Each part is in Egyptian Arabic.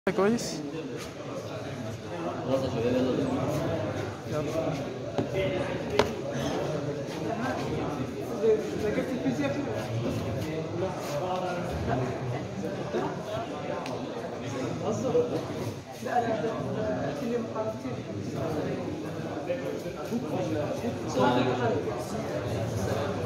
كويس خلاص يا شباب يلا بينا. يلا ذاكرت الفيزياء هزر لا لا لا كل يوم حركتين السلام عليكم يا شباب.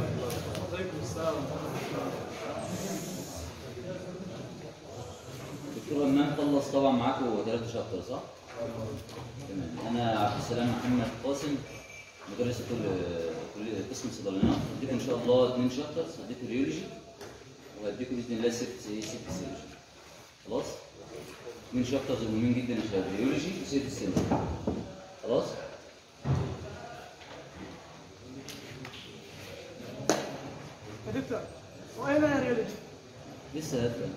دكتور همام خلص طبعا معاكم ثلاثة شابتر صح؟ تمام انا عبد السلام محمد قاسم مدرس كل كل قسم صيدليات هديكم ان شاء الله اثنين شابترز هديكم ريولوجي وهديكم باذن الله ست ست سيولوجي خلاص؟ اثنين شابترز مهمين جدا يا شباب ريولوجي وست سيولوجي خلاص؟ يا دكتور واين الريولوجي؟ لسه هبدأ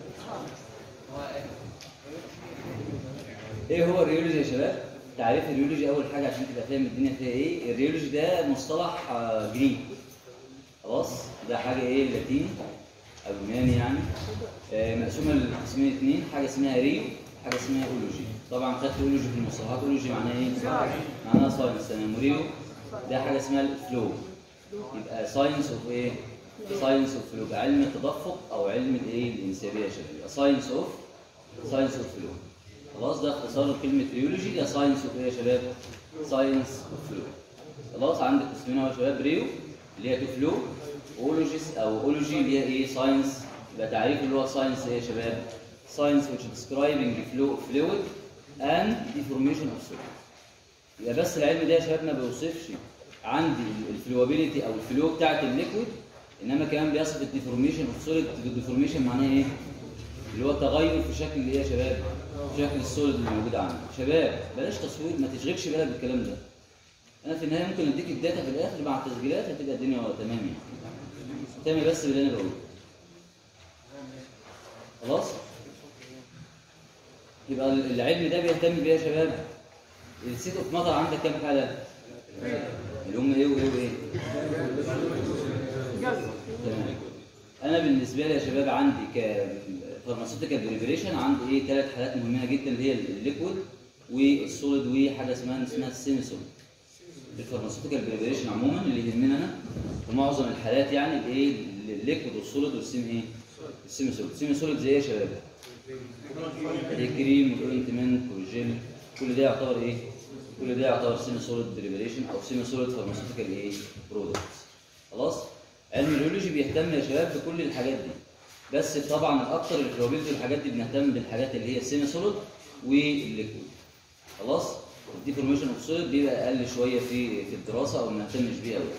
ايه هو الريولوجي يا شباب؟ تعريف الريولوجي اول حاجه عشان تبقى فاهم الدنيا فيها ايه؟ الريولوجي ده مصطلح آه، جريك خلاص؟ ده حاجه ايه لاتيني او يوناني يعني آه، مقسومه لقسمين اثنين حاجه اسمها ريو حاجه اسمها اولوجي طبعا خدت اولوجي في المصطلحات اولوجي معناها ايه؟ معناها ساينس تمام وريو ده حاجه اسمها الفلو يبقى ساينس اوف ايه؟ ساينس اوف فلو يبقى علم التدفق او علم الايه؟ الانسيابيه يا شباب يبقى ساينس اوف ساينس اوف فلو خلاص ده اختصار كلمه ريولوجي ده ساينس اوف ايه يا شباب؟ ساينس اوف فلو خلاص عندك اسمين اهو يا شباب ريو اللي هي تو فلو اولوجيس او اولوجي اللي هي ايه ساينس يبقى تعريف اللي هو ساينس ايه يا شباب؟ ساينس which describing the flow of fluid and deformation of solid يبقى بس العلم ده يا شباب ما بيوصفش عندي الفلوابيليتي او الفلو بتاعت الليكويد انما كمان بيصف الديفورميشن اوف سوليد الديفورميشن معناه ايه؟ اللي هو التغير في شكل ايه يا شباب؟ في شكل السوليد اللي موجود عندي شباب بلاش تصوير ما تشغلش بالك بالكلام ده انا في النهايه ممكن اديك الداتا في الاخر مع التسجيلات هتبقى الدنيا تمام يعني تمام بس باللي انا بقوله خلاص يبقى العلم ده بيهتم بيه يا شباب السيت اوف مطر عندك كام حاله؟ اللي هم ايه وايه وايه؟ جاز تمام انا بالنسبه لي يا شباب عندي كفارماسيوتيكال بريبريشن عندي ايه ثلاث حالات مهمه جدا اللي هي الليكويد والسوليد وحاجه اسمها اسمها السيمي سوليد الفارماسيوتيكال بريبريشن عموما اللي يهمنا انا في معظم الحالات يعني الايه الليكويد والسوليد والسيمي ايه السيمي سوليد السيمي سوليد زي ايه يا شباب الكريم والاوينتمنت والجل كل ده يعتبر ايه كل ده يعتبر سيمي سوليد بريبريشن او سيمي سوليد فارماسيوتيكال ايه برودكتس خلاص علم الريولوجي بيهتم يا شباب بكل الحاجات دي بس طبعا الاكثر البروبابيلتي والحاجات دي بنهتم بالحاجات اللي هي السيمي سوليد والليكويد خلاص الديفورميشن اوف سوليد بيبقى اقل شويه في في الدراسه او ما بنهتمش بيه قوي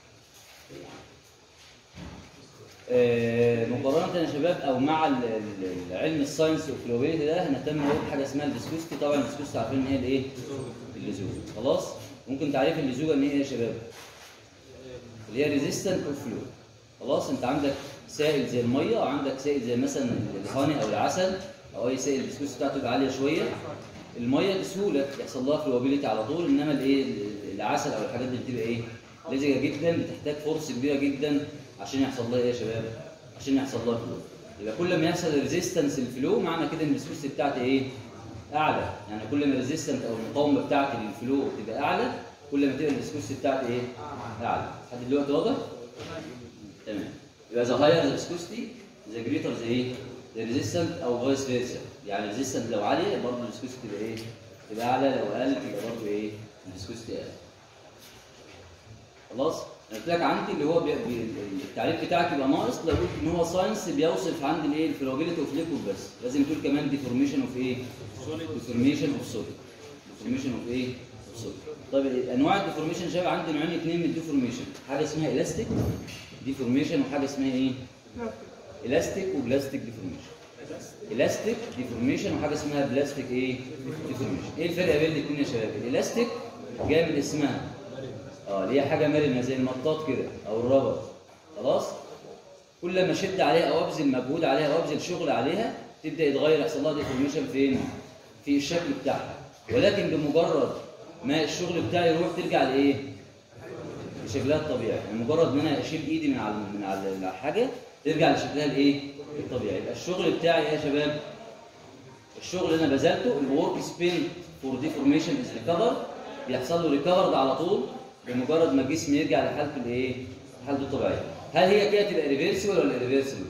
آه، مقارنة يا شباب أو مع ال- ال- العلم الساينس والفلوبيليتي ده هنهتم هو بحاجة اسمها الفيسكوستي طبعا الفيسكوستي عارفين إن هي الإيه؟ اللزوجة خلاص؟ ممكن تعريف اللزوجة إن هي إيه يا شباب؟ اللي هي ريزيستنت اوف فلو خلاص انت عندك سائل زي الميه وعندك سائل زي مثلا الهاني او العسل او اي سائل الفلوس بتاعته تبقى عاليه شويه الميه بسهوله يحصل لها فلوبيليتي على طول انما الايه العسل او الحاجات دي بتبقى ايه لزجه جدا بتحتاج فرصه كبيره جدا عشان يحصل لها ايه يا شباب عشان يحصل لها فلو يبقى كل ما يحصل ريزيستنس الفلو معنى كده ان الفلوس بتاعتي ايه اعلى يعني كل ما الريزيستنت او المقاومه بتاعتي للفلو تبقى اعلى كل ما تبقى الفيسكوسيتي بتاعتي ايه اعلى لحد دلوقتي واضح تمام يبقى ذا هاير ذا فيسكوسيتي ذا جريتر ذا ايه ذا ريزيستنت او فايس فيرسا يعني الريزيستنت لو عاليه برضه الفيسكوسيتي تبقى ايه تبقى اعلى لو اقل تبقى برضه ايه الفيسكوسيتي اقل خلاص انا قلت لك عندي اللي هو بي... بي... التعريف بتاعك يبقى ناقص لو قلت ان هو ساينس بيوصف عندي الايه الفلوبيليتي اوف ليكويد بس لازم تقول كمان ديفورميشن اوف ايه ديفورميشن اوف سوليد ديفورميشن اوف ايه اوف سوليد طيب انواع الديفورميشن شباب عندي نوعين اثنين من الديفورميشن حاجه اسمها الاستيك ديفورميشن وحاجه اسمها ايه الاستيك وبلاستيك ديفورميشن الاستيك ديفورميشن وحاجه اسمها بلاستيك ايه ديفورميشن ايه الفرق بين الاثنين يا شباب الالاستيك جاي من اسمها اه اللي هي حاجه مرنه زي المطاط كده او الرابر خلاص كل ما اشد عليها او ابذل مجهود عليها او ابذل شغل عليها تبدا يتغير يحصل لها ديفورميشن فين في الشكل بتاعها ولكن بمجرد ما الشغل بتاعي يروح ترجع لايه لشكلها الطبيعي يعني مجرد ما انا اشيل ايدي من على من على الحاجه ترجع لشكلها الايه الطبيعي يبقى الشغل بتاعي ايه يا شباب الشغل اللي انا بذلته الورك سبين فور ديفورميشن از ريكفر بيحصل له ريكفرد على طول بمجرد ما الجسم يرجع لحالته الايه؟ حالته الطبيعيه. هل هي كده تبقى ريفيرسبل ولا ريفيرسبل؟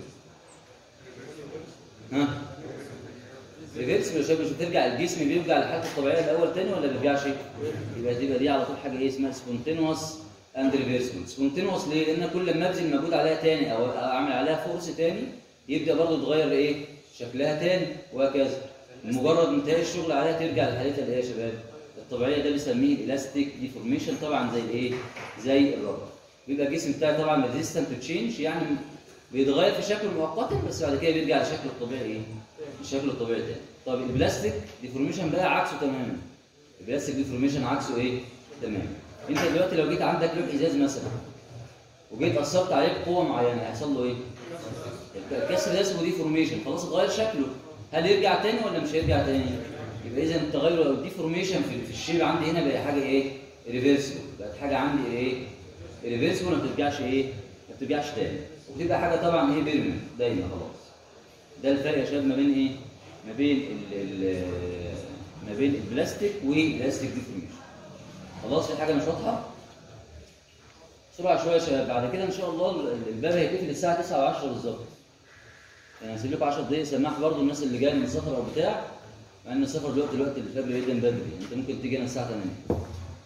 ها؟ ريفيرسبل يا شباب مش بترجع الجسم بيرجع لحالته الطبيعيه الاول تاني ولا ما بيرجعش؟ يبقى تبقى دي على طول حاجه ايه اسمها سبونتينوس اند ريفيرسبل. سبونتينوس ليه؟ لان كل ما ابذل مجهود عليها تاني او اعمل عليها فورس تاني يبدا برضه يتغير ايه؟ شكلها تاني وهكذا. مجرد انتهاء الشغل عليها ترجع لحالتها اللي هي يا شباب الطبيعيه ده بنسميه الالاستيك ديفورميشن طبعا زي الايه؟ زي الربر. بيبقى الجسم بتاعي طبعا ريزيستنت تو تشينج يعني بيتغير في شكله مؤقتا بس بعد كده بيرجع لشكله الطبيعي ايه؟ لشكله الطبيعي تاني. طب البلاستيك ديفورميشن بقى عكسه تماما. البلاستيك ديفورميشن عكسه ايه؟ تمام. انت دلوقتي لو جيت عندك لوح ازاز مثلا وجيت اثرت عليه بقوه معينه هيحصل له ايه؟ الكسر ده اسمه ديفورميشن خلاص اتغير شكله هل يرجع تاني ولا مش هيرجع تاني؟ يبقى اذا التغير او الديفورميشن في, في الشيب عندي هنا بقى حاجه ايه؟ ريفيرسبل بقت حاجه عندي ايه؟ ريفيرسبل ما بترجعش ايه؟ ما بترجعش تاني وبتبقى حاجه طبعا ايه بيرمنت دايما خلاص ده الفرق يا شباب ما بين ايه؟ ما بين ال ال ما بين البلاستيك والاستيك ديفورميشن خلاص في حاجه مش واضحه؟ بسرعه شويه يا شباب بعد كده ان شاء الله الباب هيتقفل الساعه 9 و10 بالظبط يعني هسيب لكم 10 دقايق سماح برضه الناس اللي جايه من السفر او بتاع مع ان السفر دلوقتي الوقت الفجر جدا بدري انت ممكن تيجي هنا الساعه 8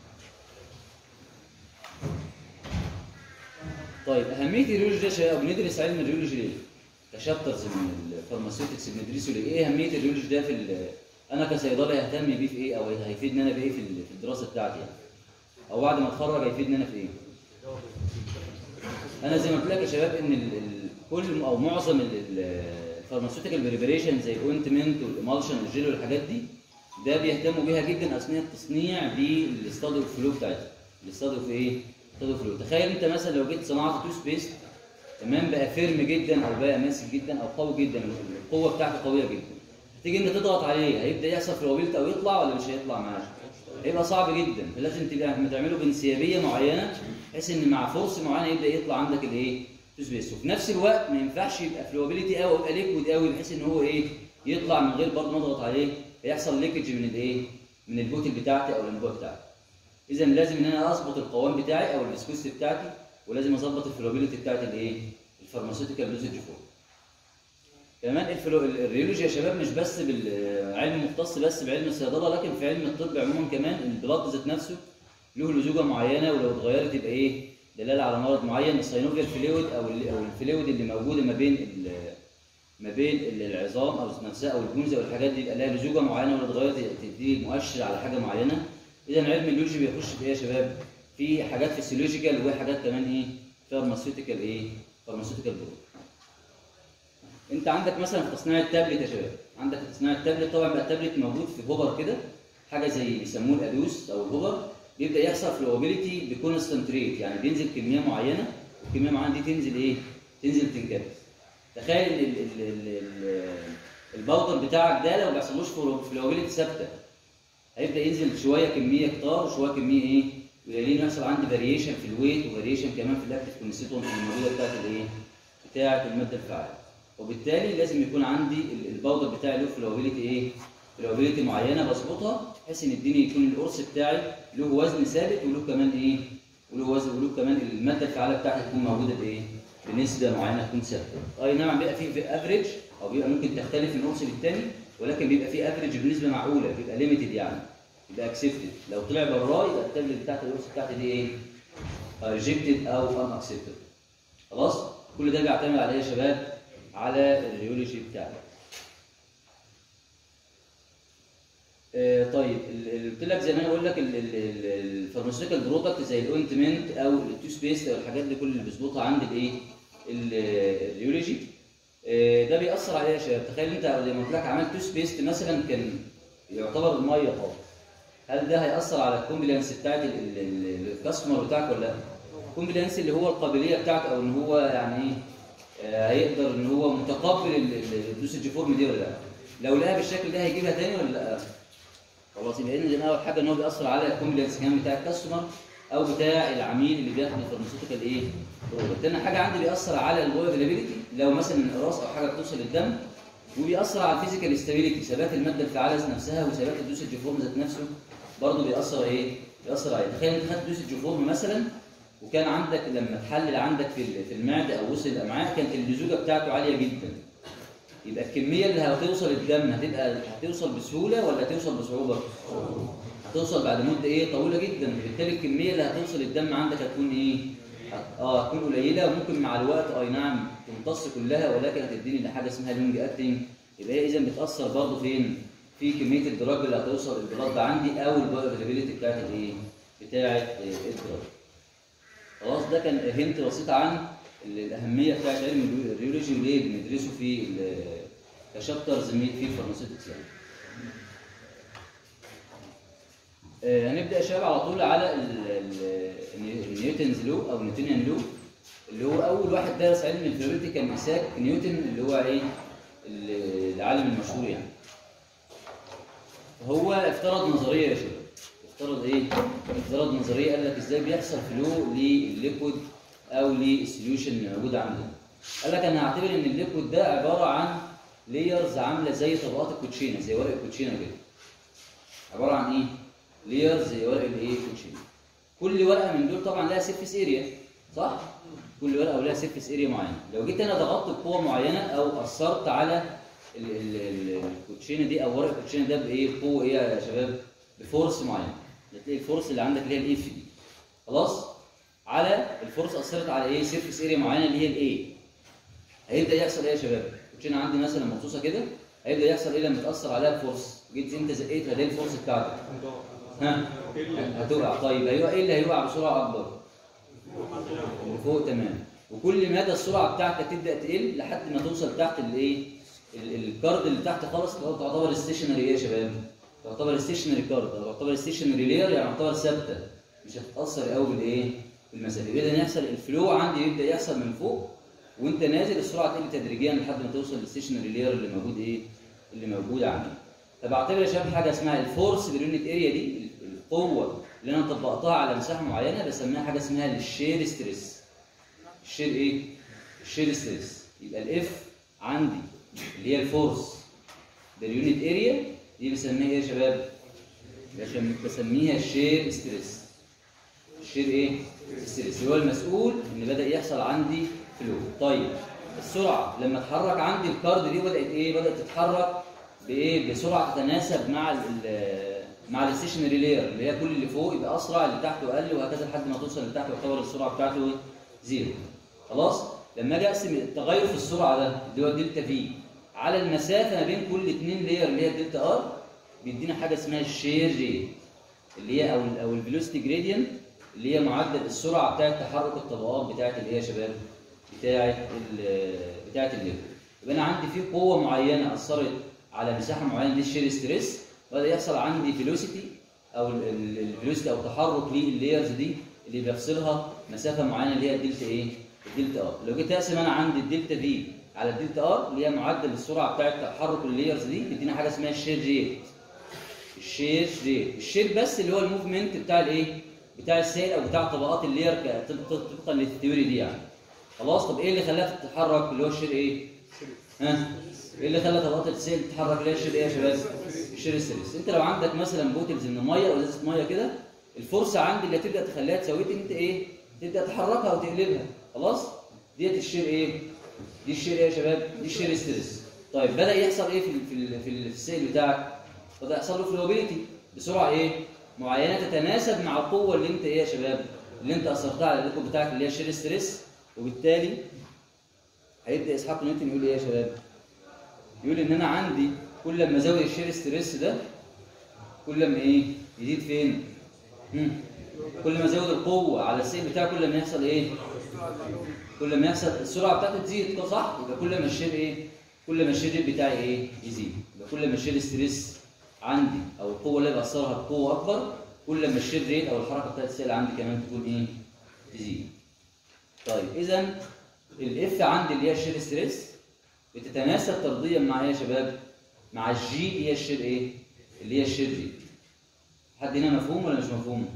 طيب اهميه الريولوجي ده يا شباب بندرس علم الريولوجي ليه؟ كشابترز من الفارماسيوتكس بندرسه ليه؟ ايه اهميه الريولوجي ده في ال- انا كصيدلي ههتم بيه في ايه او هيفيدني انا بايه في ال- في الدراسه بتاعتي يعني؟ او بعد ما اتخرج هيفيدني انا في ايه؟ انا زي ما قلت لك يا شباب ان ال ال كل او معظم الفارماسيوتيكال بريبريشن زي الاوينتمنت والامالشن والجيل والحاجات دي ده بيهتموا بيها جدا اثناء التصنيع بالاستاد الفلو بتاعتها الاستاد في ايه؟ الاستاد فلو تخيل انت مثلا لو جيت صنعت توث بيست تمام بقى فيرم جدا او بقى ماسك جدا او قوي جدا القوه بتاعته قويه جدا تيجي انت تضغط عليه هيبدا يحصل فلوبيلت او يطلع ولا مش هيطلع معاك هيبقى صعب جدا فلازم تبقى لما تعمله بانسيابيه معينه بحيث ان مع فرصه معينه يبدا يطلع عندك الايه تسبيس وفي نفس الوقت ما ينفعش يبقى فلوبيليتي قوي ويبقى ليكويد قوي بحيث ان هو ايه يطلع من غير برضه ما اضغط عليه هيحصل ليكج من الايه من البوتل بتاعتي او الانبوه بتاعتي اذا لازم ان انا اظبط القوام بتاعي او الفيسكوستي بتاعتي ولازم اظبط الفلوبيليتي بتاعت الايه الفارماسيوتيكال دوزج فور كمان الفلو... الريولوجي يا شباب مش بس بالعلم مختص بس بعلم الصيدله لكن في علم الطب عموما كمان البلاد ذات نفسه له لزوجه معينه ولو اتغيرت يبقى ايه دلاله على مرض معين الساينوفيال فلويد او ال... او الفلويد اللي موجوده ما بين ال... ما بين العظام او نفسها او الجمزه والحاجات دي يبقى لها لزوجه معينه ولو اتغيرت تدي مؤشر على حاجه معينه اذا علم البيولوجي بيخش في ايه يا شباب في حاجات فيسيولوجيكال وحاجات كمان ايه فارماسيوتيكال ايه فارماسيوتيكال برودكت انت عندك مثلا في تصنيع التابلت يا شباب عندك في تصنيع التابلت طبعا بقى التابلت موجود في هوبر كده حاجه زي بيسموه الادوس او الهوبر بيبدا يحصل فلوبيليتي بكونستنت ريت يعني بينزل كميه معينه والكميه معينه دي تنزل ايه؟ تنزل تنكبس تخيل ال ال ال ال الباودر بتاعك ده لو ما بيحصلوش فلوبيليتي ثابته هيبدا ينزل شويه كميه كتار وشويه كميه ايه؟ قليلين يحصل عندي فاريشن في الويت وفاريشن كمان في الاكتيف كونستيتوينت الموجوده بتاعت الايه؟ بتاعت الماده الفعاله وبالتالي لازم يكون عندي الباودر بتاعي له فلوبيليتي ايه؟ فلوبيليتي معينه بظبطها بحيث ان الدنيا يكون القرص بتاعي له وزن ثابت وله كمان ايه؟ وله وزن وله كمان الماده الفعاله بتاعتي تكون موجوده بايه؟ بنسبه معينه تكون ثابته. اي نعم بيبقى فيه في افريج او بيبقى ممكن تختلف من قرص للتاني ولكن بيبقى فيه افريج بنسبه معقوله بيبقى ليميتد يعني يبقى اكسبتد لو طلع براه يبقى التابلت بتاعت القرص بتاعتي دي ايه؟ ريجكتد او ان اكسبتد. خلاص؟ كل ده بيعتمد على ايه يا شباب؟ على الريولوجي بتاعنا. آه طيب قلت لك زي ما انا بقول لك الفارماسيوتيكال برودكت زي الاوينتمنت او التوث بيست او الحاجات دي كل اللي بيظبطها عندي الايه؟ الريولوجي آه ده بيأثر عليها يا شباب تخيل انت زي ما قلت لك عملت توث بيست مثلا كان يعتبر الميه خالص هل ده هيأثر على الكومبلانس بتاعت الكاستمر بتاعك ولا لا؟ الكومبلانس اللي هو القابليه بتاعته او ان هو يعني ايه هيقدر ان هو متقبل الدوسج فورم دي ولا لا لو لقاها بالشكل ده هيجيبها تاني ولا لا خلاص يبقى ان اول حاجه ان هو بيأثر على الكومبلنس كمان بتاع الكاستمر او بتاع العميل اللي بياخد الفارماسيوتيكال ايه تاني حاجه عندي بيأثر على البوي افيلابيلتي لو مثلا من قراص او حاجه بتوصل للدم وبيأثر على الفيزيكال ستابيليتي ثبات الماده الفعاله نفسها وثبات الدوسج فورم ذات نفسه برضه بيأثر ايه؟ بيأثر عليه تخيل انت خدت دوسج فورم مثلا وكان عندك لما تحلل عندك في ال- في المعده او وصل الامعاء كانت اللزوجه بتاعته عاليه جدا يبقى الكميه اللي هتوصل الدم هتبقى هتوصل بسهوله ولا هتوصل بصعوبه؟ هتوصل بعد مده ايه طويله جدا فبالتالي الكميه اللي هتوصل الدم عندك هتكون ايه هت- اه هتكون قليله وممكن مع الوقت اي نعم تمتص كلها ولكن هتديني لحاجه اسمها لونج اكتنج يبقى هي اذا بتاثر برضه فين في كميه الدراج اللي هتوصل البلاد عندي او البايوافيلابيلتي بتاعت الايه بتاعت آه، الدراج خلاص ده كان هنت بسيط عن ال- الاهميه بتاعت علم الريولوجي وليه بندرسه في ال- كشابتر زميل في الفارماسيوتكس يعني آه، هنبدا يا شباب على طول على ال- ال- النيوتنز لو او نيوتنيان لو اللي هو اول واحد درس علم الفيزيولوجي كان اساك نيوتن اللي هو ايه ال- العالم المشهور يعني هو افترض نظريه يا شباب افترض ايه افترض نظريه قال لك ازاي بيحصل فلو للليكويد او للسوليوشن موجوده عندنا قال لك انا هعتبر ان الليكويد ده عباره عن ليرز عامله زي طبقات الكوتشينه زي ورق الكوتشينه كده عباره عن ايه ليرز زي ورق الايه الكوتشينه كل ورقه من دول طبعا لها سيرفيس اريا صح كل ورقه ولها سيرفيس اريا معينه لو جيت انا ضغطت بقوه معينه او اثرت على ال- ال- ال- الكوتشينه دي او ورق الكوتشينه ده بايه بقوه ايه يا شباب بفورس معين هتلاقي الفورس اللي عندك اللي هي الاف دي خلاص على الفورس اثرت على ايه سيرفيس اريا معينه اللي هي الايه هيبدا يحصل ايه يا شباب الكوتشينه عندي مثلا مخصوصه كده هيبدا يحصل ايه لما تاثر عليها الفورس جيت انت زقيتها ده الفورس بتاعتك ها هتقع طيب هيقع ايه اللي هيقع بسرعه اكبر اللي فوق تمام وكل مدى السرعه بتاعتك تبدا تقل لحد ما توصل تحت الايه ال- الكارد اللي تحت خالص تعتبر ستيشنري ايه يا شباب تعتبر ستيشنري كارد او تعتبر ستيشنري لير يعني تعتبر ثابته مش هتتاثر قوي بالايه بالمسافه اذا يحصل الفلو عندي يبدا يحصل من فوق وانت نازل السرعه تقل تدريجيا لحد ما توصل للستيشنري لير اللي موجود ايه اللي موجود عندي فبعتبر يا شباب حاجه اسمها الفورس باليونت اريا دي القوه اللي انا طبقتها على مساحه معينه بسميها حاجه اسمها الشير ستريس الشير ايه الشير ستريس يبقى الاف عندي اللي هي الفورس باليونت اريا دي بسميها ايه يا شباب بسم- بسميها الشير ستريس الشير ايه ستريس اللي هو المسؤول ان بدا يحصل عندي فلو طيب السرعه لما اتحرك عندي الكارد دي بدات ايه بدات تتحرك بايه بسرعه تتناسب مع ال مع الستيشنري لير اللي هي كل اللي فوق يبقى اسرع اللي تحته اقل وهكذا لحد ما توصل اللي تحت يعتبر السرعه بتاعته زيرو خلاص لما اجي اقسم التغير في السرعه ده اللي هو الدلتا في على المسافه ما بين كل اثنين لير اللي هي الدلتا ار بيدينا حاجه اسمها الشير ريت اللي هي او ال او الفيلوسيتي جريدينت اللي هي معدل السرعه بتاعه تحرك الطبقات بتاعه اللي هي يا شباب بتاعه ال بتاعه الليفل يبقى انا عندي في قوه معينه اثرت على مساحه معينه دي الشير ستريس بدا يحصل عندي فيلوسيتي او الفيلوسيتي او تحرك لللايرز دي اللي بيفصلها مسافه معينه اللي هي الدلتا ايه؟ الدلتا ار لو جيت اقسم انا عندي الدلتا في على الدلتا ار اللي هي معدل السرعه بتاعه تحرك اللايرز دي بيدينا حاجه اسمها الشير ريت الشير ريت الشير بس اللي هو الموفمنت بتاع الايه بتاع السيل او بتاع طبقات اللير ك- طب- طبقا للثيوري دي يعني خلاص طب ايه اللي خلاها تتحرك اللي هو الشير ايه ها ايه اللي خلى طبقات السيل تتحرك اللي هي الشير ايه يا شباب الشير ستريس انت لو عندك مثلا بوتلز من ميه او ازازه ميه كده الفرصه عندي اللي تبدا تخليها تسويت انت ايه تبدا تحركها وتقلبها خلاص ديت الشير ايه دي الشير ايه يا شباب دي الشير ستريس طيب بدا يحصل ايه في ال- في ال- في, ال- في السيل بتاعك بدا يحصل له فلوبيليتي بسرعه ايه معينه تتناسب مع القوه اللي انت ايه يا شباب اللي انت اثرتها على الليكو بتاعك اللي هي الشير ستريس وبالتالي هيبدا اسحاق نيوتن يقول ايه يا شباب يقول ان انا عندي كل ما ازود الشير ستريس ده كل ما ايه يزيد فين مم. كل ما ازود القوه على السيل بتاعي كل ما يحصل ايه كل ما يحصل السرعه بتاعته تزيد صح يبقى كل ما الشير ايه كل ما الشير بتاعي ايه يزيد يبقى كل ما الشير ستريس عندي او القوه اللي بأثرها بقوه اكبر كل ما الشير ريت او الحركه بتاعت السيل عندي كمان تكون ايه تزيد طيب اذا الاف عندي اللي هي الشير ستريس بتتناسب طرديا مع ايه يا شباب مع الجي اللي هي الشير ايه اللي هي الشير جي حد هنا مفهوم ولا مش مفهوم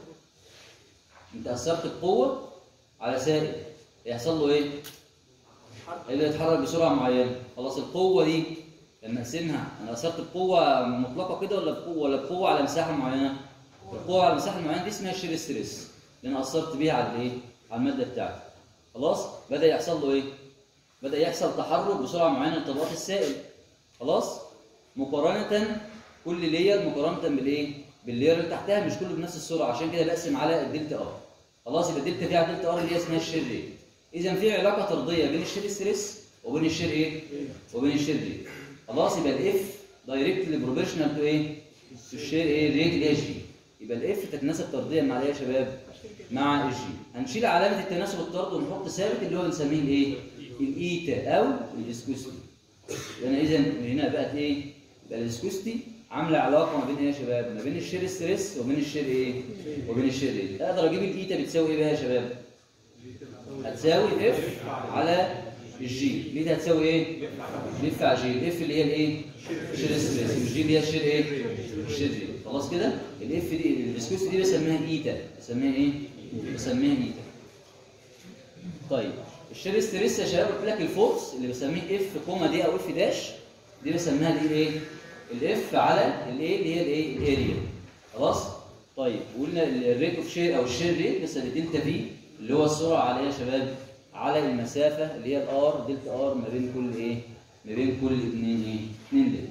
انت اثرت بقوه على سائل يحصل له ايه هيبدا يتحرك بسرعه معينه خلاص القوه دي لما اقسمها انا اثرت بقوه مطلقه كده ولا بقوه ولا بقوه على مساحه معينه القوه على المساحه المعينه دي اسمها شير ستريس اللي انا اثرت بيها على الايه على الماده بتاعتي خلاص بدا يحصل له ايه بدا يحصل تحرك بسرعه معينه لطبقات السائل خلاص مقارنه كل لير مقارنه بالايه باللير اللي تحتها مش كله بنفس السرعه عشان كده بقسم على الدلتا ار خلاص يبقى الدلتا دي على الدلتا ار اللي هي اسمها الشير ريت اذا في علاقه طرديه بين الشير ستريس وبين الشير ايه وبين الشير ريت خلاص يبقى الاف دايركتلي بروبورشنال تو ايه تو الشير ايه ريت اللي هي جي يبقى الاف تتناسب طرديا مع ايه يا شباب مع الجي هنشيل علامه التناسب الطرد ونحط ثابت اللي هو بنسميه الايه الايتا او الاسكوستي لان اذا هنا بقت ايه يبقى الاسكوستي عامله علاقه ما بين ايه يا شباب ما بين الشير ستريس وبين الشير ايه وبين الشير ريت اقدر اجيب الايتا بتساوي ايه بقى يا شباب هتساوي اف على الجي الايتا هتساوي ايه اف على جي الاف اللي هي الايه الشير ستريس والجي اللي هي الشير ايه الشير ريت خلاص كده الاف دي الاسكوستي دي بسميها الايتا بسميها ايه بسميها ايتا طيب الشير ستريس يا شباب قلت لك الفورس اللي بسميه اف كوما دي او اف داش دي بسميها الايه ايه الاف على الايه اللي هي الايه الاريا خلاص طيب وقلنا الريت اوف شير او الشير ريت بس الدلتا في اللي هو السرعه على ايه يا شباب على المسافه اللي هي الار دلتا ار ما بين كل ايه ما بين كل اثنين ايه اثنين دول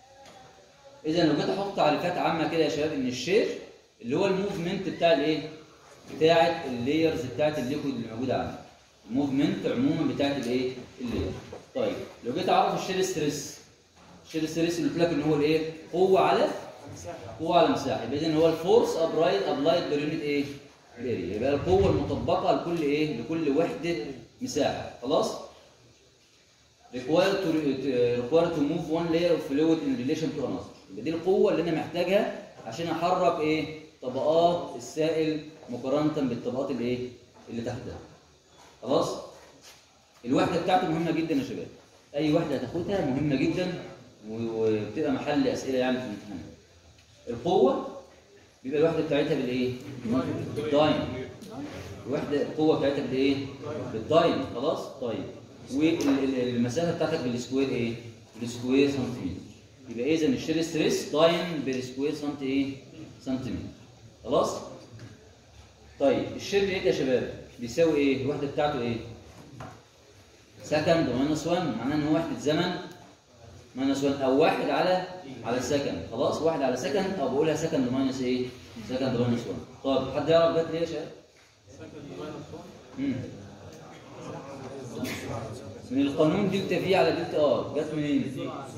اذا لو جيت احط تعريفات عامه كده يا شباب ان الشير اللي هو الموفمنت بتاع الايه بتاعه اللايرز بتاعه الليكويد اللي موجوده عندي الموفمنت عموما بتاعه الايه اللاير طيب لو جيت اعرف الشير ستريس الشير ستريس اللي قلت لك ان هو الايه قوه على قوه على مساحه يبقى اذا هو الفورس ابرايد ابلايد بير ايه اريا يبقى القوه المطبقه لكل ايه لكل وحده مساحه خلاص required to required to move one layer of fluid in relation to another يبقى دي القوه اللي انا محتاجها عشان احرك ايه طبقات السائل مقارنه بالطبقات الايه اللي تحتها خلاص الوحده بتاعته مهمه جدا يا شباب اي وحده هتاخدها مهمه جدا وبتبقى محل اسئله يعني في الامتحان القوه بيبقى الوحده بتاعتها بالايه بالداين الوحده القوه بتاعتها بالايه بالداين خلاص طيب والمسافه بتاعتك بالسكوير ايه بالسكوير سنتيمتر يبقى اذا الشير ستريس داين بالسكوير سنت ايه سنتيمتر خلاص طيب الشير ريت يا شباب بيساوي ايه الوحده بتاعته ايه سكند ماينس 1 معناه ان هو وحده زمن ماينس 1 او واحد على على سكند خلاص واحد على سكند او بقولها سكند ماينس ايه سكند ماينس 1 طب حد يعرف جت ليه يا شباب مم. من القانون دلتا في على دلتا ار جت منين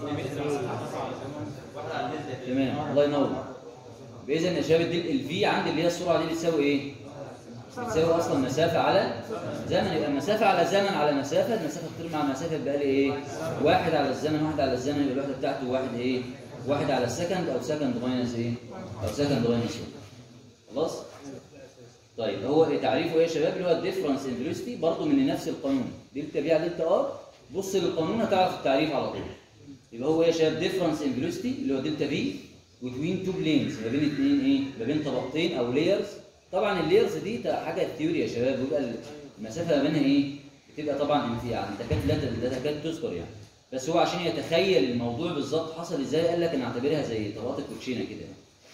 تمام الله ينور باذن يا شباب الفي عندي اللي هي السرعه دي بتساوي ايه بتساوي اصلا مسافه على زمن يبقى المسافه على زمن على مسافه المسافه تطير مع مسافه يبقى لي ايه واحد على الزمن واحد على الزمن يبقى الوحده بتاعته واحد ايه واحد على السكند او سكند ماينس ايه او سكند ماينس 1 خلاص طيب هو إيه تعريفه ايه يا شباب اللي هو الديفرنس ان فيلوسيتي برضه من نفس القانون دلتا في على دلتا ار بص للقانون هتعرف التعريف على طول يبقى هو ايه يا شباب ديفرنس ان فيلوسيتي اللي هو دلتا في بين تو بلينز ما بين اثنين ايه ما بين طبقتين او لايرز طبعا اللايرز دي حاجه ثيوري يا شباب بيبقى المسافه ما بينها ايه بتبقى طبعا يعني تكاد لا لا تكاد تذكر يعني بس هو عشان يتخيل الموضوع بالظبط حصل ازاي قال لك انا اعتبرها زي طبقات الكوتشينه كده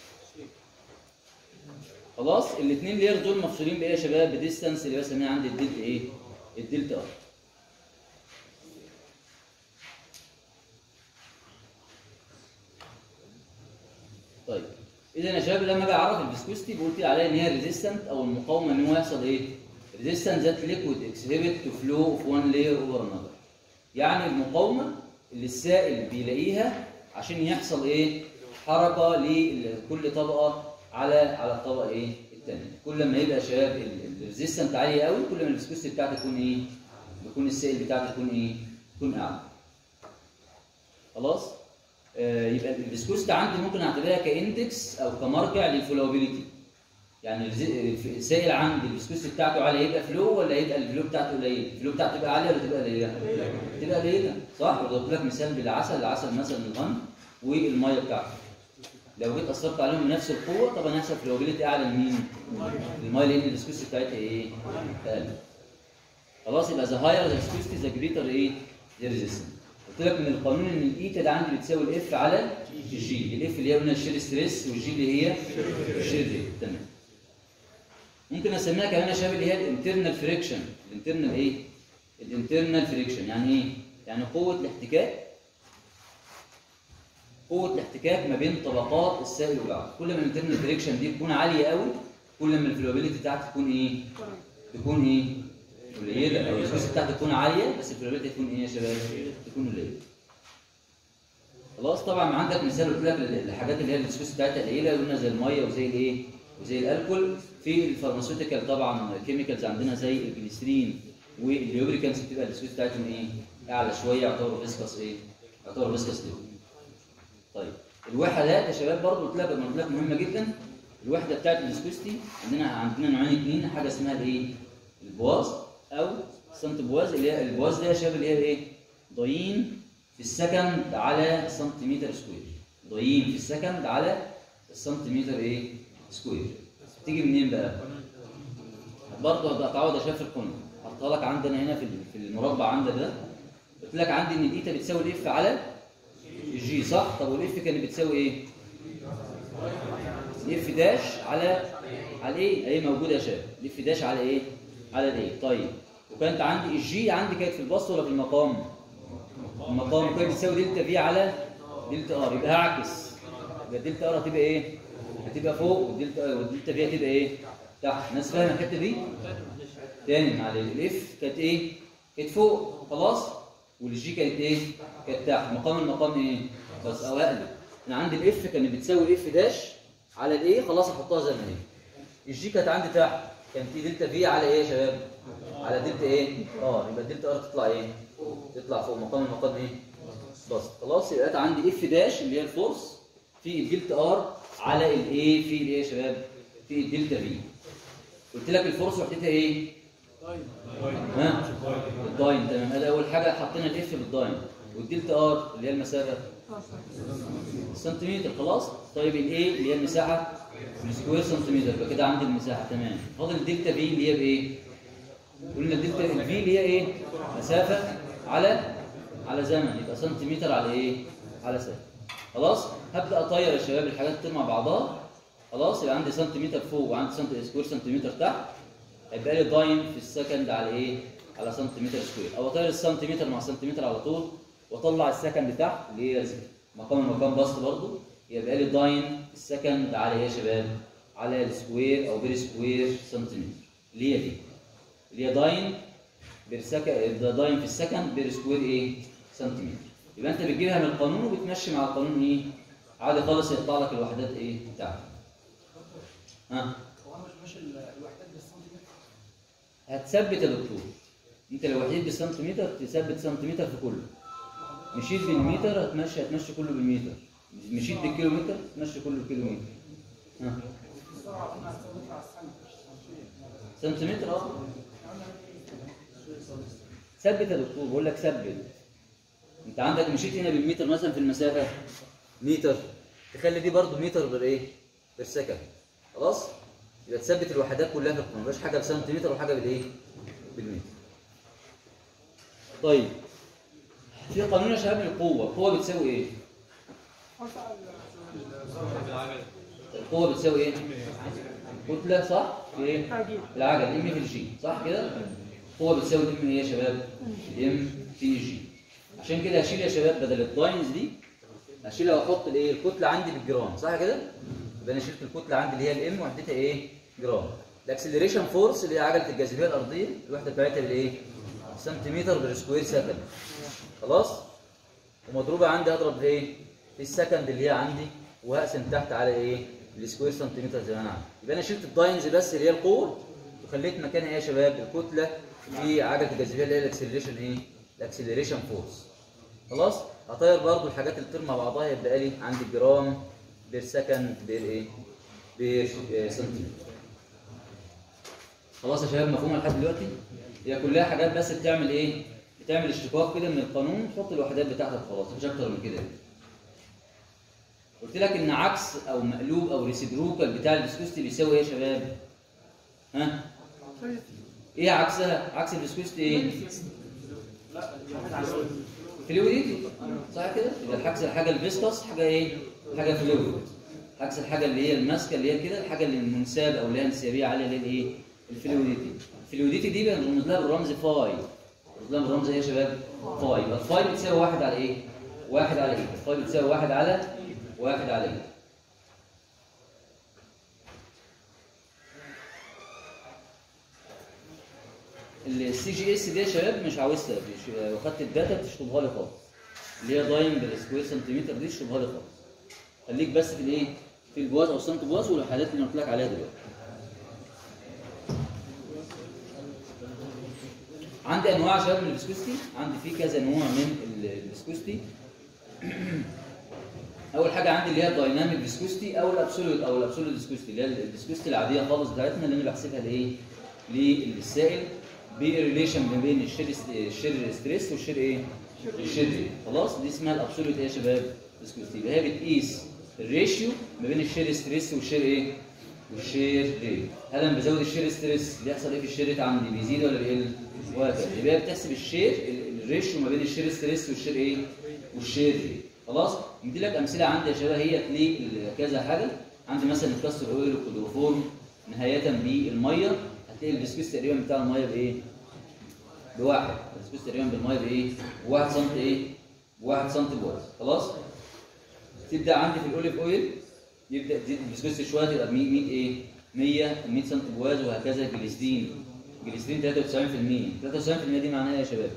خلاص الاثنين لايرز دول مفصولين بايه يا شباب بديستانس اللي بسميها عندي الدلتا ايه الدلتا ار طيب اذا يا شباب لما اجي اعرف الفيسكوستي قلت عليها ان هي ريزيستنت او المقاومه ان هو يحصل ايه ريزيستنت ذات ليكويد اكسهبت تو فلو اوف وان لاير اوفر انذر يعني المقاومه اللي السائل بيلاقيها عشان يحصل ايه حركه لكل طبقه على على الطبقه ايه الثانيه كل ما يبقى شباب الريزيستنت عاليه قوي كل ما الفيسكوستي بتاعتك تكون ايه بيكون السائل بتاعك يكون ايه يكون اعلى خلاص آه يبقى الفيسكوستي عندي ممكن اعتبرها كاندكس او كمرجع للفلوبيليتي يعني السائل عندي الفيسكوستي بتاعته عاليه يبقى فلو ولا يبقى الفلو بتاعته قليل الفلو بتاعته تبقى عاليه ولا تبقى قليله تبقى قليله صح وضربت لك مثال بالعسل العسل مثلا الغن والميه بتاعته لو جيت اثرت عليهم بنفس القوه طبعا هيحصل فلوبيليتي اعلى لمين؟ الميه لان الفيسكوستي بتاعتها ايه؟ اقل خلاص يبقى ذا هاير ذا فيسكوستي ذا جريتر ايه ذا ريزيستنس قلت لك من القانون ان الايتا ده عندي بتساوي الاف على الجي الاف اللي هي قلنا الشير ستريس والجي اللي هي الشير ريت تمام ممكن اسميها كمان يا شباب اللي هي الانترنال فريكشن الانترنال ايه الانترنال فريكشن يعني ايه يعني قوه الاحتكاك قوه الاحتكاك ما بين طبقات السائل وبعض كل ما الانترنال فريكشن دي تكون عاليه قوي كل ما الفلوبيليتي بتاعتك تكون ايه تكون ايه قليله او الفلوس بتاعتك تكون عاليه بس الفلوبيليتي تكون ايه يا شباب تكون قليله خلاص طبعا عندك مثال قلت لك الحاجات اللي هي الفلوس بتاعتها قليله قلنا زي الميه وزي الايه وزي الالكول في الفارماسيوتيكال طبعا كيميكالز عندنا زي الجليسرين والليوبريكانس بتبقى الفلوس بتاعتهم ايه اعلى شويه يعتبروا فيسكس ايه يعتبروا فيسكس ليوبريكانس طيب الوحدات يا شباب برضه قلت لك قلت لك مهمه جدا الوحده بتاعت الفيسكوستي عندنا عندنا نوعين اثنين حاجه اسمها الايه البواز او سنت بواز اللي هي البواز دي يا شباب اللي هي الايه ضايين في السكند على سنتيمتر سكوير ضايين في السكند على السنتيمتر ايه سكوير تيجي منين بقى برضه هتعوض يا شباب في القانون حطها لك عندنا هنا في في المربع عندك ده قلت لك عندي ان الايتا بتساوي الاف على الجي صح طب والاف كانت بتساوي ايه الاف داش على على ايه اهي موجوده يا شباب الاف داش على ايه على الايه طيب وكانت عندي الجي عندي كانت في البسط ولا في المقام المقام كانت بتساوي دلتا في على دلتا ار يبقى هعكس يبقى دلتا ار هتبقى ايه هتبقى فوق والدلتا والدلتا في هتبقى ايه تحت الناس فاهمه الحته دي تاني معلش الاف كانت ايه كانت فوق خلاص والجي كانت ايه كانت تحت مقام المقام ايه بس او اقلب انا عندي الاف كانت بتساوي الاف داش على الايه خلاص احطها زي ما هي الجي كانت عندي تحت كان في دلتا في على ايه يا شباب على دلتا ايه اه يبقى الدلتا ار تطلع ايه تطلع فوق مقام المقام ايه بس خلاص يبقى أنا عندي اف داش اللي هي الفورس في الدلتا ار على الايه في الايه يا شباب في الدلتا في قلت لك الفورس وحدتها ايه ها الداين تمام ادي اول حاجه حطينا الاف بالداين والدلتا ار اللي هي المسافه سنتيمتر خلاص طيب الايه اللي هي المساحه السكوير سنتيمتر يبقى كده عندي المساحه تمام فاضل الدلتا في اللي هي بايه قلنا الدلتا الفي اللي هي ايه مسافه على على زمن يبقى سنتيمتر على ايه على سنه خلاص هبدا اطير يا شباب الحاجات تطير مع بعضها خلاص يبقى عندي سنتيمتر فوق وعندي سنتي سكوير سنتيمتر تحت هيبقى لي داين في السكند على ايه على سنتيمتر سكوير او اطير السنتيمتر مع سنتيمتر على طول واطلع السكند تحت اللي هي مقام المقام بسط برضه يبقى لي داين السكند على ايه يا شباب على السكوير او بير سكوير سنتيمتر اللي هي دي اللي هي داين بير سكند داين في السكند بير سكوير ايه سنتيمتر يبقى انت بتجيبها من القانون وبتمشي مع القانون ايه عادي خالص يطلع لك الوحدات ايه بتاعتك ها هو انا مش ماشي الوحدات بالسنتيمتر هتثبت يا دكتور انت لو وحيد بالسنتيمتر تثبت سنتيمتر في كله مشيت بالمتر هتمشي هتمشي كله بالمتر مشيت بالكيلومتر تمشي كله بالكيلومتر ها السرعه انا هستخدمها على السنه سنتيمتر اه ثبت يا دكتور بقول لك ثبت انت عندك مشيت هنا بالمتر مثلا في المسافه متر تخلي دي برضو متر بالايه بالسكند خلاص يبقى تثبت الوحدات كلها في القانون مفيش حاجه بسنتيمتر وحاجه بالايه بالمتر طيب في قانون يا شباب القوه القوه بتساوي ايه القوه بتساوي ايه كتله صح في ايه تعجيل العجل ام في الجي صح كده القوه بتساوي ام ايه يا شباب ام في الجي عشان كده هشيل يا شباب بدل الداينز دي هشيلها واحط الايه الكتله عندي بالجرام صح كده يبقى انا شلت الكتله عندي اللي هي الام وحدتها ايه جرام الاكسلريشن فورس اللي هي عجله الجاذبيه الارضيه الوحده بتاعتها بالايه سنتيمتر بالسكوير سكند خلاص ومضروبه عندي اضرب في ايه في السكند اللي هي عندي وهقسم تحت على ايه السكوير سنتيمتر زي ما انا عندي يبقى انا شلت الداينز بس اللي هي القوه وخليت مكانها ايه يا شباب الكتله في عجله الجاذبيه اللي هي الاكسلريشن ايه الاكسلريشن فورس خلاص هطير برضو الحاجات اللي تطير مع بعضها يبقى لي عندي جرام بير سكند بير ايه بير آه، سنتيمتر خلاص يا شباب مفهومه لحد دلوقتي هي كلها حاجات بس بتعمل ايه بتعمل اشتقاق كده من القانون تحط الوحدات بتاعتك خلاص مش اكتر من كده قلت لك ان عكس او مقلوب او ريسيبروكال بتاع الفيسكوستي بيساوي ايه يا شباب ها ايه عكسها عكس الفيسكوستي ايه فلويديتي صح كده يبقى عكس الحاجه الفيسكوس حاجه ايه حاجه فلويد عكس الحاجه اللي هي الماسكه اللي هي كده الحاجه اللي المنساب او اللي هي انسيابيه عاليه اللي هي الايه الفلويديتي الفلويديتي دي بنرمز لها بالرمز فاي بنرمز لها بالرمز ايه يا شباب فاي يبقى الفاي بتساوي واحد على ايه واحد على ايه الفاي بتساوي واحد على واحد على ايه السي جي اس دي يا شباب مش عاوزها مش- لو خدت الداتا تشطبها لي خالص اللي هي دايم بالسكوير سنتيمتر دي تشطبها لي خالص خليك بس في الايه في البواز او السنت بواز والحالات اللي قلت لك عليها دلوقتي عندي انواع يا شباب من الفيسكوستي عندي في كذا نوع من ال- الفيسكوستي اول حاجه عندي اللي هي الدايناميك فيسكوستي او الابسولوت او الابسولوت فيسكوستي اللي هي الفيسكوستي العاديه خالص بتاعتنا اللي انا بحسبها لايه للسائل بالريليشن ما بين الشير الشير ستريس والشير ايه الشير ريت خلاص دي اسمها الابسولوت ايه يا شباب فيسكوستي يبقى هي بتقيس الريشيو ما بين الشير ستريس والشير ايه والشير ريت هل انا بزود الشير ستريس بيحصل ايه في الشير ريت عندي بيزيد ولا بيقل وهكذا يبقى هي بتحسب الشير ال- الريشيو ما بين الشير ستريس والشير ايه والشير ريت خلاص مدي لك امثله عندي يا شباب هي لكذا حاجه عندي مثلا الكاستر اويل والكلوروفورم نهايه بالميه هتلاقي الفيسكوس تقريبا بتاع الميه بايه؟ بواحد الفيسكوس تقريبا بالميه بايه؟ بواحد سم ايه؟ بواحد سم بواز خلاص؟ تبدا عندي في الاوليف اويل يبدا تزيد الفيسكوس شويه تبقى ب 100 100 ايه؟ 100 100 سم بواز وهكذا الجليسرين الجليسرين 93% 93% دي معناها ايه يا شباب؟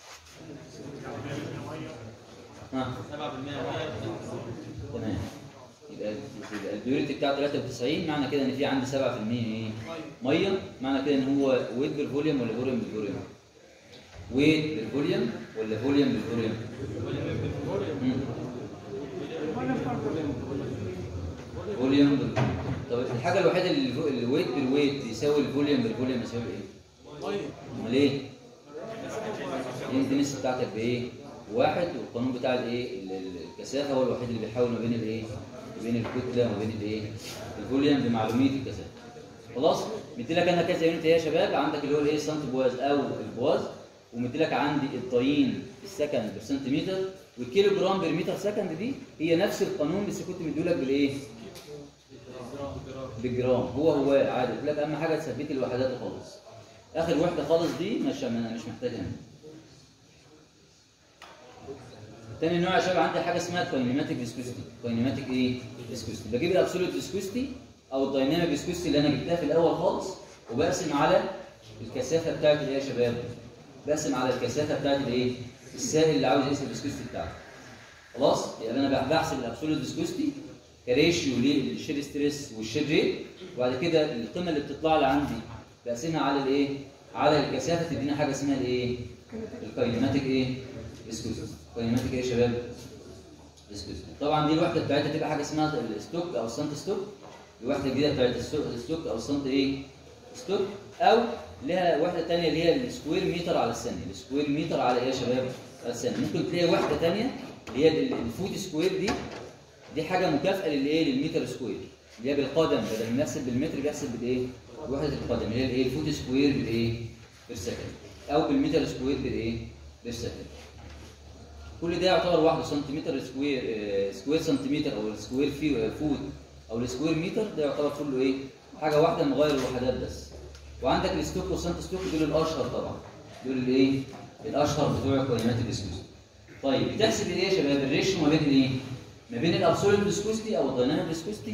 ها 7% ميه تمام يبقى يبقى البيوريتي بتاع 93 معنى كده ان في عندي 7% ايه؟ ميه معنى كده ان هو ويت بالفوليوم ولا فوليوم بالفوليوم؟ ويت بالفوليوم ولا فوليوم بالفوليوم؟ مم. فوليوم بالفوليوم طب الحاجه الوحيده اللي الفو- الويت بالويت يساوي الفوليوم بالفوليوم يساوي ايه؟ امال ايه؟ انت النسبه بتاعتك بايه؟ واحد والقانون بتاع الايه؟ ال- ال- الكثافه هو الوحيد اللي بيحاول ما بين الايه؟ ما بين الكتله وما بين الايه؟ الفوليوم بمعلوميه الكثافه. خلاص؟ مدي لك انا كذا يونت ايه يا شباب؟ عندك اللي هو الايه؟ سنت بواز او البواز ومدي لك عندي الطين السكند بالسنتيمتر والكيلو جرام بالمتر سكند دي هي نفس القانون بس كنت مديهولك بالايه؟ بالجرام هو هو عادي قلت لك اهم حاجه تثبتي الوحدات خالص. اخر وحده خالص دي مش انا مش محتاجها هنا. تاني نوع يا شباب عندي حاجه اسمها كاينيماتيك فيسكوستي كاينيماتيك ايه فيسكوستي بجيب الابسولوت فيسكوستي او الدايناميك فيسكوستي اللي انا جبتها في الاول خالص وبقسم على الكثافه بتاعت الايه يا شباب بقسم على الكثافه بتاعت الايه السائل اللي عاوز يقيس الفيسكوستي بتاعته خلاص يبقى انا بحسب الابسولوت فيسكوستي كريشيو للشير ستريس والشير ريت وبعد كده القيمه اللي بتطلع لي عندي بقسمها على الايه على الكثافه تدينا حاجه اسمها الايه الكاينيماتيك ايه فيسكوستي كاينيماتيك ايه يا شباب فيسكوستي طبعا دي الوحده بتاعتها تبقى حاجه اسمها الستوك او السنت ستوك الوحده الجديده بتاعت الستوك الستوك او السنت ايه ستوك او لها وحده ثانيه اللي هي السكوير متر على الثانيه السكوير متر على ايه يا شباب على الثانيه ممكن تلاقي وحده ثانيه اللي هي ال- الفوت سكوير دي دي حاجه مكافاه للايه للمتر سكوير اللي هي بالقدم بدل ما نحسب بالمتر بيحسب بالايه بوحده القدم اللي هي الايه الفوت سكوير بالايه بالسكند او بالمتر سكوير بالايه بالسكند كل ده يعتبر واحده سنتيمتر سكوير آه، سكوير سنتيمتر او السكوير في آه، فوت او السكوير متر ده يعتبر كله ايه حاجه واحده مغير الوحدات بس وعندك الستوك والسنت ستوك دول الاشهر طبعا دول الايه الاشهر بتوع كلمات الفيسكوستي طيب بتحسب ايه يا شباب الريشيو ما بين الايه ما بين الابسولوت فيسكوستي او الدايناميك فيسكوستي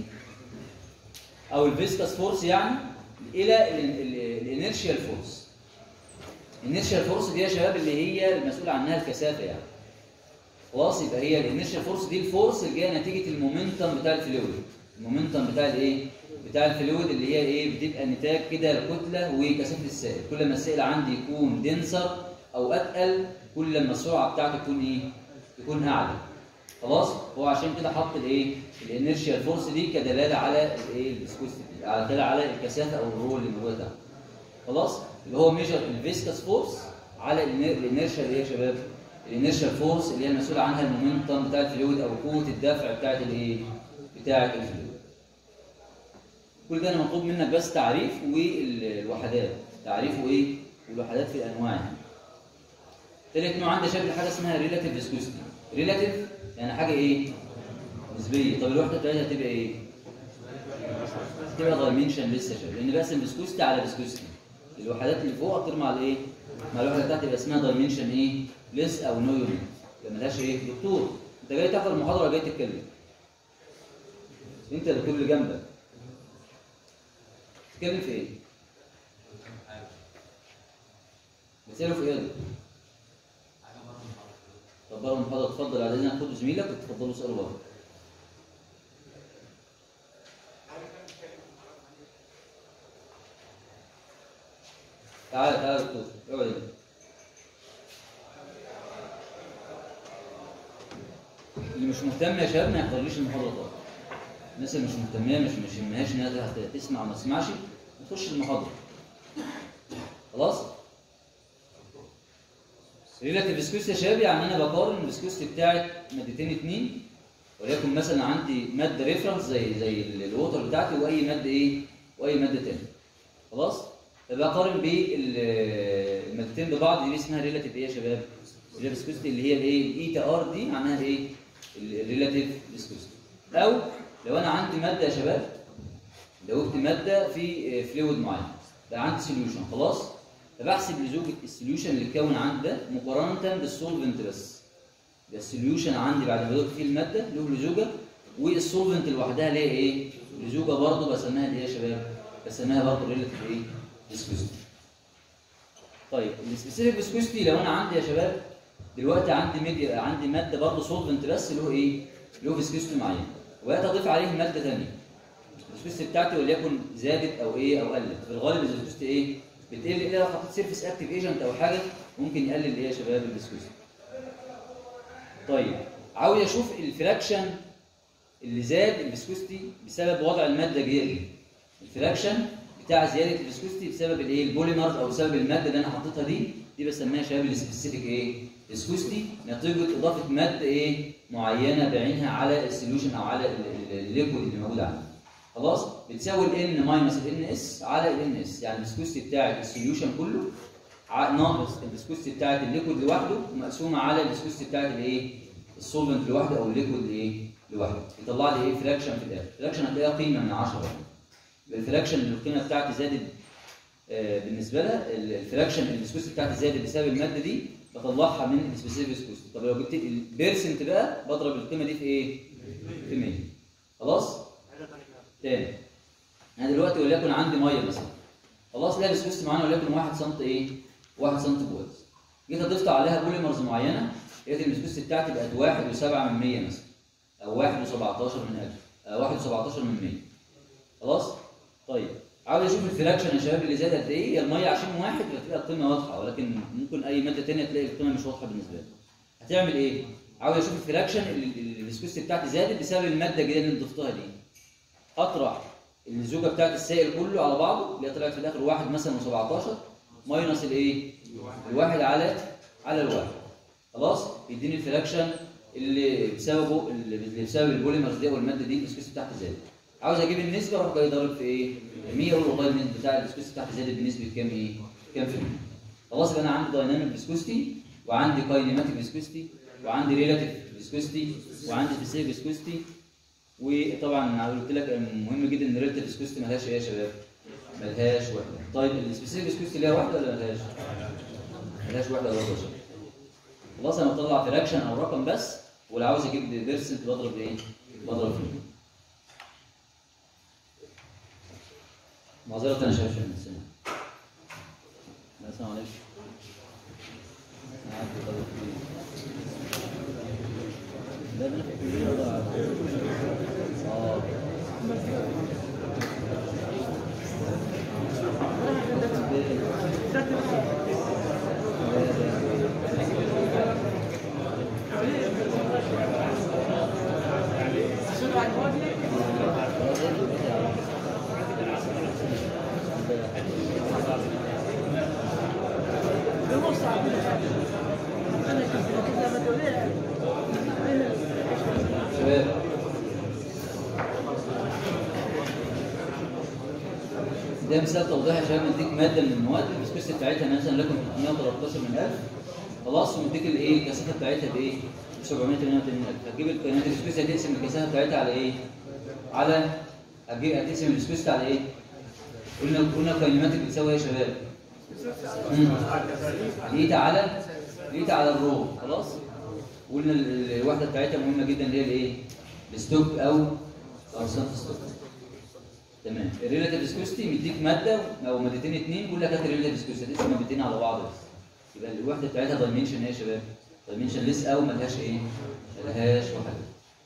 او الفيسكاس فورس يعني الى الانيرشيال فورس الانيرشيال فورس دي يا شباب اللي هي المسؤول عنها الكثافه يعني خلاص يبقى هي الانيرشيال فورس دي الفورس اللي جايه نتيجه المومنتم بتاع الفلويد المومنتم بتاع الايه بتاع الفلويد اللي هي ايه بتبقى نتاج كده الكتله وكثافه السائل كل ما السائل عندي يكون دنسر او اتقل كل ما السرعه بتاعته تكون ايه تكون اعلى خلاص هو عشان كده حط الايه الانيرشيال فورس دي كدلاله على الايه الفيسكوستي على دلاله على الكثافه او الرول اللي موجوده تحت خلاص اللي هو ميجر الفيسكاس فورس على الانيرشيال ايه يا شباب الانيرشيال فورس اللي هي المسؤول عنها المومنتم بتاع الفلويد او قوه الدفع بتاعت الايه بتاعت الفلويد كل ده انا مطلوب منك بس تعريف والوحدات تعريفه ايه والوحدات في الانواع يعني تالت نوع عندي شكل حاجه اسمها ريلاتيف فيسكوستي ريلاتيف يعني حاجه ايه نسبيه طب الوحده بتاعتها هتبقى ايه تبقى دايمنشن لسه شباب لان بقسم فيسكوستي على فيسكوستي الوحدات اللي فوق اكتر مع الايه مع الوحده بتاعتي يبقى اسمها دايمنشن ايه ليس او نو يونت يبقى ملهاش ايه دكتور انت جاي تاخد المحاضره ولا جاي تتكلم انت الدكتور اللي جنبك تتكلم في ايه بتسأله في ايه طب بره المحاضره اتفضل بعد اذنك خد زميلك وتفضلوا اسالوا بره تعال تعال يا دكتور اقعد هنا. اللي مش مهتم يا شباب ما يحضرليش المحاضره طبعا الناس اللي مش مهتمه مش مش يهمهاش انها تسمع وما تسمعش ما تخش المحاضره خلاص ريلاتيف فيسكوستي يا شباب يعني انا بقارن الفيسكوستي بتاعت مادتين اتنين وليكن مثلا عندي ماده ريفرنس زي زي ال- الووتر بتاعتي واي ماده ايه واي ماده تاني خلاص فبقارن بالمادتين ببعض دي اسمها ريلاتيف ايه يا شباب ريلاتيف فيسكوستي اللي هي الايه الايتا ار دي معناها ايه الريلاتيف فيسكوستي او لو انا عندي ماده يا شباب دوبت ماده في فلويد معين بقى عندي سوليوشن خلاص فبحسب لزوجة السوليوشن اللي اتكون عندي ده مقارنة بالسولفنت بس ده السوليوشن عندي بعد ما دوبت فيه المادة له لزوجة والسولفنت لوحدها ليها ايه؟ لزوجة برضه بسميها ايه يا شباب؟ بسميها برضه ريلاتيف ايه؟ فيسكوستي. طيب السبيسيفيك فيسكوستي لو انا عندي يا شباب دلوقتي عندي ميديا عندي مادة برضه سولفنت بس له ايه؟ له فيسكوستي معين وبقيت اضيف عليه مادة ثانية. الفيسكوستي بتاعتي وليكن زادت او ايه او قلت في الغالب الفيسكوستي ايه؟ بتقل الا لو حطيت سيرفيس اكتيف ايجنت او حاجه ممكن يقلل ايه يا شباب الفيسكوستي. طيب عاوز اشوف الفراكشن اللي زاد الفيسكوستي بسبب وضع الماده الجديده الفراكشن بتاع زياده الفيسكوستي بسبب الايه البوليمرز او بسبب الماده اللي انا حطيتها دي دي بسميها شباب السبيسيفيك ايه فيسكوستي نتيجه اضافه ماده ايه معينه بعينها على السوليوشن او على ال- ال- الليكويد اللي موجود عندي خلاص بتساوي ال n ماينس ال اس على ال اس يعني الفيسكوستي بتاع السوليوشن كله ع- ناقص الفيسكوستي بتاعت الليكويد لوحده مقسومه على الفيسكوستي بتاعت الايه السولفنت لوحده او الليكويد ايه لوحده يطلع لي ايه فراكشن في الاخر فراكشن هتلاقيها قيمه من 10 يبقى الفراكشن اللي القيمه بتاعتي زادت آه، بالنسبه لها ال- الفراكشن اللي الفيسكوستي بتاعتي زادت بسبب الماده دي بطلعها من السبيسيفيك فيسكوستي طب لو جبت البيرسنت بقى بضرب القيمه دي في ايه؟ في 100 خلاص؟ تاني انا دلوقتي وليكن عندي ميه مثلا خلاص لابس فيست معانا وليكن 1 سم ايه 1 سم بويز جيت اضفت عليها بوليمرز معينه لقيت الفيست بتاعتي بقت 1 و7 من 100 مثلا او 1 و17 من 1000 أو 1 و17 من 100 خلاص طيب عاوز اشوف الفراكشن يا شباب اللي زاد قد ايه هي الميه عشان واحد فتلاقي القيمه واضحه ولكن ممكن اي ماده ثانيه تلاقي القيمه مش واضحه بالنسبه لك هتعمل ايه عاوز اشوف الفراكشن اللي اللي الفيسكوستي بتاعتي زادت بسبب الماده الجديده اللي ضفتها دي اطرح الزوجه بتاعت السائل كله على بعضه اللي هي طلعت في الاخر واحد مثلا و17 ماينس الايه؟ الواحد على على الواحد خلاص يديني الفراكشن اللي بسببه اللي بسبب البوليمرز دي او الماده دي الفيسكوستي بتاعتي زادت عاوز اجيب النسبه اروح جاي ضارب في ايه؟ 100 اقول والله النسبه بتاع الفيسكوستي بتاعتي زادت بنسبه كام ايه؟ كام في المية؟ خلاص يبقى انا عندي دايناميك فيسكوستي وعندي كاينيماتيك فيسكوستي وعندي ريلاتيف فيسكوستي وعندي سبيسيفيك فيسكوستي وطبعا انا قلت لك مهم جدا ان الريلاتيف فيسكوستي ملهاش ايه يا شباب؟ ملهاش وحده. طيب السبيسيفيك فيسكوستي ليها وحده ولا ملهاش؟ ملهاش وحده برضه يا شباب. خلاص انا بطلع فراكشن او رقم بس ولو عاوز اجيب بيرسنت بضرب ايه؟ بضرب فيه. معذرة انا شايف من السنة. لا السلام عليكم. أنا عارف بضرب فيه. لا ده انا في الكلية ولا اه شباب ده مثال توضيحي يا شباب مديك ماده من المواد الفيسكوستي بتاعتها مثلا لكم 313 من 1000 خلاص ومديك الايه الكثافه بتاعتها بايه؟ ب 788000 هتجيب الكايناتيك فيسكوستي هتقسم الكثافه بتاعتها على ايه؟ على هتجيب هتقسم الفيسكوستي على ايه؟ قلنا قلنا الكايناتيك بتساوي ايه يا شباب؟ مم. لقيت على لقيت على الرو خلاص؟ قلنا ال- الوحده بتاعتها مهمه جدا اللي هي الايه؟ الستوك او او صنف ستوك تمام الريلاتيف فيسكوستي مديك ماده او مادتين اتنين بيقول لك هات الريلاتيف فيسكوستي هتقسم مادتين على بعض بس يبقى الوحده بتاعتها دايمنشن ايه يا شباب؟ دايمنشن ليس او ملهاش ايه؟ ملهاش وحده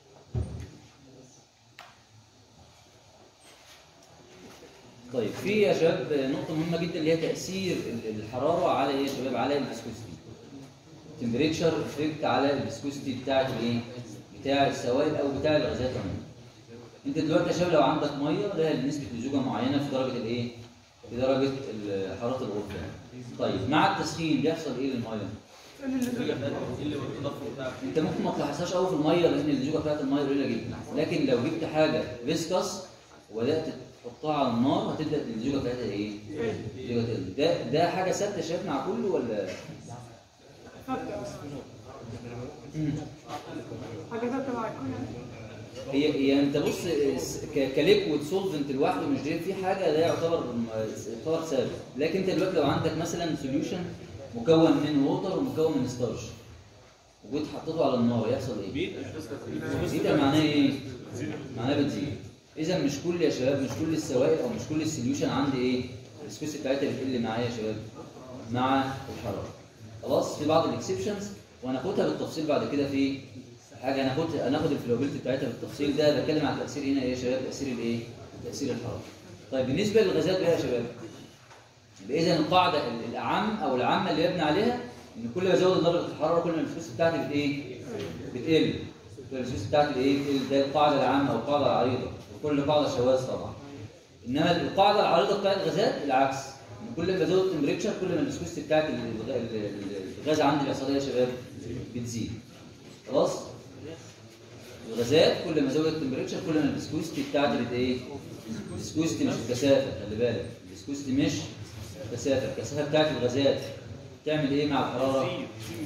طيب في يا شباب نقطة مهمة جدا اللي هي تأثير ال- الحرارة على ايه يا شباب؟ على الفيسكوستي. تمبريتشر افكت على الفيسكوستي بتاعت الايه؟ بتاع السوائل او بتاع الغازات عموما. انت دلوقتي يا شباب لو عندك ميه لها نسبه لزوجه معينه في درجه الايه؟ في درجه ال- حراره الغرفه. طيب مع التسخين بيحصل ايه للميه؟ انت ممكن ما تلاحظهاش قوي في الميه لان اللزوجه بتاعت الميه قليله جدا، لكن لو جبت حاجه فيسكس وبدات تحطها على النار هتبدا اللزوجه بتاعتها ايه؟ اللزوجه تقل. ده ده حاجه ثابته يا شباب مع كله ولا؟ مم. حاجة ثابتة مع الكل هي هي انت بص ك- كليكويد سولفنت لوحده مش دي في حاجه ده يعتبر م- يعتبر ثابت لكن انت دلوقتي لو عندك مثلا سوليوشن مكون من ووتر ومكون من ستارش وجيت حطيته على النار يحصل ايه؟ بيزيد ده معناه ايه؟ معناه بتزيد اذا مش كل يا شباب مش كل السوائل او مش كل السوليوشن عندي ايه؟ السبيس بتاعتها بتقل معايا يا شباب مع الحراره خلاص في بعض الاكسبشنز وهناخدها بالتفصيل بعد كده في حاجه هناخد هناخد الفلوبيلتي بتاعتها بالتفصيل ده بتكلم عن التاثير هنا ايه يا شباب تاثير الايه تاثير الحراره طيب بالنسبه للغازات بقى يا شباب يبقى اذا القاعده ال- الاعم او العامه اللي يبني عليها ان كل ما ازود درجه الحراره كل ما الفلوس بتاعتي بت ايه بتقل كل ما الفلوس بتاعتي بايه بتقل ده القاعده العامه او القاعده العريضه وكل قاعده شواذ طبعا انما القاعده العريضه بتاعت الغازات العكس إن كل ما ازود التمبريتشر كل ما الفلوس بتاعت الغ- ال- ال- الغاز عندي بيحصل ايه يا شباب بتزيد خلاص الغازات كل ما زود التمبريتشر كل ما الفيسكوستي بتاعتي بت ايه؟ الفيسكوستي مش الكثافه خلي بالك الفيسكوستي مش الكثافه الكثافه بتاعت الغازات تعمل ايه مع الحراره؟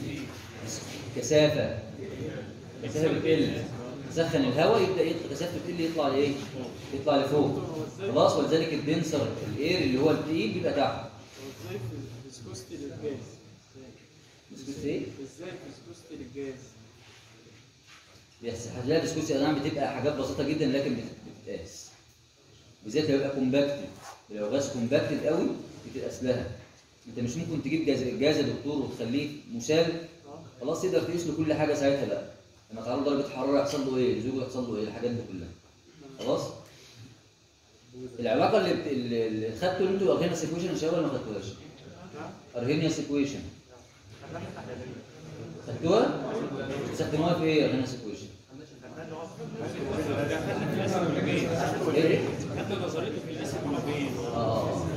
كثافه كثافه بتقل تسخن الهواء يبدا يطلع كثافته تقل يطلع لايه؟ يطلع لفوق خلاص ولذلك الدنسر الاير اللي هو التقيل بيبقى تحت ازاي في فيسكوستي للجاز؟ الفيسكوستي ايه؟ ازاي فيسكوستي للجاز؟ بس هتلاقي الفيسكوستي يا جماعه بتبقى حاجات بسيطه جدا لكن بت- بتتقاس بالذات لو يبقى كومباكتد لو غاز كومباكتد قوي بتتقاس لها انت مش ممكن تجيب جاز جاز يا دكتور وتخليه مسال خلاص تقدر تقيس له كل حاجه ساعتها لا لما تعرض درجه حراره يحصل له ايه الزوج يحصل له ايه الحاجات دي كلها خلاص العلاقه اللي بت... اللي اللي خدتوا انتوا ارهينيا سيكويشن يا شباب ولا ما خدتوهاش؟ ارهينيا سيكويشن خدتوها؟ استخدموها في ايه ارهينيا سيكويشن؟ ايه؟ اه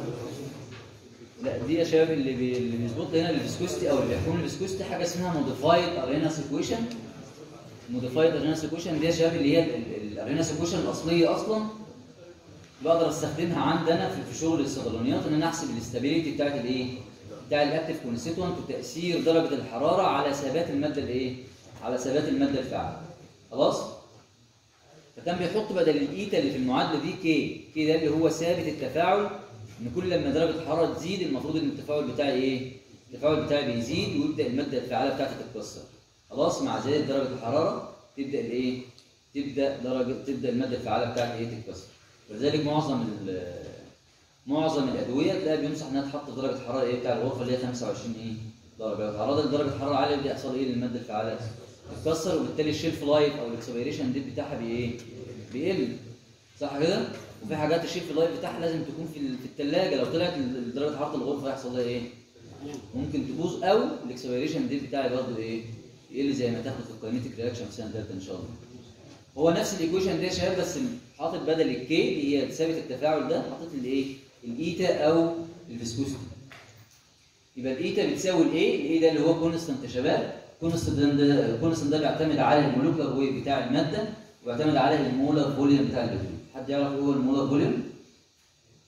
لا دي يا شباب اللي بي... اللي بيظبط لي هنا الفيسكوستي او اللي بيحكم الفيسكوستي حاجه اسمها موديفايد ارينا سيكويشن موديفايد ارينا سيكويشن دي يا شباب اللي هي الارينا سيكويشن الاصليه اصلا بقدر استخدمها عندنا في في شغل الصيدلانيات ان انا احسب الاستابيليتي بتاعت الايه؟ بتاع الاكتيف كونستيتوينت وتاثير درجه الحراره على ثبات الماده الايه؟ على ثبات الماده الفعاله. خلاص؟ فكان بيحط بدل الايتا اللي في المعادله دي كي، كي ده اللي هو ثابت التفاعل ان كل لما درجه الحراره تزيد المفروض ان التفاعل بتاعي ايه؟ التفاعل بتاعي بيزيد ويبدا الماده الفعاله بتاعتي تتكسر. خلاص مع زياده درجه الحراره تبدا الايه؟ تبدا درجه تبدا الماده الفعاله بتاعتي ايه تتكسر. ولذلك معظم ال- معظم الادويه تلاقي بينصح انها تحط درجه الحراره ايه بتاع الغرفه اللي هي 25 ايه درجه تعرض لدرجه حراره عاليه يبدا يحصل ايه للماده الفعاله تتكسر وبالتالي الشيلف لايف او الاكسبيريشن ديت بتاعها بايه بيقل صح كده وفي حاجات الشيلف لايف بتاعها لازم تكون في ال- في الثلاجه لو طلعت ال- درجه حراره الغرفه هيحصل لها ايه ممكن تبوظ او الاكسبيريشن ديت بتاعي برضه ايه يقل زي ما تاخد في الكاينيتيك رياكشن في سنه ثالثه ان شاء الله هو نفس الايكويشن دي يا شباب بس حاطط بدل الكي اللي هي ثابت التفاعل ده حاطط الايه الايتا او الفيسكوستي يبقى الايتا بتساوي الايه الايه ده اللي هو كونستنت يا شباب كونستنت ده كونستنت ده بيعتمد على المولكيولر ويت بتاع الماده ويعتمد على المولر فوليوم بتاع الليكويد حد يعرف ايه هو المولر فوليوم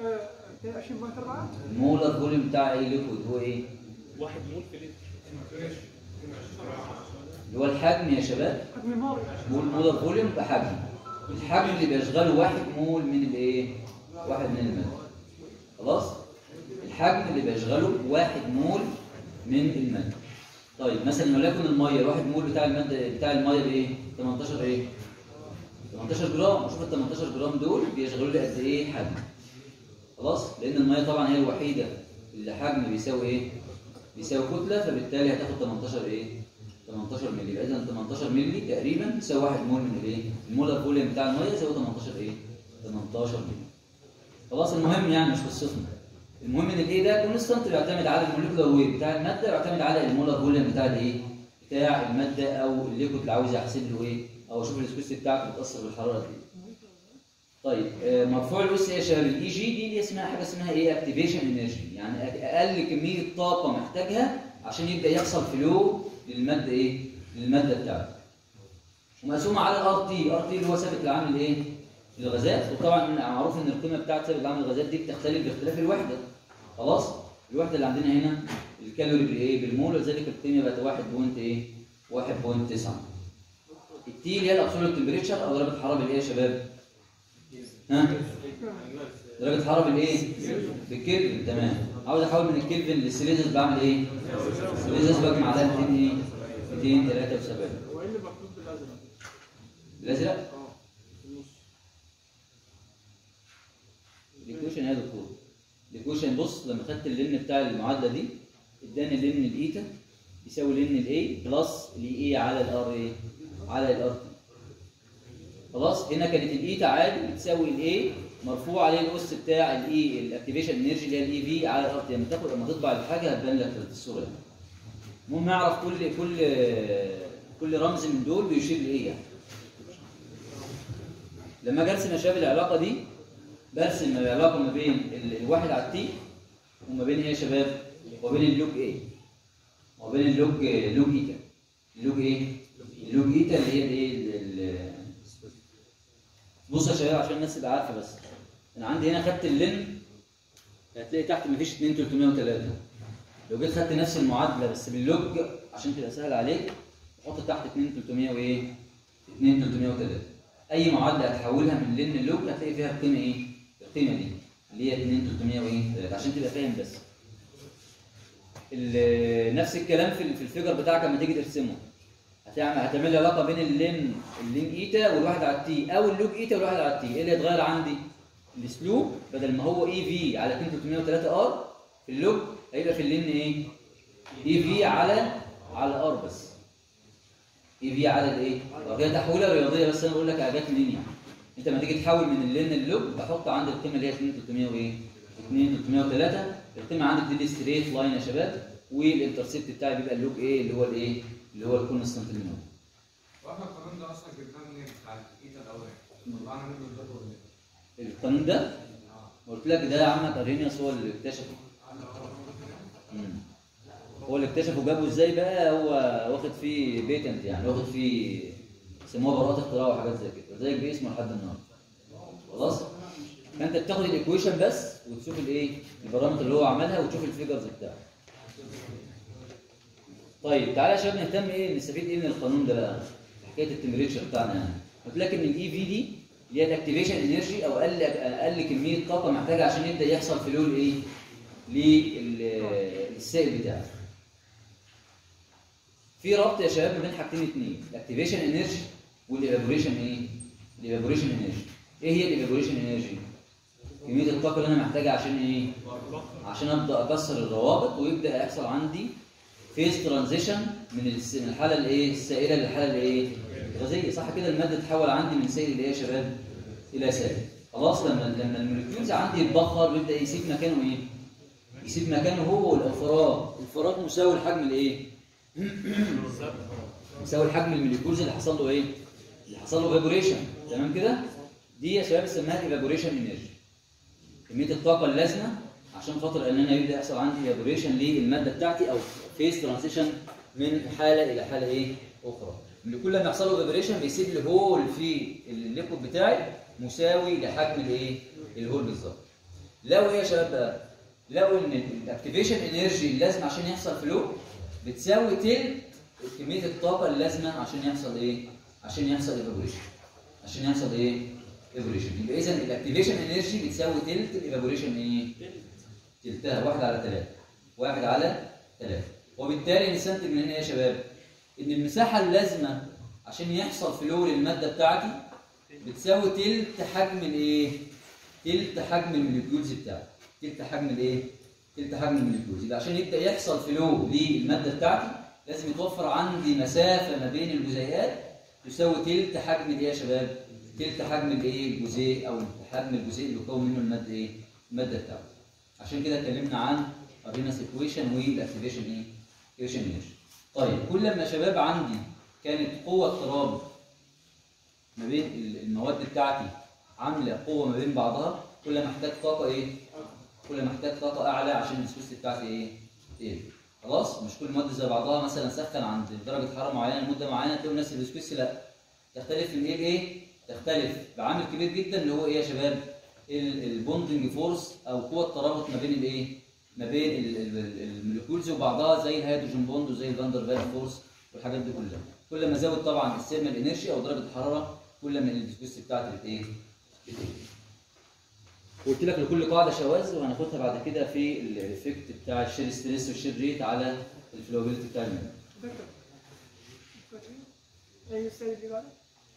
آه، 22.4 المولر فوليوم بتاع اي ليكويد هو ايه؟ واحد مول في لتر اللي هو الحجم يا شباب حجم الماضي مول مولر فوليوم بحجم الحجم اللي بيشغله واحد مول من الايه؟ واحد من الماء خلاص؟ الحجم اللي بيشغله واحد مول من الماء طيب مثلا وليكن الميه الواحد مول بتاع الماده بتاع الميه بايه؟ 18 ايه؟ 18 جرام شوف ال 18 جرام دول بيشغلوا لي قد ايه حجم خلاص؟ لان الميه طبعا هي الوحيده اللي حجم بيساوي ايه؟ بيساوي كتله فبالتالي هتاخد 18 ايه؟ 18 مللي يبقى اذا 18 مللي تقريبا يساوي 1 مول من الايه؟ المولر فوليوم بتاع الميه يساوي 18 ايه؟ 18 مللي. خلاص المهم يعني مش قصتنا. المهم ان الايه ده كونستانت بيعتمد على الموليكولار ويت بتاع الماده بيعتمد على المولر فوليوم بتاع الايه؟ بتاع الماده او الليكويد اللي عاوز يحسب له ايه؟ او اشوف السكوست بتاعته بتاثر بالحراره قد ايه. طيب آه، مرفوع الاس ايه يا شباب الاي جي دي اللي اسمها حاجه اسمها ايه اكتيفيشن انرجي يعني اقل كميه طاقه محتاجها عشان يبدا يحصل فلو للماده ايه للماده بتاعته ومقسومه على الار تي ار تي اللي هو ثابت العامل ايه الغازات وطبعا معروف ان القيمه بتاعت ثابت العامل الغازات دي بتختلف باختلاف الوحده خلاص الوحده اللي عندنا هنا الكالوري بالايه بالمول ولذلك القيمه بقت 1 بوينت ايه 1.9 التي اللي هي الابسولوت تمبريتشر او درجه الحراره بالايه يا شباب ها درجة حرارة بالايه؟ بالكلفن تمام عاوز احول من الكلفن للسيليزيوس بعمل ايه؟ السيليزيوس بجمع عليها 200 ايه؟ 273 هو ايه اللي مكتوب بالازرق؟ الازرق اه في النص الايكويشن يا دكتور الايكويشن بص لما خدت اللين بتاع المعادلة دي اداني لين الايتا يساوي لين الاي بلس الاي اي على الار ايه؟ على الار تي خلاص هنا كانت الايتا عادي بتساوي الاي مرفوع عليه الاس بتاع الاي الاكتيفيشن انرجي اللي هي الاي في على الار تي لما تاخد لما تطبع الحاجه هتبان لك في الصوره دي المهم اعرف كل كل كل رمز من دول بيشير لايه يعني لما اجي ارسم يا شباب العلاقه دي برسم العلاقه ما بين ال- الواحد على التي وما بين ايه يا شباب؟ وبين اللوج ايه؟ وبين اللوج لوج ايتا اللوج ايه؟ اللوج ايتا اللي هي الايه؟ ال- ال- بص يا شباب عشان الناس تبقى عارفه بس انا عندي هنا خدت اللين هتلاقي تحت مفيش 2 303 لو جيت خدت نفس المعادله بس باللوج عشان تبقى سهل عليك حط تحت 2 300 وايه 2 303 اي معادله هتحولها من لين للوج هتلاقي فيها القيمه ايه القيمه دي اللي هي 2 300 وايه 3 عشان تبقى فاهم بس ال- نفس الكلام في ال- في الفيجر بتاعك لما تيجي ترسمه هتعمل هتعمل لي علاقه بين اللين اللين ايتا والواحد على التي او اللوج ايتا والواحد على التي ايه اللي هيتغير عندي السلوب بدل ما هو اي في على 2303 ار في اللوج هيبقى في اللين ايه اي في على على ار بس اي في على الايه هي تحويله رياضيه بس انا بقول لك حاجات لينيا انت لما تيجي تحول من اللين للوج بحط عند القيمه اللي هي 2300 وايه 2303 القيمه عندك دي الستريت لاين يا شباب والانترسبت بتاعي بيبقى اللوج ايه اللي هو الايه اللي هو الكونستانت اللي موجود واحنا القانون ده اصلا جبناه منين؟ بتاع الايتا الاولاني طلعنا منه الجدول ده القانون ده اه قلت لك ده عمك ارينيوس هو اللي اكتشفه مم. هو اللي اكتشفه جابه ازاي بقى هو واخد فيه بيتنت يعني واخد فيه سموها براءة اختراع وحاجات زي كده زيك باسمه لحد النهارده خلاص فانت بتاخد الايكويشن بس وتشوف الايه البارامتر اللي هو عملها وتشوف الفيجرز بتاعه طيب تعالى يا شباب نهتم ايه نستفيد ايه من القانون ده بقى حكايه التمبريتشر بتاعنا يعني قلت لك ان الاي في دي اللي هي الاكتيفيشن انرجي او اقل اقل كميه طاقه محتاجه عشان يبدا يحصل فلو لايه للسائل بتاعك في ربط يا شباب ما بين حاجتين اتنين الاكتيفيشن انرجي والايفابوريشن ايه الايفابوريشن انرجي ايه هي الايفابوريشن انرجي كميه الطاقه اللي انا محتاجها عشان ايه عشان ابدا اكسر الروابط ويبدا يحصل عندي فيز ترانزيشن من الس- من الحاله الايه السائله للحاله الايه الغازيه صح كده الماده تتحول عندي من سائل لايه يا شباب الى سائل خلاص لما لما الموليكيولز عندي يتبخر ويبدا يسيب مكانه ايه يسيب مكانه هو والفراغ الفراغ مساوي لحجم الايه مساوي الحجم الموليكيولز اللي حصل له ايه اللي حصل له ايفابوريشن تمام كده دي يا شباب اسمها ايفابوريشن انرجي كميه الطاقه اللازمه عشان خاطر ان انا يبدا يحصل عندي ايفابوريشن للماده بتاعتي او فيز ترانزيشن من حاله الى حاله ايه اخرى اللي كل ما يحصل له ايفابوريشن بيسيب لي هول في الليكويد بتاعي مساوي لحجم الايه الهول بالظبط لو ايه يا شباب بقى لو ان الاكتيفيشن انرجي اللازمه عشان يحصل فلو بتساوي تلت كميه الطاقه اللازمه عشان يحصل ايه عشان يحصل ايفابوريشن عشان يحصل ايه ايفابوريشن يبقى اذا الاكتيفيشن انرجي بتساوي تلت الايفابوريشن ايه تلتها واحد على ثلاثة واحد على ثلاثة وبالتالي نستنتج من هنا يا شباب ان المساحه اللازمه عشان يحصل فلو للماده بتاعتي بتساوي تلت حجم الايه تلت حجم الموليكيولز بتاعتي تلت حجم الايه تلت حجم الموليكيولز يبقى عشان يبدا يحصل فلو للماده بتاعتي لازم يتوفر عندي مسافه ما بين الجزيئات تساوي تلت حجم الايه يا شباب تلت حجم الايه الجزيء او حجم الجزيء اللي بيكون منه الماده ايه الماده بتاعتي عشان كده اتكلمنا عن اريناس ايكويشن والاكتيفيشن ايه ايكويشن انرجي طيب كل ما يا شباب عندي كانت قوه اضطراب ما بين ال- المواد بتاعتي عامله قوه ما بين بعضها كل ما احتاج طاقه ايه كل ما احتاج طاقه اعلى عشان الفلوس بتاعتي ايه تقل خلاص مش كل المواد زي بعضها مثلا سخن عند درجه حراره معينه لمده معينه تلاقي نفس الفلوس لا تختلف من ايه لايه تختلف بعامل كبير جدا اللي هو ايه يا شباب ال- البوندنج فورس او قوه الترابط ما بين الايه ما بين ال- ال- ال- الموليكولز وبعضها زي الهيدروجين بوند وزي الفاندر فال فورس والحاجات دي كلها كل ما زود طبعا السيرمال انرجي او درجه الحراره كل ما الفيسكوس بتاعتي بت ايه بتقل قلت لك لكل قاعده شواذ وهناخدها بعد كده في الايفكت بتاع الشير ستريس والشير ريت على الفلوبيلتي بتاع الماده دكتور ايوه السيد اللي بعده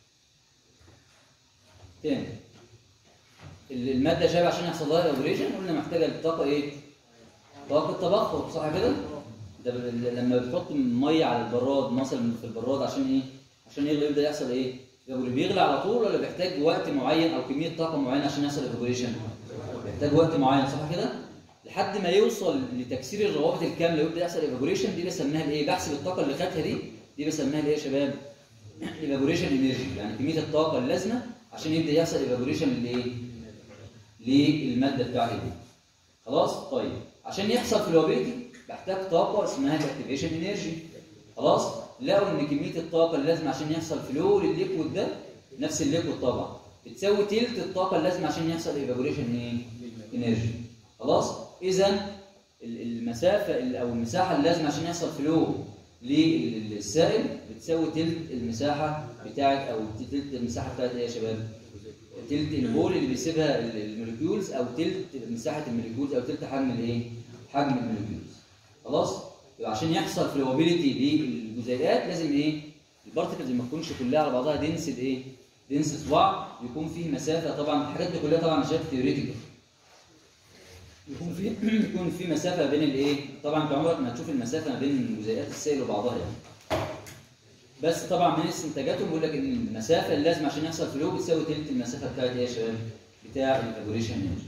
تاني ال- الماده شبه عشان يحصل لها ايفابوريشن قلنا محتاجه لطاقه ايه؟ طاقه تبخر صح كده؟ ده ب- لما بتحط ميه على البراد مثلا في البراد عشان ايه؟ عشان يغلي يبدا يحصل ايه؟ يغلي بيغلي على طول ولا بيحتاج وقت معين او كميه طاقه معينه عشان يحصل ايفابوريشن؟ بيحتاج وقت معين صح كده؟ لحد ما يوصل لتكسير الروابط الكامله ويبدا يحصل ايفابوريشن دي بسميها الايه؟ بحسب الطاقه اللي خدتها دي دي بسميها الايه يا شباب؟ ايفابوريشن انرجي يعني كميه الطاقه اللازمه عشان يبدا يحصل ايفابوريشن للايه؟ للماده بتاعتي دي. خلاص؟ طيب عشان يحصل فلوبيلتي بحتاج طاقه اسمها الاكتيفيشن انرجي. خلاص؟ لقوا ان كميه الطاقه اللازمه عشان يحصل فلو للليكويد ده نفس الليكويد طبعا بتساوي تلت الطاقه اللازمه عشان يحصل ايفابوريشن ايه؟ انرجي. خلاص؟ اذا ال- المسافه ال- او المساحه اللازمه عشان يحصل فلو للسائل بتساوي تلت المساحه بتاعت او تلت المساحه بتاعت ايه يا شباب؟ تلت الهول اللي بيسيبها ال- الموليكيولز او تلت مساحه الموليكيولز او تلت حجم الايه؟ حجم الموليكيولز. خلاص؟ يبقى عشان يحصل فلوبيليتي للجزيئات لازم ايه؟ البارتكلز ما تكونش كلها على بعضها دنس ايه؟ دنس بعض يكون فيه مسافه طبعا الحاجات دي كلها طبعا شايف ثيوريتيكال يكون في يكون في مسافه بين الايه؟ طبعا انت عمرك ما هتشوف المسافه ما بين جزيئات السائل وبعضها يعني. بس طبعا من استنتاجاتهم بيقول لك ان المسافه اللازمه عشان يحصل فلو بتساوي تلت المسافه بتاعت ايه يا شباب؟ بتاع الايفابوريشن انرجي.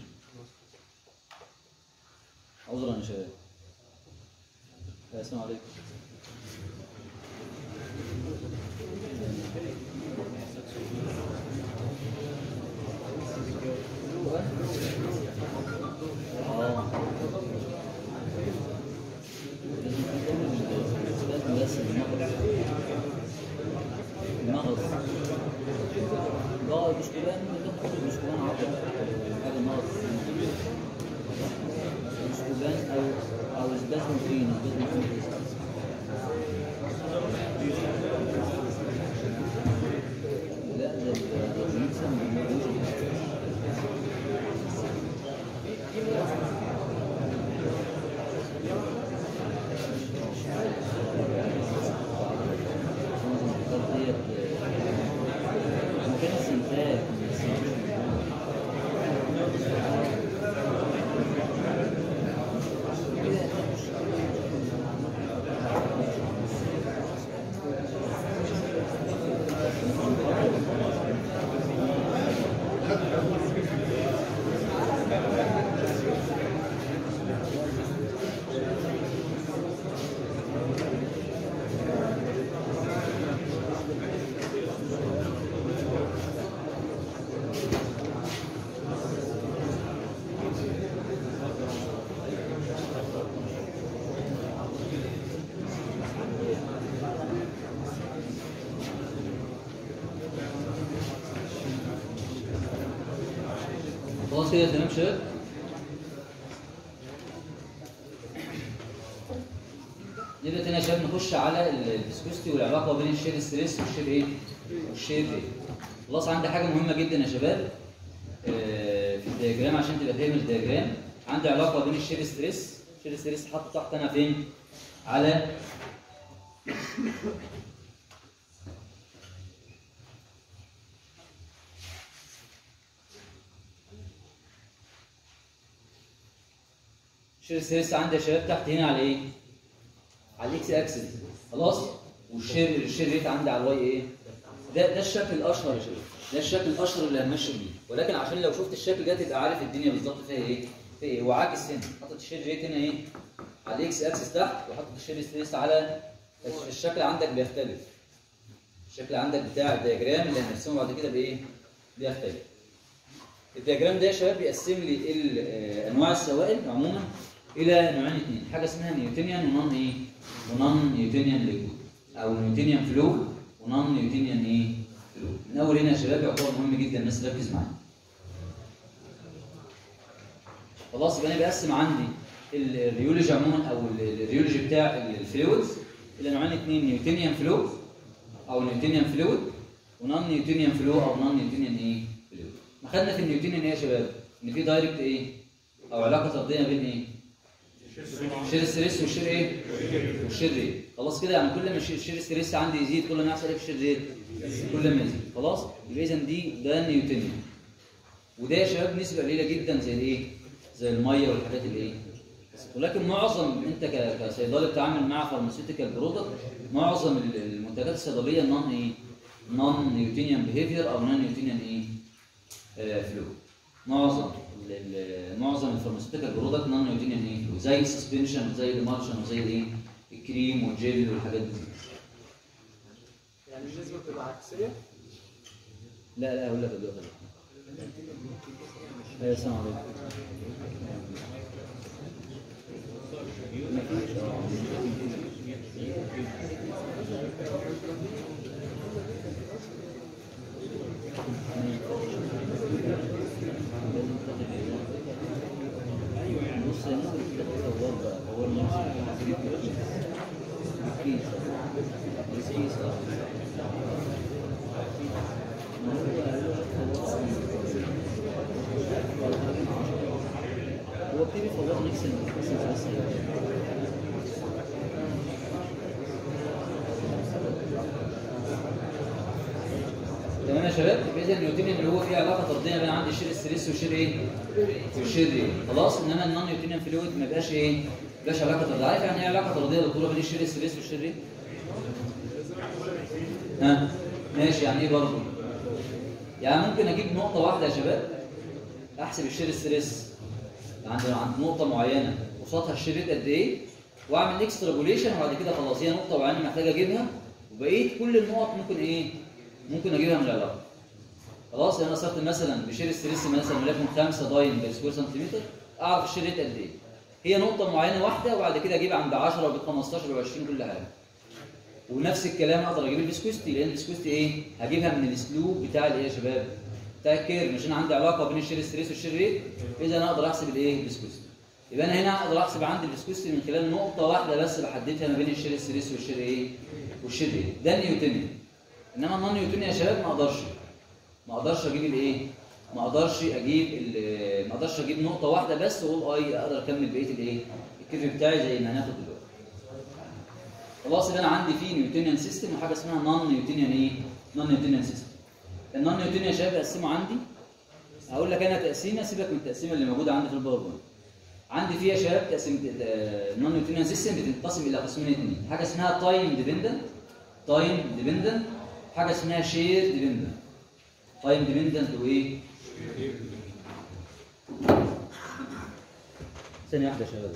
عذرا يا شباب. السلام عليكم. اه لازم بس المغص المغص اه البسكولان ده البسكولان عضل هذا مغص البسكولان او او البازموفين البازموفين لا ده الجنسة موجود مكان السنتاج خلاص كده تمام شباب نبدا تاني يا شباب نخش على الفيسكوستي والعلاقه بين الشير ستريس والشير ايه؟ والشير ايه؟ خلاص عندي حاجه مهمه جدا يا شباب آه، في الدياجرام عشان تبقى فاهم الدياجرام عندي علاقه بين الشير ستريس الشير ستريس حاطط تحت انا فين؟ على الشير ستريس عندي يا شباب تحت هنا على ايه؟ على الاكس اكسس خلاص والشير الشير ريت عندي على الواي ايه؟ ده ده الشكل الاشهر يا شباب ده الشكل الاشهر اللي هنمشي بيه ولكن عشان لو شفت الشكل ده تبقى عارف الدنيا بالظبط فيها ايه؟ فيها ايه؟ هو عاكس هنا حاطط الشير ريت هنا ايه؟ على الاكس اكسس تحت وحاطط الشير ستريس على الشكل عندك بيختلف الشكل عندك بتاع الدياجرام اللي هنرسمه بعد كده بايه؟ بيختلف الدياجرام ده يا شباب بيقسم لي ال- آه، انواع السوائل عموما الى نوعين اثنين حاجه اسمها نيوتنيان ونون ايه ونون نيوتنيان ليكويد او نيوتنيان فلو ونون نيوتنيان ايه فلو من اول هنا يا شباب يعتبر مهم جدا الناس تركز معايا خلاص يبقى انا بقسم عندي ال- الريولوجي عموما او ال- الريولوجي بتاع ال- الفلويدز الى نوعين اثنين نيوتنيان فلو او نيوتنيان فلويد ونون نيوتنيان فلو او نون نيوتنيان ايه فلويد ما خدنا في النيوتنيان ايه يا شباب ان في دايركت ايه او علاقه طرديه بين ايه شير ستريس والشير ايه والشير ريت خلاص كده يعني كل ما الشير الشير ستريس عندي يزيد كل ما يحصل ايه في الشير ريت كل ما يزيد خلاص يبقى اذا دي ده نيوتنيان وده يا شباب نسبه قليله جدا زي الايه زي الميه والحاجات اللي ايه ولكن معظم انت ك- كصيدلي بتتعامل مع فارماسيوتيكال برودكت معظم ال- المنتجات الصيدليه نون ايه نون نيوتينيان بيهيفير او نون نيوتينيان ايه آه فلو معظم ال- ال- معظم الفارماسيوتيكال برودكت نون نيوتينيان ايه فلو زي السسبنشن وزي المارشن وزي الايه الكريم والجيل والحاجات دي يعني النسبه بتبقى عكسيه لا لا اقول لك دلوقتي ايوه السلام عليكم بص يا ممكن كده تدور بقى هو المنشأ كيس كيس هو بتيجي فوضى نفس النفس تمام يا شباب يبقى اذا النيوتنيان اللي هو فيه علاقه طرديه بين عند الشير ستريس والشير ايه؟ والشير ايه؟ خلاص انما النون نيوتنيان فلويد ما بقاش ايه؟ ما بقاش علاقه طرديه عارف يعني ايه علاقه طرديه دكتوره بين الشير ستريس والشير ايه؟ ها ماشي يعني ايه برضه؟ يعني ممكن اجيب نقطه واحده يا شباب احسب الشير ستريس عند عند نقطه معينه قصادها الشير ريت قد ايه واعمل اكسترابوليشن وبعد كده خلاص هي نقطه معينه محتاج اجيبها وبقيت كل النقط ممكن ايه ممكن اجيبها من العلاقه خلاص انا صرت مثلا بشير ستريس مثلا وليكن 5 داين بير سكوير سنتيمتر اعرف الشير ريت قد ايه هي نقطه معينه واحده وبعد كده اجيب عند 10 وب 15 وب 20 كل حاجه ونفس الكلام اقدر اجيب الفيسكوستي لان الفيسكوستي ايه هجيبها من الاسلوب بتاع الايه يا شباب بتاع الكيرف عشان عندي علاقه بين الشير ستريس والشير ريت اذا انا اقدر احسب الايه الفيسكوستي يبقى انا هنا اقدر احسب عندي الفيسكوستي من خلال نقطه واحده بس بحددها ما بين الشير ستريس والشير ايه والشير ريت ده النيوتنيان انما النون نيوتنيان يا شباب ما اقدرش ما اقدرش اجيب الايه ما اقدرش اجيب ال- ما اقدرش اجيب نقطه واحده بس واقول اي اقدر اكمل بقيه الايه الكيرف بتاعي زي ما هناخد دلوقتي خلاص يبقى انا عندي في نيوتنيان سيستم وحاجه اسمها نون نيوتنيان ايه نون نيوتنيان سيستم النون نيوتنيان يا شباب اقسمه عندي هقول لك انا تقسيمه سيبك من التقسيمه اللي موجوده عندي في الباوربوينت عندي فيها يا شباب تقسيم النون نيوتنيان سيستم بتنقسم الى قسمين اثنين حاجه اسمها تايم ديبندنت تايم ديبندنت حاجه اسمها شير ديبندنت تايم ديبندنت وايه ثانيه واحده يا شباب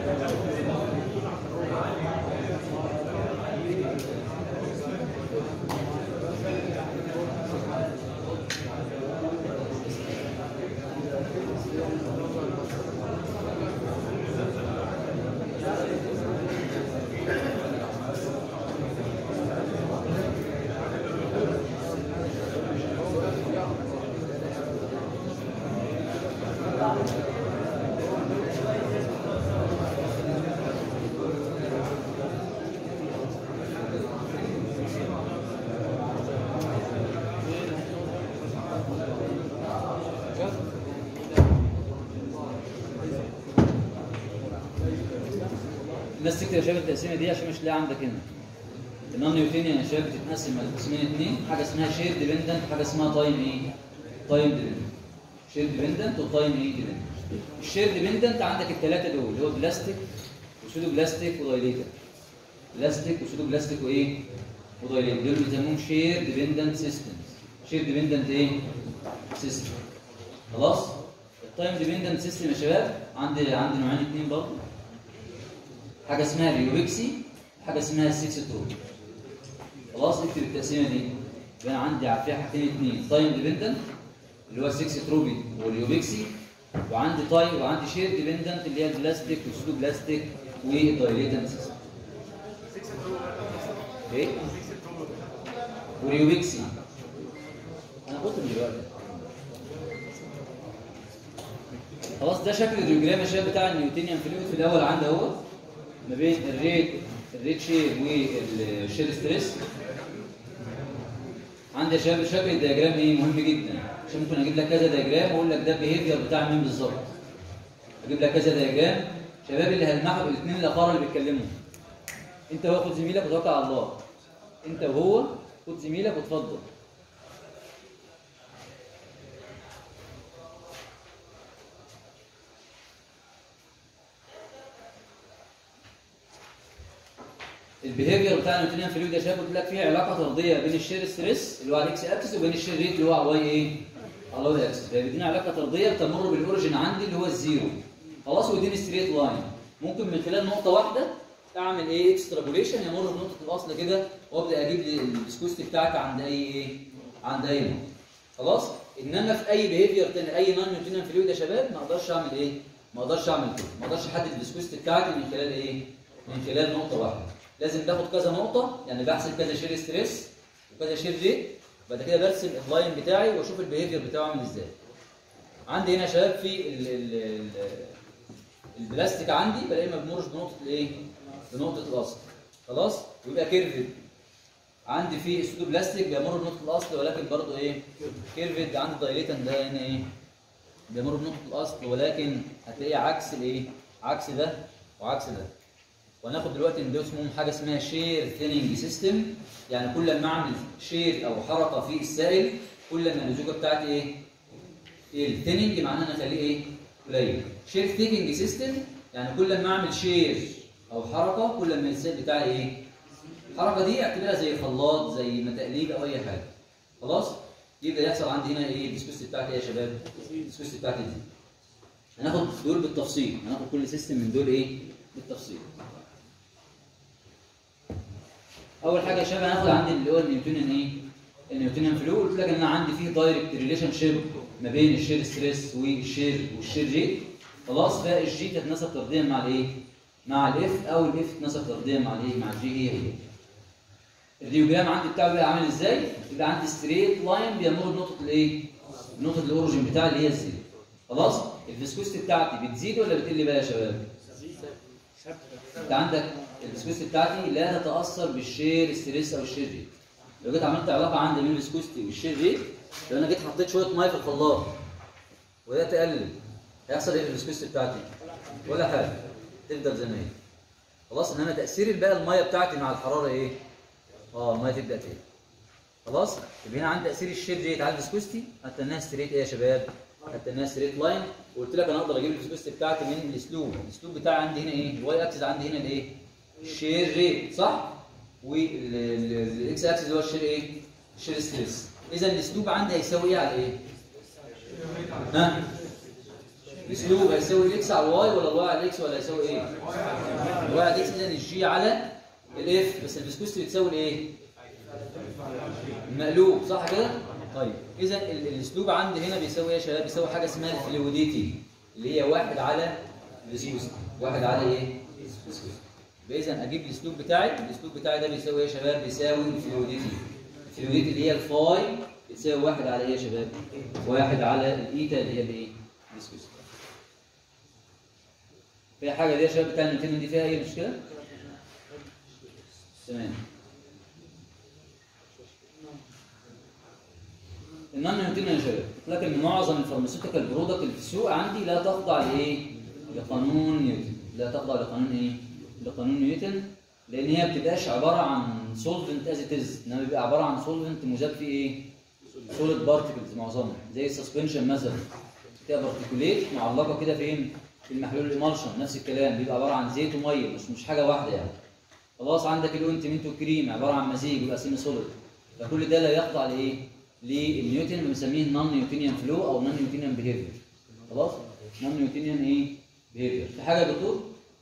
الناس تكتب يا شباب التقسيمه دي عشان مش لاقي عندك هنا النون نيوتينيان يا شباب بتتقسم على قسمين اثنين حاجه اسمها شير ديبندنت وحاجه اسمها تايم ايه؟ تايم ديبندنت شير ديبندنت وتايم ايه ديبندنت الشير ديبندنت عندك الثلاثه دول اللي هو بلاستيك وسودو بلاستيك ودايليتر بلاستيك وسودو بلاستيك وايه؟ ودايليتر دول بيسموهم شير ديبندنت سيستمز شير ديبندنت ايه؟ سيستم خلاص؟ التايم ديبندنت سيستم يا شباب عندي عندي نوعين اثنين برضه حاجه اسمها اليوبكسي حاجه اسمها السكس تروب خلاص اكتب التقسيمه دي يبقى انا عندي فيها حاجتين اثنين تايم ديبندنت اللي هو السكس تروبي واليوبكسي وعندي تايم وعندي شير ديبندنت اللي هي البلاستيك والسودو بلاستيك والدايليتنت سيستم ايه واليوبكسي انا قلت من دلوقتي خلاص ده شكل الريوجرام يا شباب بتاع النيوتينيان فلويد في الاول عندي اهو ما بين الريت الريت شير والشير ستريس عندي يا شباب شكل الدياجرام ايه مهم جدا عشان ممكن اجيب لك كذا دياجرام واقول لك ده البيهيفير بتاع مين بالظبط اجيب لك كذا دياجرام شباب اللي هلمحوا الاثنين الاخر اللي بيتكلموا انت وهو خد زميلك وتوكل على الله انت وهو خد زميلك وتفضل البيهيفير بتاع النيوتنيان فلويد يا شباب قلت لك فيه علاقه طرديه بين الشير ستريس اللي هو على الاكس اكسس وبين الشير ريت اللي هو على الواي ايه؟ على الواي اكسس فبيدينا علاقه طرديه تمر بالاوريجن عندي اللي هو الزيرو خلاص ويديني ستريت لاين ممكن من خلال نقطه واحده اعمل ايه اكسترابوليشن يمر بنقطه الاصل كده وابدا اجيب لي السكوستي بتاعتي عند اي ايه؟ عند اي نقطه خلاص انما في اي بيهيفير تاني اي نون نيوتنيان فلويد يا شباب ما اقدرش اعمل ايه؟ ما اقدرش اعمل كده ما اقدرش احدد السكوستي بتاعتي من خلال ايه؟ من خلال نقطه واحده لازم باخد كذا نقطه يعني بحسب كذا شير ستريس وكذا شير ريت بعد كده برسم اللاين بتاعي واشوف البيهيفير بتاعه عامل ازاي عندي هنا يا شباب في ال ال ال البلاستيك عندي بلاقيه ما بيمرش بنقطه الايه بنقطه الاصل خلاص ويبقى كيرفد عندي في اسودو بلاستيك بيمر بنقطه الاصل ولكن برضه ايه كيرفد عندي دايليتن ده هنا ايه بيمر بنقطه الاصل ولكن هتلاقيه عكس الايه عكس ده وعكس ده وهناخد دلوقتي ان ده اسمهم حاجه اسمها شير ثيننج سيستم يعني كل ما اعمل شير او حركه في السائل كل ما اللزوجه بتاعتي ايه؟ الثيننج معناها ان اخليه ايه؟ قليل شير ثيكنج سيستم يعني كل ما اعمل شير او حركه كل ما السائل بتاعي ايه؟ الحركه دي اعتبرها زي خلاط زي متقليب او اي حاجه خلاص؟ يبدا يحصل عندي هنا ايه؟ الديسكوست بتاعتي ايه يا شباب؟ الديسكوست بتاعتي دي هناخد دول بالتفصيل هناخد كل سيستم من دول ايه؟ بالتفصيل اول حاجه يا شباب هناخد عندي اللي هو النيوتونيان ايه النيوتونيان فلو قلت لك ان انا عندي فيه دايركت ريليشن شيب ما بين الشير ستريس والشير والشير ريت خلاص فالجي تتناسب طرديا مع الايه مع الاف او الاف تتناسب طرديا مع الايه مع الجي هي هي الريوجرام عندي بتاعه بيبقى عامل ازاي يبقى عندي ستريت لاين بيمر بنقطه الايه نقطه الاوريجن بتاعي اللي هي الزيرو خلاص الفيسكوستي بتاعتي بتزيد ولا بتقل بقى يا شباب انت عندك الفيسكوستي بتاعتي لا تتاثر بالشير ستريس او الشير ريت لو جيت عملت علاقه عندي بين الفيسكوستي والشير ريت لو انا جيت حطيت شويه ميه في الخلاط وده تقلل هيحصل ايه في الفيسكوستي بتاعتي ولا حاجه تفضل زي ما هي خلاص انما تاثير بقى الميه بتاعتي مع الحراره ايه اه الميه تبدا تقل خلاص يبقى هنا عندي تاثير الشير ريت على الفيسكوستي هتناها ستريت ايه يا شباب هتناها ستريت لاين وقلت لك انا اقدر اجيب الفيسكوستي بتاعتي من الاسلوب الاسلوب بتاعي عندي هنا ايه الواي اكسس عندي هنا الايه الشير ريت صح والاكس اكسس اللي هو الشير ايه الشير ستريس اذا الاسلوب عندي هيساوي ايه على ايه ها الاسلوب هيساوي الاكس على الواي ولا الواي على الاكس ولا هيساوي ايه؟ الواي على الاكس اذا الجي على الاف بس الفيسكوستي بتساوي الايه؟ المقلوب صح كده؟ طيب اذا ال- الاسلوب عندي هنا بيساوي ايه يا شباب؟ بيساوي حاجه اسمها الفلويديتي اللي هي واحد على الفيسكوستي واحد على ايه؟ الفيسكوستي اذا اجيب الاسلوب بتاعي الاسلوب بتاعي ده بيساوي ايه يا شباب؟ بيساوي الفلويديتي الفلويديتي اللي هي الفاي بتساوي واحد على ايه يا شباب؟ واحد على الايتا اللي هي الايه؟ الفيسكوستي في حاجه دي يا شباب بتاع النيوتن دي فيها اي مشكله؟ تمام النون نيوتن يا شباب لكن معظم الفارماسيوتيكال برودكت اللي في السوق عندي لا تخضع لايه؟ لقانون نيوتن لا تخضع لقانون ايه؟ لقانون نيوتن لان هي ما بتبقاش عباره عن سولفنت از اتز انما بيبقى عباره عن سولفنت مذاب فيه ايه؟ سوليد بارتكلز معظمها زي السسبنشن مثلا بتبقى بارتيكوليت معلقه كده فين؟ في المحلول الامالشن نفس الكلام بيبقى عباره عن زيت وميه مش مش حاجه واحده يعني خلاص عندك الاونتمنت والكريم عباره عن مزيج بيبقى سيمي سوليد فكل ده لا يخضع لايه؟ للنيوتن بنسميه نون نيوتنيان فلو او نون نيوتنيان بيهيفير خلاص؟ نون نيوتنيان ايه؟ بيهيفير في حاجه يا دكتور؟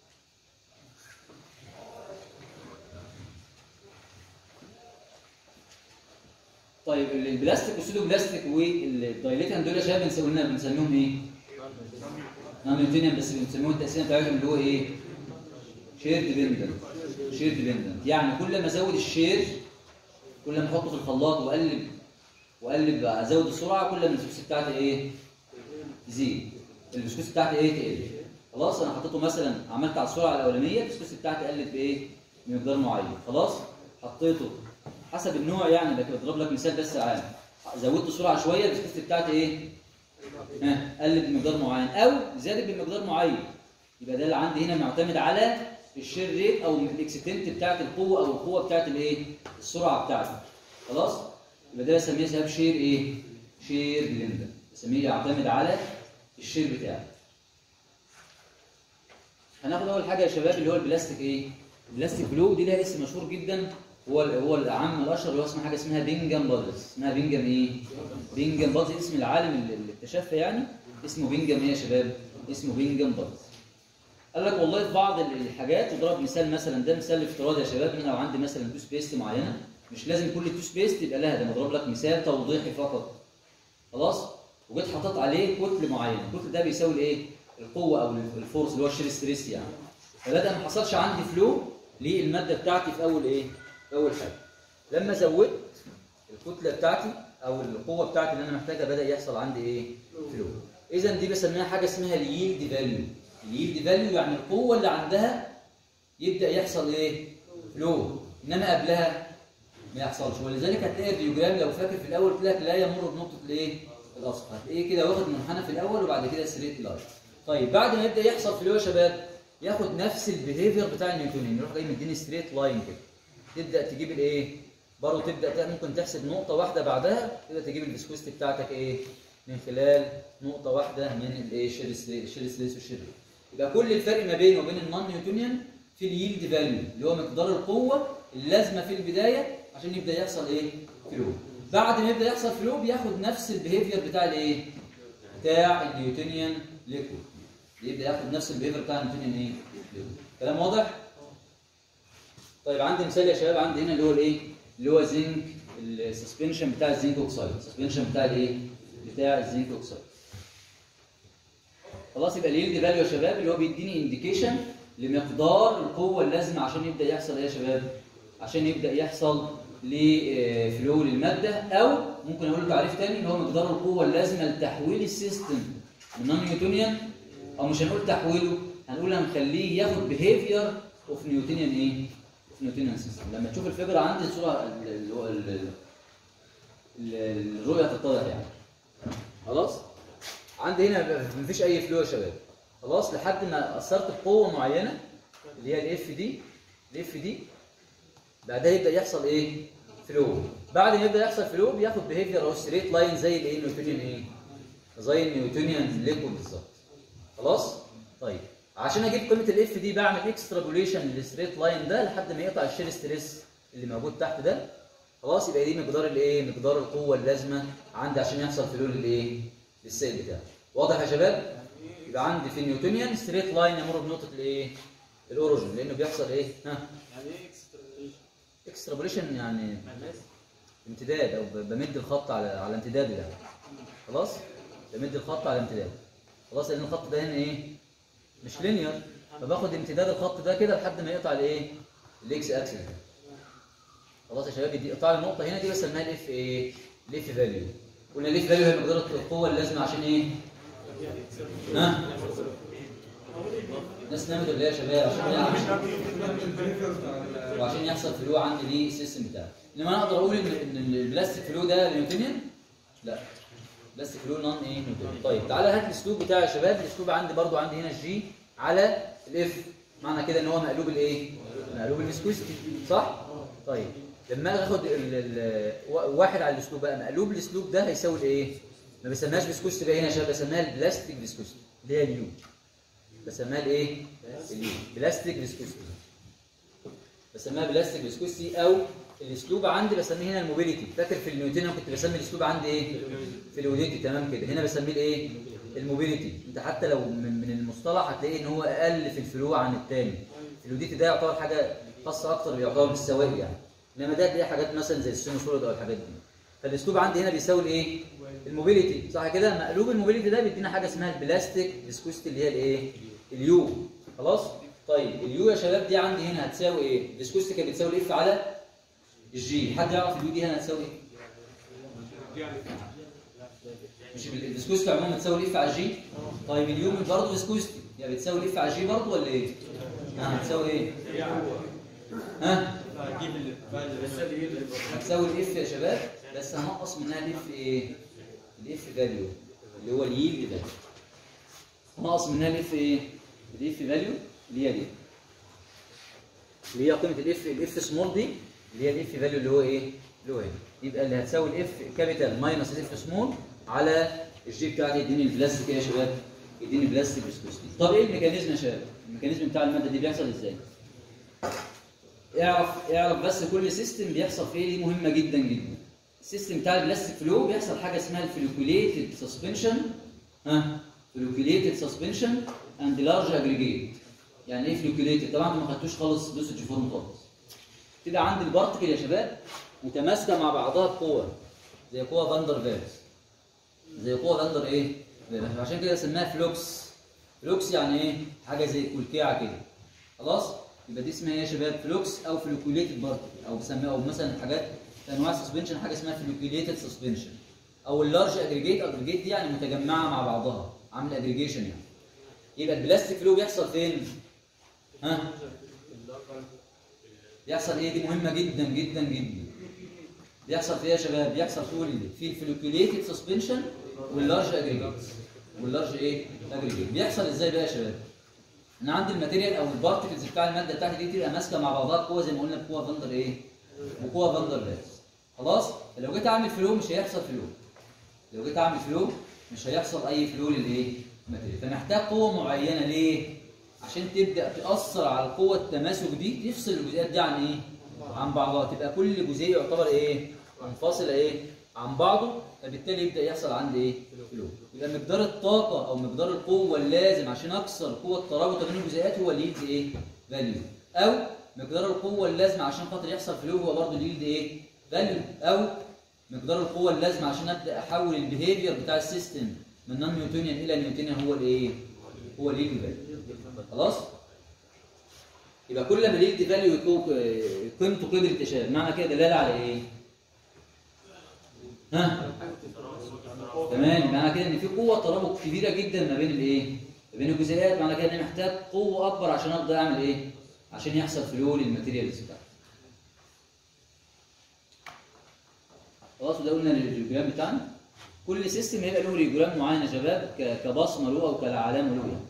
طيب ال- البلاستيك والسودو بلاستيك والدايليتان دول يا شباب بنسميهم بنسميهم ايه؟ نون نيوتنيان بس بنسميهم التقسيمه بتاعتهم اللي هو ايه؟ شير ديبندنت شير ديبندنت يعني كل ما ازود الشير كل ما احطه في الخلاط واقلب واقلب ازود السرعه كل ما الفلوس بتاعتي ايه؟ تزيد الفلوس بتاعتي ايه؟ تقل خلاص انا حطيته مثلا عملت على السرعه الاولانيه الفلوس بتاعتي قلت بايه؟ بمقدار معين خلاص حطيته حسب النوع يعني بك- بضرب لك مثال بس عام زودت السرعه شويه الفلوس بتاعتي ايه؟ ها قلت بمقدار معين او زادت بمقدار معين يبقى ده اللي عندي هنا معتمد على الشير ريت او الاكستنت بتاعت القوه او القوه بتاعت الايه؟ السرعه بتاعتي خلاص؟ يبقى ده بسميه سبب شير ايه؟ شير بلندر بسميه يعتمد على الشير بتاعه هناخد اول حاجه يا شباب اللي هو البلاستيك ايه؟ البلاستيك بلو دي لها اسم مشهور جدا هو هو العام الاشهر اللي هو اسمها حاجه اسمها بينجام بادز اسمها بينجام ايه؟ بينجام بادز اسم العالم اللي اللي اكتشفها يعني اسمه بينجام ايه يا شباب؟ اسمه بينجام بادز قال لك والله في بعض الحاجات وضرب مثال مثلا ده مثال افتراضي يا شباب انا لو عندي مثلا توس بيست معينه مش لازم كل توس بيست يبقى لها ده انا بضرب لك مثال توضيحي فقط خلاص وجيت حطيت عليه كتل معين الكتل ده بيساوي الايه القوه او الفورس اللي هو الشير ستريس يعني فبدا ما حصلش عندي فلو للماده بتاعتي في اول ايه في اول حاجه لما زودت الكتله بتاعتي او القوه بتاعتي اللي انا محتاجها بدا يحصل عندي ايه فلو اذا دي بسميها حاجه اسمها اليلد فاليو اليلد فاليو يعني القوه اللي عندها يبدا يحصل ايه فلو انما قبلها ما يحصلش ولذلك هتلاقي الديوجرام لو فاكر في الاول قلت لك لا يمر بنقطه الايه الاصل هتلاقيه كده واخد منحنى في الاول وبعد كده ستريت لاين طيب بعد ما يبدا يحصل فلو يا شباب ياخد نفس البيهيفير بتاع النيوتونين يروح جاي مديني ستريت لاين كده تبدا تجيب الايه برضه تبدا ت- ممكن تحسب نقطه واحده بعدها تبدا تجيب الفيسكوستي بتاعتك ايه من خلال نقطه واحده من الايه شير ستريس شير ستريس والشير ريت. يبقى كل الفرق ما بينه وبين النون نيوتونيان في اليلد فاليو اللي هو مقدار القوه اللازمه في البدايه عشان يبدا يحصل ايه فلو بعد ما يبدا يحصل فلو بياخد نفس البيهيفير بتاع الايه بتاع النيوتونيان ليكويد يبدا ياخد نفس البيهيفير بتاع النيوتونيان ايه liquid. كلام واضح طيب عندي مثال يا شباب عندي هنا اللي هو الايه اللي هو زنك السسبنشن بتاع الزنك اوكسايد السسبنشن بتاع الايه بتاع الزنك اوكسايد خلاص يبقى اليلد فاليو يا شباب اللي هو بيديني انديكيشن لمقدار القوه اللازمه عشان يبدا يحصل ايه يا شباب عشان يبدا يحصل لفلو للماده او ممكن اقول له تعريف تاني اللي هو مقدار القوه اللازمه لتحويل السيستم من نون نيوتونيان او مش هنقول تحويله هنقول هنخليه ياخد بيهيفير اوف نيوتونيان ايه اوف نيوتونيان سيستم لما تشوف الفكره عندي الصوره ال- ال- هو ال- ال- ال- الرؤيه تتضح يعني خلاص عندي هنا مفيش اي فلو يا شباب خلاص لحد ما اثرت بقوه معينه اللي هي الاف دي الاف دي بعدها يبدا يحصل ايه فلو بعد ما يبدا يحصل فلو بياخد بيهيفير او ستريت لاين زي الايه نيوتونيان ايه زي النيوتونيان ليكويد بالظبط خلاص طيب عشان اجيب قيمه الاف دي بعمل اكسترابوليشن للستريت لاين ده لحد ما يقطع الشير ستريس اللي موجود تحت ده خلاص يبقى دي مقدار الايه مقدار القوه اللازمه عندي عشان يحصل فلو للايه للسيل بتاعي واضح يا شباب يبقى عندي في النيوتونيان ستريت لاين يمر بنقطه الايه الاوريجن لانه بيحصل ايه ها يعني ايه اكسترا اكسترابوليشن يعني امتداد او ب- بمد الخط على على امتداده يعني خلاص بمد الخط على امتداده خلاص لان الخط ده هنا ايه مش لينير فباخد امتداد الخط ده كده لحد ما يقطع الايه الاكس اكسس ده خلاص يا شباب دي قطع النقطه هنا دي بسميها الاف ايه الاف فاليو قلنا الاف فاليو هي مقدار القوه اللازمه عشان ايه ها ناس نامت ولا ايه يا شباب عشان يعني وعشان يحصل فلو عندي للسيستم بتاعي انما انا اقدر اقول ان ان البلاستيك فلو ده نيوتنيان لا بلاستيك فلو نون ايه نيوتنيان طيب تعالى هات الاسلوب بتاعي يا شباب الاسلوب عندي برضو عندي هنا الجي على الاف معنى كده ان هو مقلوب الايه مقلوب الفيسكوستي صح طيب لما اجي اخد ال- ال- وا- واحد على الاسلوب بقى مقلوب الاسلوب ده هيساوي الايه ما بسميهاش فيسكوستي بقى هنا يا شباب بسميها البلاستيك فيسكوستي اللي هي اليو بسميها الايه اليو بلاستيك فيسكوستي بسميها بلاستيك فيسكوستي او الاسلوب عندي بسميه هنا الموبيليتي فاكر في النيوتن انا كنت بسمي الاسلوب عندي ايه في الوديتي تمام كده هنا بسميه الايه الموبيليتي انت حتى لو من, من المصطلح هتلاقي ان هو اقل في الفلو عن الثاني الوديتي ده يعتبر حاجه خاصه اكتر يعتبر بالسوائل يعني انما ده تلاقي حاجات مثلا زي السينوسوليد او الحاجات دي فالاسلوب عندي هنا بيساوي الايه الموبيليتي صح كده مقلوب الموبيليتي ده بيدينا حاجه اسمها البلاستيك فيسكوستي اللي هي الايه اليو خلاص طيب اليو يا شباب دي عندي هنا هتساوي ايه الفيسكوستي كانت بتساوي الاف على الجي حد يعرف اليو دي هنا هتساوي ايه مش ال- الفيسكوستي عموما بتساوي الاف على الجي طيب اليو برضه فيسكوستي يعني بتساوي الاف على الجي برضه ولا ايه ها هتساوي ايه ها هتساوي الاف يا شباب بس هنقص منها الاف ايه الاف فاليو اللي هو اليلد ده هنقص منها الاف ايه الاف فاليو اللي هي دي اللي هي قيمه الاف الاف سمول دي اللي هي الاف فاليو اللي هو ايه اللي هو هنا يبقى اللي هتساوي الاف كابيتال ماينس الاف سمول على الجي بتاعتي يديني البلاستيك ايه يا شباب يديني بلاستيك فيسكوستي طب ايه الميكانيزم يا شباب الميكانيزم بتاع الماده دي بيحصل ازاي اعرف اعرف بس كل سيستم بيحصل فيه دي مهمه جدا جدا السيستم بتاع البلاستيك فلو بيحصل حاجه اسمها الفلوكيوليتد سسبنشن ها فلوكيوليتد سسبنشن اند لارج اجريجيت يعني ايه فلوكيوليتد طبعا انتوا ما خدتوش خالص دوسج فورم خالص تبقى عند البارتكل يا شباب متماسكه مع بعضها بقوه زي قوه فاندر فيرس زي قوه فاندر ايه فيرس. عشان كده سماها فلوكس فلوكس يعني ايه حاجه زي كلكيعه كده خلاص يبقى دي اسمها ايه يا شباب فلوكس او فلوكيوليتد بارتكل او بسميها او مثلا حاجات في انواع السسبنشن حاجه اسمها فلوكيوليتد سسبنشن او اللارج اجريجيت اجريجيت دي يعني متجمعه مع بعضها عامله اجريجيشن يعني يبقى البلاستيك فلو بيحصل فين ها بيحصل ايه دي مهمه جدا جدا جدا بيحصل في ايه يا شباب بيحصل في في الفلوكيوليتد سسبنشن واللارج اجريجيت واللارج ايه اجريجيت بيحصل ازاي بقى يا شباب انا عندي الماتيريال او البارتكلز بتاع الماده بتاعتي دي تبقى ماسكه مع بعضها بقوه زي ما قلنا بقوه فاندر ايه وقوه فاندر فالس خلاص لو جيت اعمل فلو مش هيحصل فلو لو جيت اعمل فلو مش هيحصل اي فلو للايه الماتيريال فمحتاج قوه معينه ليه عشان تبدا تاثر على القوه التماسك دي تفصل الجزيئات دي عن ايه عن بعضها تبقى كل جزيء يعتبر ايه منفصل ايه عن بعضه فبالتالي يبدا يحصل عندي ايه فلو يبقى مقدار الطاقه او مقدار القوه اللازم عشان اكسر قوه الترابط بين الجزيئات هو اللي يدي ايه فاليو او مقدار القوه اللازمه عشان خاطر يحصل فلو هو برضه اللي يدي ايه فاليو او مقدار القوه اللازمه عشان ابدا احول البيهيفير بتاع السيستم من نون نيوتونيان الى نيوتونيان هو الايه هو اللي يدي فاليو خلاص يبقى كل ما يدي فاليو يكون قيمته قدر التشابه معنى كده دلاله على ايه ها تمام معنى كده ان في قوه ترابط كبيره جدا ما بين الايه ما بين الجزيئات معنى كده ان أنا محتاج قوه اكبر عشان اقدر اعمل ايه عشان يحصل فلو للماتيريالز بتاعتي خلاص وده قلنا الريجرام بتاعنا كل سيستم هيبقى له ريجرام معين يا شباب ك- كبصمه له او كعلامه له يعني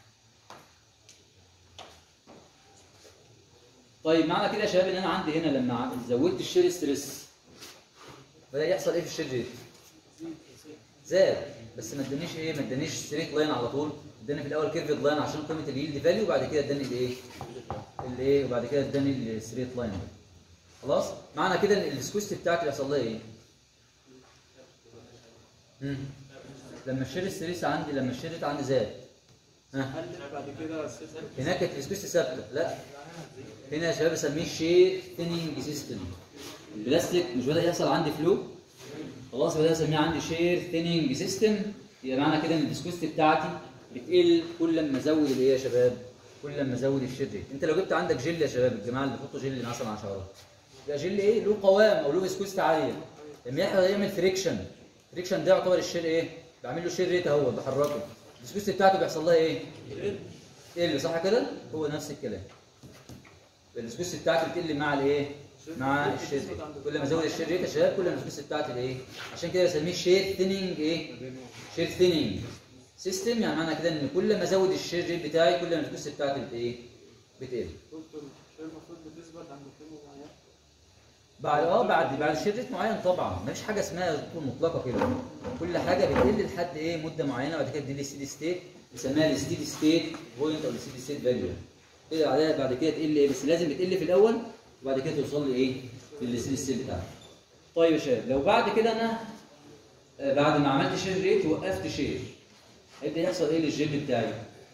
طيب معنى كده يا شباب ان انا عندي هنا لما ع- زودت الشير ستريس بدا يحصل ايه في الشير ريت؟ زاد بس ما ادانيش ايه ما ادانيش ستريت لاين على طول اداني في الاول كيرفد لاين عشان قيمه اليلد فاليو وبعد كده اداني الايه الايه وبعد كده اداني الستريت لاين ده خلاص معنى كده ان السكوست بتاعتي بيحصل لها ايه مم. لما الشير ستريس عندي لما الشير ريت عندي زاد ها هل بعد كده السيستم هناك كانت الفيسكوستي ثابته لا هنا يا شباب بسميه شير ثيننج سيستم البلاستيك مش بدا يحصل عندي فلو خلاص بدا اسميه عندي شير ثيننج سيستم يبقى معنى كده ان الفيسكوستي بتاعتي بتقل كل ما ازود الايه يا شباب كل ما ازود الشير ريت انت لو جبت عندك جل يا شباب الجماعه اللي بيحطوا جل مثلا على شعرات يبقى جل ايه له قوام او له فيسكوستي عاليه لما يحصل يعمل فريكشن فريكشن ده يعتبر الشير ايه بعمل له شير ريت اهو بحركه الفيسكوستي بتاعته بيحصل لها ايه تقل صح كده هو نفس الكلام السبيس بتاعتي بتقل مع الايه مع الشير ريت. كل ما ازود الشير ريت يا شباب كل ما السبيس بتاعتي الايه عشان كده بسميه شير ثيننج ايه شير ثيننج سيستم يعني معنى كده ان كل ما ازود الشير ريت بتاعي كل ما السبيس بتاعتي بت ايه بتقل دكتور شايف المفروض بتثبت عند قيمه معينه بعد اه بعد بعد شير ريت معين طبعا مفيش حاجه اسمها طول مطلقه كده كل حاجه بتقل لحد ايه مده معينه وبعد كده تدي الستيدي ستيت بنسميها الستيدي ستيت بوينت او الستيدي ستيت فاليو كده بعدها بعد كده تقل ايه بس لازم بتقل في الاول وبعد كده توصل لايه للستيدي ستيت بتاعك طيب يا شباب لو بعد كده انا آه، بعد ما عملت شير ريت وقفت شير هيبدا يحصل ايه للجيل بتاعي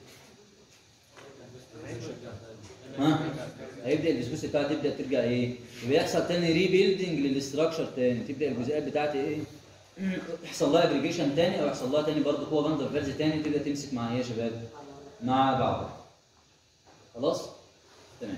ها هيبدا الفيسكوس بتاعتي تبدا ترجع ايه يبقى يحصل تاني ريبيلدنج للاستراكشر تاني تبدا الجزيئات بتاعتي ايه يحصل لها اجريجيشن تاني او يحصل لها تاني برضه قوه فاندر فيرز تاني تبدا تمسك مع ايه يا شباب مع بعض خلاص تمام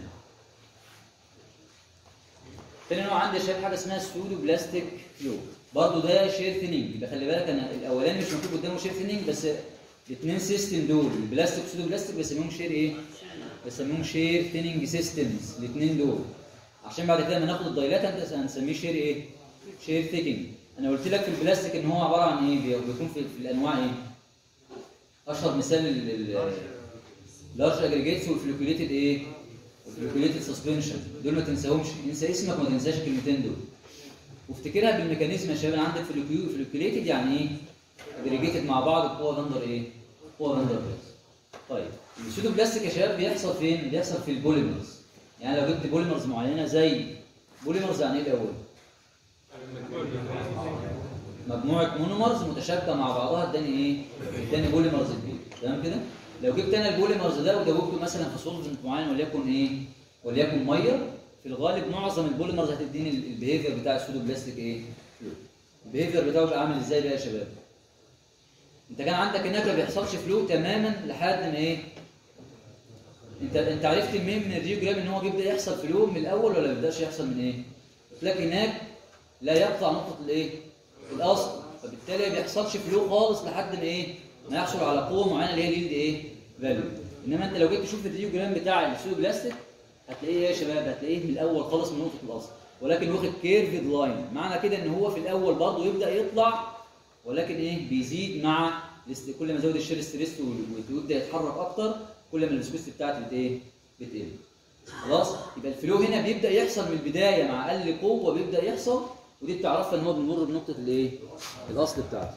تاني نوع عندي يا شباب حاجه اسمها سودو بلاستيك فلو برضه ده شير ثيننج يبقى خلي بالك انا الاولاني مش مكتوب قدامه شير ثيننج بس الاثنين سيستم دول البلاستيك سودو بلاستيك بسميهم شير ايه؟ بسميهم شير ثيننج سيستمز الاثنين دول عشان بعد كده لما ناخد الدايلات انت هنسميه شير ايه؟ شير ثيكنج انا قلت لك في البلاستيك ان هو عباره عن ايه؟ بي- بيكون في, في الانواع ايه؟ اشهر مثال اللارج اجريجيتس والفلوكيوليتد ايه؟ والفلوكيوليتد سسبنشن دول ما تنساهمش انسى اسمك وما تنساش الكلمتين دول وافتكرها بالميكانيزم يا شباب عندك فلوكيوليتد يعني ايه؟ اجريجيتد مع بعض القوه فاندر ايه؟ قوه فاندر بس طيب السودو بلاستيك يا شباب بيحصل فين؟ بيحصل في البوليمرز يعني لو جبت بوليمرز معينه زي بوليمرز يعني ايه الاول؟ مجموعه مونومرز متشابكه مع بعضها اداني ايه؟ اداني بوليمرز كبير تمام كده؟ لو جبت انا البوليمرز ده ودوبته مثلا في سولفنت معين وليكن ايه؟ وليكن ميه في الغالب معظم البوليمرز هتديني البيهيفير بتاع السودو بلاستيك ايه؟ البيهيفير بتاعه بيبقى عامل ازاي بقى يا شباب؟ انت كان عندك هناك ما بيحصلش فلو تماما لحد ما ايه؟ انت انت عرفت منين من الريوجرام ان هو بيبدا يحصل فلو من الاول ولا ما بيبداش يحصل من ايه؟ قلت لك هناك لا يقطع نقطه الايه؟ الاصل فبالتالي ما بيحصلش فلو خالص لحد ما ايه؟ ما يحصل على قوه معينه اللي هي اليلد ايه؟ فاليو انما انت لو جيت تشوف الريوجرام بتاع السودو بلاستيك هتلاقيه ايه يا شباب؟ هتلاقيه من الاول خالص من نقطه الاصل ولكن واخد كيرفد لاين معنى كده ان هو في الاول برضه يبدا يطلع ولكن ايه بيزيد مع الاست- كل ما زود الشير ستريس وال- ويبدا يتحرك اكتر كل ما الفيسكوستي بتاعتي بت ايه بتقل خلاص يبقى الفلو هنا بيبدا يحصل من البدايه مع اقل قوه بيبدا يحصل ودي بتعرفها ان هو بيمر بنقطه الايه الاصل بتاعته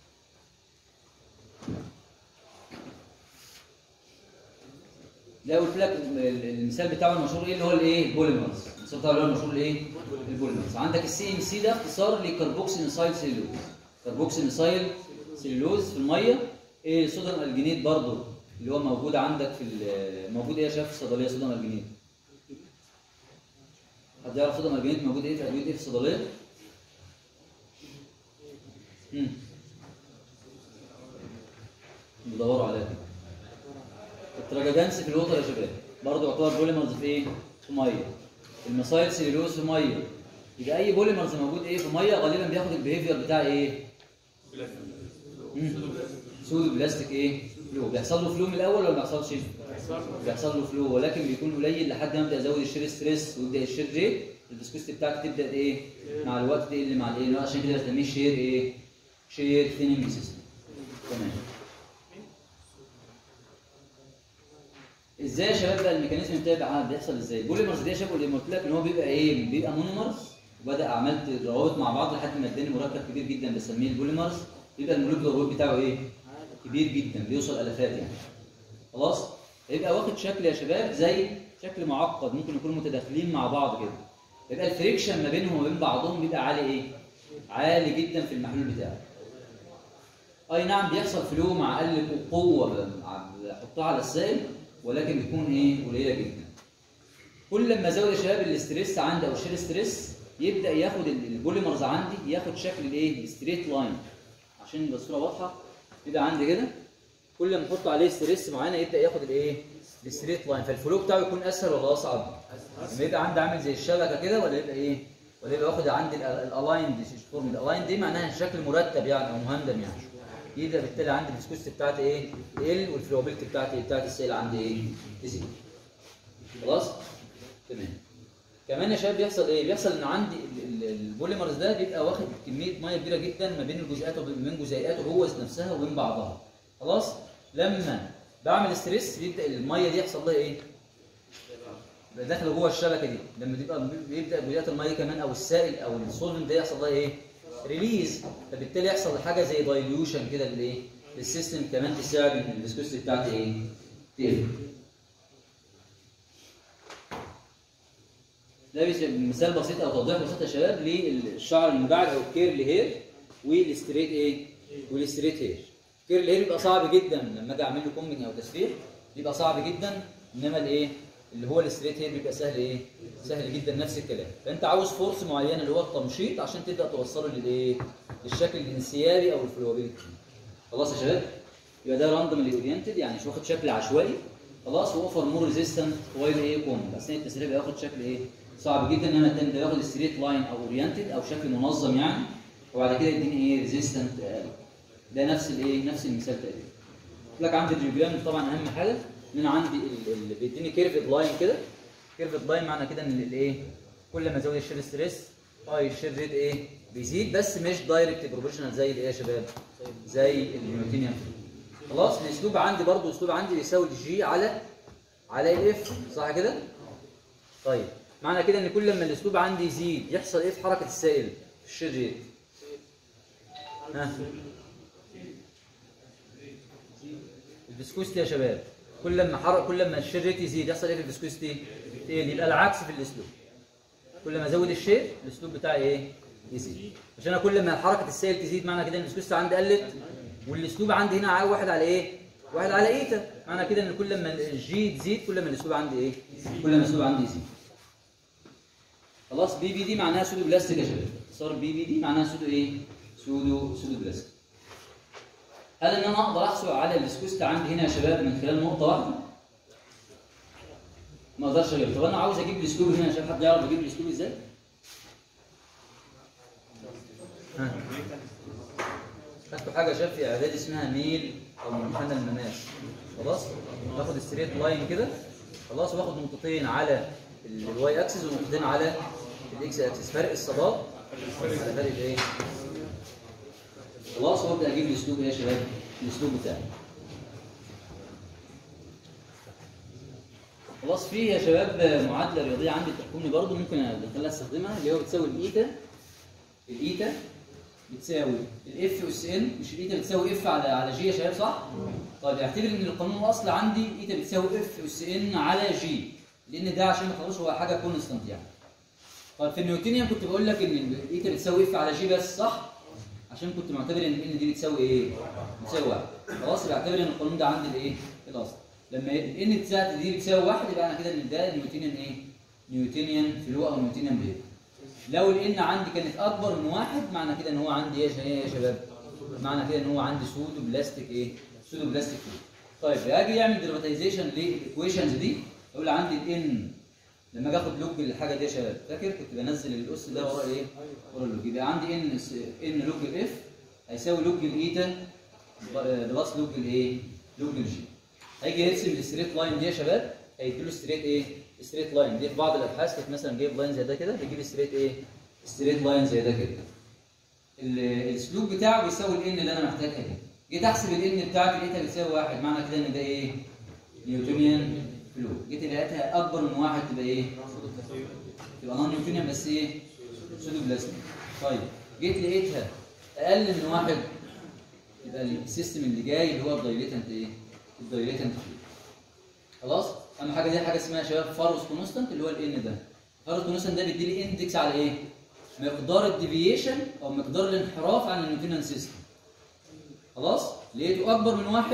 ده قلت لك ال- المثال بتاعه المشهور ايه اللي هو الايه البوليمرز المثال بتاعه اللي هو المشهور الايه البوليمرز عندك السي ام سي ده اختصار لكربوكسي ميثايل سيلولوز كربوكسي ميثايل سيلولوز في الميه ايه صوديوم الجنيد برضو اللي هو موجود عندك في ال- موجود ايه يا شباب في الصيدليه صوديوم الجنيد حد يعرف صوديوم الجنيد موجود ايه في ادويه ايه في الصيدليه امم بيدوروا عليها كده التراجدانس في الوتر يا شباب برضه يعتبر بوليمرز في ايه؟ في ميه الميثايل سيلولوز في ميه يبقى اي بوليمرز موجود ايه في ميه غالبا بياخد البيهيفير بتاع ايه؟ مم. سودو بلاستيك ايه؟ فلو بيحصل له فلو من الاول ولا ما بيحصلش؟ بيحصل له فلو ولكن بيكون قليل لحد ما ابدا ازود الشير ستريس ويبدا الشير ريت الفيسكوستي بتاعتي تبدا ايه؟ مع الوقت تقل مع الايه؟ عشان كده بسميه شير ايه؟ شير ثيننج سيستم تمام ازاي يا شباب بقى الميكانيزم بتاعي بقى بيحصل ازاي؟ البوليمرز دي يا شباب اللي قلت لك ان هو بيبقى ايه؟ بيبقى مونومرز وبدا عملت روابط مع بعض لحد ما اداني مركب كبير جدا بسميه البوليمرز يبقى المولكيولر ويت بتاعه ايه؟ كبير جدا بيوصل الافات يعني خلاص؟ يبقى واخد شكل يا شباب زي شكل معقد ممكن يكونوا متداخلين مع بعض كده يبقى الفريكشن ما بينهم وبين بعضهم بيبقى عالي ايه؟ عالي جدا في المحلول بتاعه اي نعم بيحصل فلو مع اقل قوه مع احطها على السائل ولكن بتكون ايه قليله جدا كل لما ازود يا شباب الاستريس عندي او الشير ستريس يبدا ياخد ال- البوليمرز عندي ياخد شكل الايه الستريت لاين عشان يبقى الصوره واضحه يبقى عندي كده كل ما احط عليه ستريس معينه يبدا ياخد الايه الستريت لاين فالفلو بتاعه يكون اسهل ولا اصعب لما يبقى عندي عامل زي الشبكه كده ولا يبقى ايه ولا يبقى واخد عندي الالاين دي فورم الالاين دي معناها شكل مرتب يعني او مهندم يعني يبدا بالتالي عندي الفيسكوستي بتاعتي ايه ال والفلوبيلتي بتاعتي إيه؟ بتاعت السائل عندي ايه تزيد خلاص تمام كمان يا شباب بيحصل ايه بيحصل ان عندي ال- ال- البوليمرز ده بيبقى واخد كميه ميه كبيره جدا ما بين الجزيئات وما بين جزيئاته هو نفسها وبين بعضها خلاص لما بعمل ستريس بيبدا الميه دي يحصل لها ايه يبقى داخله جوه الشبكه دي لما تبقى بيبدا جزيئات الميه كمان او السائل او السولفنت ده يحصل لها ايه ريليز فبالتالي يحصل حاجه زي دايليوشن كده للايه للسيستم كمان تساعد ان الفيسكوستي بتاعتي ايه تقل ده بيس- مثال بسيط او توضيح بسيط يا شباب للشعر المبعد او الكيرلي هير والستريت ايه والستريت هير الكيرلي هير بيبقى صعب جدا لما اجي اعمل له كومبنج او تسريح بيبقى صعب جدا انما الايه اللي هو الستريت هير بيبقى سهل ايه سهل جدا نفس الكلام فانت عاوز فورس معينه اللي هو التمشيط عشان تبدا توصله للايه للشكل الانسيابي او الفلوبيلتي خلاص يا شباب يبقى ده راندوملي اورينتد يعني مش واخد شكل عشوائي خلاص واوفر مور ريزيستنت وايل ايه كوم اثناء التسريح بياخد شكل ايه صعب جدا انما التاني ده ياخد ستريت لاين او اورينتد او شكل منظم يعني وبعد كده يديني ايه ريزيستنت ده نفس الايه نفس المثال تقريبا قلت لك عندي الريجولام طبعا اهم حاجه ان انا عندي ال- اللي بيديني كيرفد لاين كده كيرفد لاين معنى كده ان الايه كل ما ازود الشير ستريس اي الشير ريت ايه بيزيد بس مش دايركت بروبورشنال زي الايه يا شباب زي النيوتينيوم خلاص الاسلوب عندي برضو اسلوب عندي بيساوي الجي على على الاف صح كده طيب معنى كده ان كل ما الاسلوب عندي يزيد يحصل ايه في حركه السائل في الشير ريت ها الفيسكوستي يا شباب كل لما حرك كل لما الشير ريت يزيد يحصل ايه في الفيسكوستي؟ ايه يبقى العكس في الاسلوب كل ما ازود الشير الاسلوب بتاعي ايه؟ يزيد عشان انا كل ما حركه السائل تزيد معنى كده ان الفيسكوستي عندي قلت والاسلوب عندي هنا عا- واحد على ايه؟ واحد على ايتا معنى كده ان كل ما الجي تزيد كل ما الاسلوب عندي ايه؟ كل ما الاسلوب عندي يزيد خلاص بي بي دي معناها سودو بلاستيك يا شباب اختصار بي بي دي معناها سودو ايه؟ سودو سودو بلاستيك هل ان انا اقدر احصل على الفيسكوستي عندي هنا يا شباب من خلال نقطه واحده؟ ما اقدرش اجيب طب انا عاوز اجيب الاسلوب هنا يا شباب حد يعرف اجيب الاسلوب ازاي؟ ها خدتوا حاجه يا شباب في اعداد اسمها ميل او منحنى المناش خلاص باخد ستريت لاين كده خلاص واخد نقطتين على ال- الواي اكسس ونقطتين على الاكس اكسس فرق الصادات على فرق الايه؟ خلاص وابدا اجيب الاسلوب ايه يا شباب؟ الاسلوب بتاعي. خلاص في يا شباب معادله رياضيه عندي بتحكمني برضو ممكن ادخلها استخدمها اللي هو بتساوي الايتا الايتا بتساوي الاف اس ان مش الايتا بتساوي اف على على جي يا شباب صح؟ طيب اعتبر ان القانون الاصلي عندي ايتا بتساوي اف اس ان على جي لان ده عشان خلاص هو حاجه كونستانت يعني. طيب في النيوتنيان كنت بقول لك ان الايتا بتساوي اف على جي بس صح؟ عشان كنت معتبر ان ان دي بتساوي ايه؟ بتساوي واحد خلاص يبقى اعتبر ان القانون ده عندي الايه؟ الاصل لما ان بتاعت دي بتساوي واحد يبقى انا كده ان ده نيوتنيان ايه؟ نيوتنيان فلو او نيوتنيان بيت لو الان عندي كانت اكبر من واحد معنى كده ان هو عندي ايه يا شباب- إيه يا شباب؟ معنى كده ان هو عندي سودو بلاستيك ايه؟ سودو بلاستيك فلو طيب اجي يعمل ديريفاتيزيشن للايكويشنز دي اقول عندي الان لما اجي اخد لوج الحاجه دي يا شباب فاكر كنت بنزل الاس ده ورا ايه؟ ورا اللوج يبقى عندي ان س- ان لوج الاف هيساوي لوج الايتا ب- بلس لوج الايه؟ لوج الجي هيجي يرسم الستريت لاين دي يا شباب هيديله ستريت ايه؟ ستريت لاين دي في بعض الابحاث كانت مثلا جايب لاين زي ده كده بيجيب ستريت ايه؟ ستريت لاين زي ده كده ال- السلوك بتاعه بيساوي الان اللي انا محتاجها دي جيت احسب الان بتاعتي لقيتها بتساوي واحد معنى كده ان ده ايه؟ نيوتونيان فلو جيت لقيتها اكبر من واحد تبقى ايه؟ تبقى نون نيوتونيان بس ايه؟ سودو بلاستيك طيب جيت لقيتها اقل من واحد يبقى السيستم اللي جاي اللي هو الدايليتنت ايه؟ الدايليتنت فلو خلاص؟ اهم حاجه دي حاجه اسمها يا شباب فاروس كونستانت اللي هو الان ده فاروس كونستانت ده بيدي لي اندكس على ايه؟ مقدار الديفيشن او مقدار الانحراف عن النيوتونيان سيستم خلاص لقيته اكبر من واحد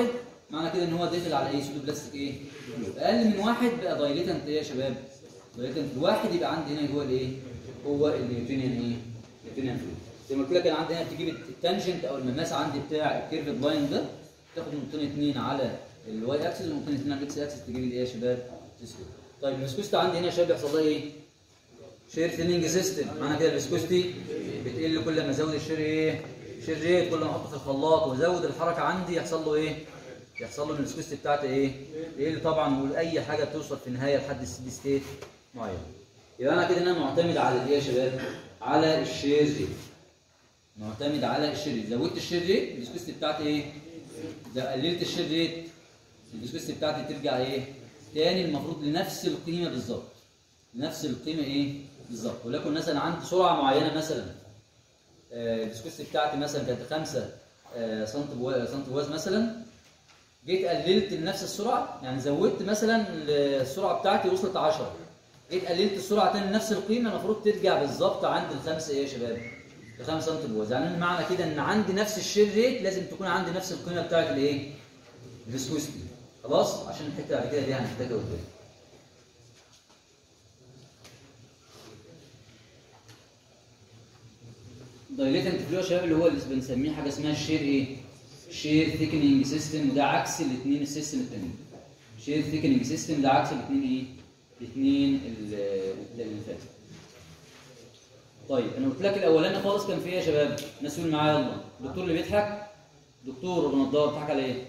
معنى كده ان هو داخل على ايه سودو بلاستيك ايه اقل من واحد بقى دايليتنت ايه يا شباب دايليتنت واحد يبقى عندي هنا هو الايه هو النيوترينيان ايه النيوترينيان فلويد زي ما قلت لك انا عندي هنا تجيب التانجنت او المماس عندي بتاع الكيرف لاين ده تاخد نقطتين اثنين على الواي اكسس ونقطتين اثنين على الاكس اكسس تجيب الايه يا شباب السكوت. طيب الفيسكوستي عندي هنا يا شباب بيحصل لها ايه شير ثيننج سيستم معنى كده الفيسكوستي بتقل كل ما ازود الشير ايه شير ريت كل ما احطه في الخلاط وازود الحركه عندي يحصل له ايه يحصل له ان الفيسكوستي بتاعتي ايه يقل طبعا واي حاجه بتوصل في النهايه لحد السيدي ستيت معين يبقى انا كده انا معتمد على الايه يا شباب على الشير ريت معتمد على الشير ريت زودت الشير ريت الفيسكوستي بتاعتي ايه ده قللت الشير ريت الفيسكوستي بتاعتي ترجع ايه تاني المفروض لنفس القيمه بالظبط نفس القيمه ايه بالظبط ولكن مثلا عندي سرعه معينه مثلا آه، الفيسكوستي بتاعتي مثلا كانت 5 سم بوا- سم بواز مثلا جيت قللت لنفس السرعه يعني زودت مثلا السرعه بتاعتي وصلت 10 جيت قللت السرعه تاني لنفس القيمه المفروض ترجع بالظبط عند الخمسه ايه يا شباب؟ ل 5 سم بواز يعني معنى كده ان عندي نفس الشير ريت لازم تكون عندي نفس القيمه بتاعت الايه؟ الفيسكوستي خلاص عشان الحته بعد كده دي هنحتاجها قدام دايليتنت فلو يا شباب اللي هو اللي بنسميه حاجه اسمها الشير ايه؟ شير ثيكننج سيستم وده عكس الاثنين السيستم التانيين. شير ثيكننج سيستم ده عكس الاثنين ايه؟ الاثنين اللي فاتوا. طيب انا قلت لك الاولاني خالص كان في ايه يا شباب؟ الناس يقول معايا يلا الدكتور اللي بيضحك دكتور ابو نضاره بيضحك على ايه؟